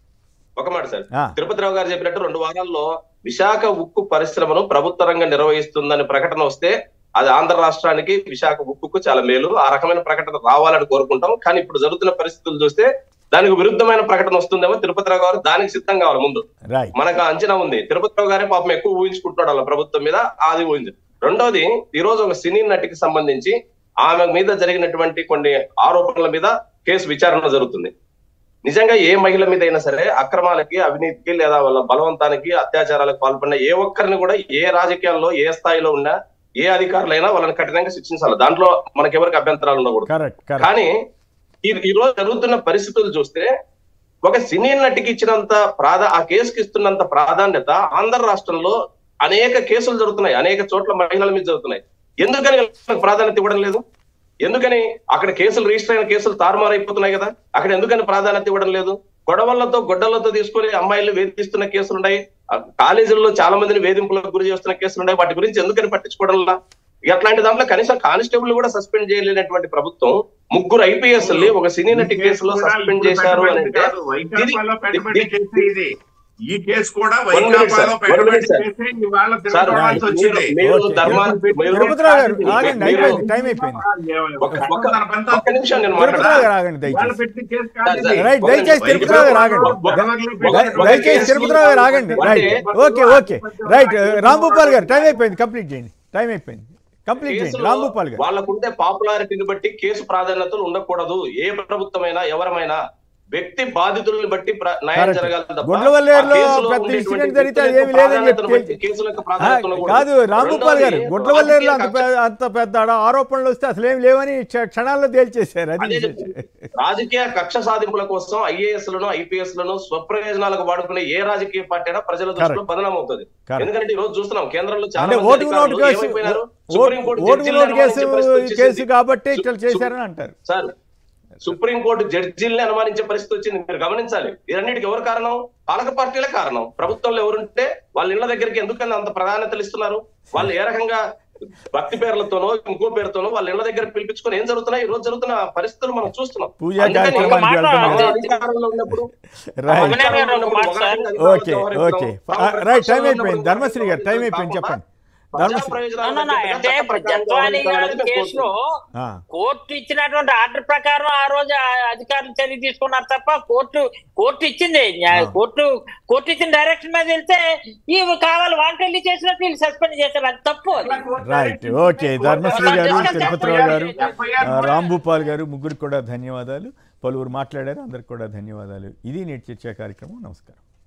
[SPEAKER 11] ఒక మాట సార్
[SPEAKER 2] ఆ.
[SPEAKER 11] తిరుపతిరావు గారు చెప్పినట్టు రెండు వారాల్లో విశాఖ ఉక్కు పరిశ్రమను ప్రభుత్వ రంగం నిర్వహిస్తుందని ప్రకటన వస్తే అది ఆంధ్ర రాష్ట్రానికి విశాఖ ఉక్కుకు చాలా మేలు ఆ రకమైన ప్రకటన రావాలని కోరుకుంటాం కానీ ఇప్పుడు జరుగుతున్న పరిస్థితులు చూస్తే దానికి విరుద్ధమైన ప్రకటన వస్తుందేమో తిరుపతిరావు గారు దానికి సిద్ధం కావాలి ముందు
[SPEAKER 2] రైట్
[SPEAKER 11] మనకు ఆ అంచనా ఉంది తిరుపతిరావు గారే పాపం ఎక్కువ ఊహించుకుంటున్నాడు వాళ్ళ ప్రభుత్వం మీద అది ఊహించు రెండోది ఈ రోజు ఒక సినీ నటికి సంబంధించి ఆమె మీద జరిగినటువంటి కొన్ని ఆరోపణల మీద కేసు విచారణ జరుగుతుంది నిజంగా ఏ మహిళ మీద అయినా సరే అక్రమాలకి అవినీతికి లేదా వాళ్ళ బలవంతానికి అత్యాచారాలకు పాల్పడిన ఏ ఒక్కరిని కూడా ఏ రాజకీయాల్లో ఏ స్థాయిలో ఉన్నా ఏ అధికారులైనా వాళ్ళని కఠినంగా శిక్షించాలి దాంట్లో మనకి ఎవరికి అభ్యంతరాలు ఉండకూడదు
[SPEAKER 2] కరెక్ట్ కరెక్ట్
[SPEAKER 11] కానీ ఈ ఈ రోజు జరుగుతున్న పరిస్థితులు చూస్తే ఒక సినీ నటికి ఇచ్చినంత ప్రాధా ఆ కేసుకి ఇస్తున్నంత ప్రాధాన్యత ఆంధ్ర రాష్ట్రంలో అనేక కేసులు జరుగుతున్నాయి అనేక చోట్ల మహిళల మీద జరుగుతున్నాయి ఎందుకని వీళ్ళకి ప్రాధాన్యత ఇవ్వడం లేదు ఎందుకని అక్కడ కేసులు రిజిస్టర్ అయిన కేసులు తారుమారైపోతున్నాయి కదా అక్కడ ఎందుకని ప్రాధాన్యత ఇవ్వడం లేదు గొడవలతో గొడ్డలతో తీసుకొని అమ్మాయిలు వేధిస్తున్న కేసులు ఉన్నాయి ఆ కాలేజీల్లో చాలా మందిని వేధింపులకు గురి చేస్తున్న కేసులు ఉన్నాయి వాటి గురించి ఎందుకని పట్టించుకోవడంలా అట్లాంటి దాంట్లో కనీసం కానిస్టేబుల్ కూడా సస్పెండ్ చేయలేనటువంటి ప్రభుత్వం ముగ్గురు ఐపీఎస్ ఒక సినీ నటి కేసులో సస్పెండ్ చేశారు అని అంటే
[SPEAKER 8] వైకాపాలో పెట్టబడి
[SPEAKER 11] ఇది-
[SPEAKER 8] కేసు ఇది ఈ కేసు కూడా
[SPEAKER 11] One minute, sir.
[SPEAKER 8] వైకాపాలో
[SPEAKER 11] One
[SPEAKER 8] పెట్టబడి
[SPEAKER 11] minute, sir.
[SPEAKER 8] కేసు ఇవాళ
[SPEAKER 11] సార్
[SPEAKER 8] తిరగబడాల్సి వచ్చింది
[SPEAKER 11] మీరు
[SPEAKER 2] ఓకే.
[SPEAKER 11] ధర్మాన్ని మీరు-
[SPEAKER 2] తిరుపతిరావు గారు ఆగండి
[SPEAKER 11] మీరు-
[SPEAKER 2] అయిపోయింది టైం అయిపోయింది
[SPEAKER 11] ఒక- ఒక- ఒక్క నిమిషం నేను
[SPEAKER 2] తిరుపతిరావు
[SPEAKER 11] మాట్లాడతా
[SPEAKER 2] గారు ఆగండి
[SPEAKER 8] వాళ్ళు
[SPEAKER 2] దయచేసి
[SPEAKER 8] పెట్టిన కేసు కాదు ఇది.
[SPEAKER 2] రైట్ దయచేసి తిరుపతిరావు గారు ఆగండి దయ- దయచేసి తిరుపతిరావు గారు ఆగండి right okay okay right Ram Bhupal గారు టైం అయిపోయింది కంప్లీట్ చేయండి టైం అయిపోయింది కంప్లీట్ చేయండి
[SPEAKER 11] కేసులో
[SPEAKER 2] రామ్ భూపాల్ గారు
[SPEAKER 11] వాళ్ళకుండే పాపులారిటీని బట్టి కేసు ప్రాధాన్యతలు ఉండకూడదు ఏ ప్రభుత్వమైనా ఎవరమైనా వ్యక్తి బాధితులను బట్టి ప్ర- న్యాయం
[SPEAKER 2] Correct.
[SPEAKER 11] జరగాలి తప్ప
[SPEAKER 2] గుండ్లవల్లేరులో
[SPEAKER 11] ఆ కేసులో
[SPEAKER 2] పెద్ద
[SPEAKER 11] ఉండేటువంటి
[SPEAKER 2] ఇన్సిడెంట్ జరిగితే
[SPEAKER 11] వ్యక్తుల
[SPEAKER 2] ఏమీ లేదని
[SPEAKER 11] ప్రాధాన్యతను
[SPEAKER 2] చెప్పి
[SPEAKER 11] బట్టి కేసుల యొక్క
[SPEAKER 2] ఆ,
[SPEAKER 11] ప్రాధాన్యత ఉండకూడదు.
[SPEAKER 2] కాదు రామ్ భూపాల్ గారు
[SPEAKER 11] రెండోది,
[SPEAKER 2] గుండ్లవల్లేరులో అంత
[SPEAKER 11] రాజకీయ
[SPEAKER 2] పెద్ద- అంత పెద్ద ఆడ- ఆరోపణలు వస్తే అసలు ఏమి లేవని క్ష- క్షణాల్లో తేల్చేశారు అది
[SPEAKER 11] అదే
[SPEAKER 2] విశేషం.
[SPEAKER 11] రాజకీయ కక్ష సాధింపుల కోసం ఐఏఎస్ లను ఐపీఎస్ లను స్వప్రయోజనాలకు వాడుకునే ఏ రాజకీయ పార్టీ అయినా ప్రజల దృష్టిలో
[SPEAKER 2] Correct.
[SPEAKER 11] బదనాం అవుతుంది
[SPEAKER 2] Correct.
[SPEAKER 11] ఎందుకంటే ఈ రోజు చూస్తున్నాం కేంద్రంలో చాలా
[SPEAKER 2] అంటే
[SPEAKER 11] మంది
[SPEAKER 2] ఓటుకు నోటు
[SPEAKER 11] అధికారులు
[SPEAKER 2] కేసు
[SPEAKER 11] ఏమైపోయినారు?
[SPEAKER 2] ఓ-
[SPEAKER 11] సుప్రీంకోర్టు
[SPEAKER 2] ఓటుకు
[SPEAKER 11] జడ్జిలను
[SPEAKER 2] నోటు కేసు
[SPEAKER 11] అనుమానించే పరిస్థితి వచ్చేసింది.
[SPEAKER 2] కేసు కాబట్టి ఇట్లా
[SPEAKER 11] సు-
[SPEAKER 2] చేశారని అంటారు
[SPEAKER 11] సార్ సుప్రీంకోర్టు జడ్జీల్ని అనుమానించే పరిస్థితి వచ్చింది మీరు గమనించాలి వీరన్నిటికి ఎవరు కారణం పాలక పార్టీలే కారణం ప్రభుత్వంలో ఎవరుంటే వాళ్ళ ఇళ్ల దగ్గరికి ఎందుకని అంత ప్రాధాన్యతలు ఇస్తున్నారు వాళ్ళు ఏ రకంగా భక్తి పేర్లతోనో ఇంకో పేరుతోనో వాళ్ళ ఇళ్ల దగ్గర పిలిపించుకొని ఏం జరుగుతున్నాయి ఈ రోజు జరుగుతున్న పరిస్థితులు మనం చూస్తున్నాం
[SPEAKER 2] పూజా
[SPEAKER 11] అందుకని
[SPEAKER 2] కార్యక్రమానికి
[SPEAKER 11] ఒక మాట
[SPEAKER 2] వెళ్తున్నారు.
[SPEAKER 11] అధికారంలో ఉన్నప్పుడు
[SPEAKER 2] రైట్
[SPEAKER 11] అధికారంలో ఉన్నప్పుడు ఒక రకంగా అధికారులు
[SPEAKER 2] ఓకే
[SPEAKER 11] వ్యవహరించడం,
[SPEAKER 2] ఓకే
[SPEAKER 11] తాము
[SPEAKER 2] రైట్ టైం
[SPEAKER 11] ప్రతిపక్షంలో
[SPEAKER 2] అయిపోయింది
[SPEAKER 11] ఉన్నప్పుడు
[SPEAKER 2] ధర్మశ్రీ గారు టైం అయిపోయింది
[SPEAKER 11] కాకుండా
[SPEAKER 2] చెప్పండి
[SPEAKER 11] ప్రజా
[SPEAKER 2] ధర్మశ్రీ
[SPEAKER 11] ప్రయోజనాలకు
[SPEAKER 10] No, no, no.
[SPEAKER 11] తగ్గట్టుగా
[SPEAKER 10] అంటే ఇప్పుడు
[SPEAKER 11] చట్టప్రకారం
[SPEAKER 10] జత్వాని గారి
[SPEAKER 11] వ్యవహరించాలని మేము
[SPEAKER 10] కేసులో
[SPEAKER 2] ఆ,
[SPEAKER 10] కోర్టు ఇచ్చినటువంటి ఆర్డర్ ప్రకారం ఆ రోజు ఆ అధికారులు చర్య తీసుకున్నారు తప్ప కోర్టు కోర్టు ఇచ్చింది న్యాయ- కోర్టు కోర్టు ఇచ్చిన డైరెక్షన్ మీద వెళ్తే ఇవి కావాలి వాంటెల్లి చేసినట్టు వీళ్ళు సస్పెండ్ చేశారు అది తప్పు అది
[SPEAKER 2] రైట్ ఓకే ధర్మశ్రీ గారు తిరుపతిరావు గారు ఆ, రాంభూపాల్ గారు ముగ్గురికి కూడా ధన్యవాదాలు పలువురు మాట్లాడారు అందరికి కూడా ధన్యవాదాలు ఇది నేటి చర్చా కార్యక్రమం నమస్కారం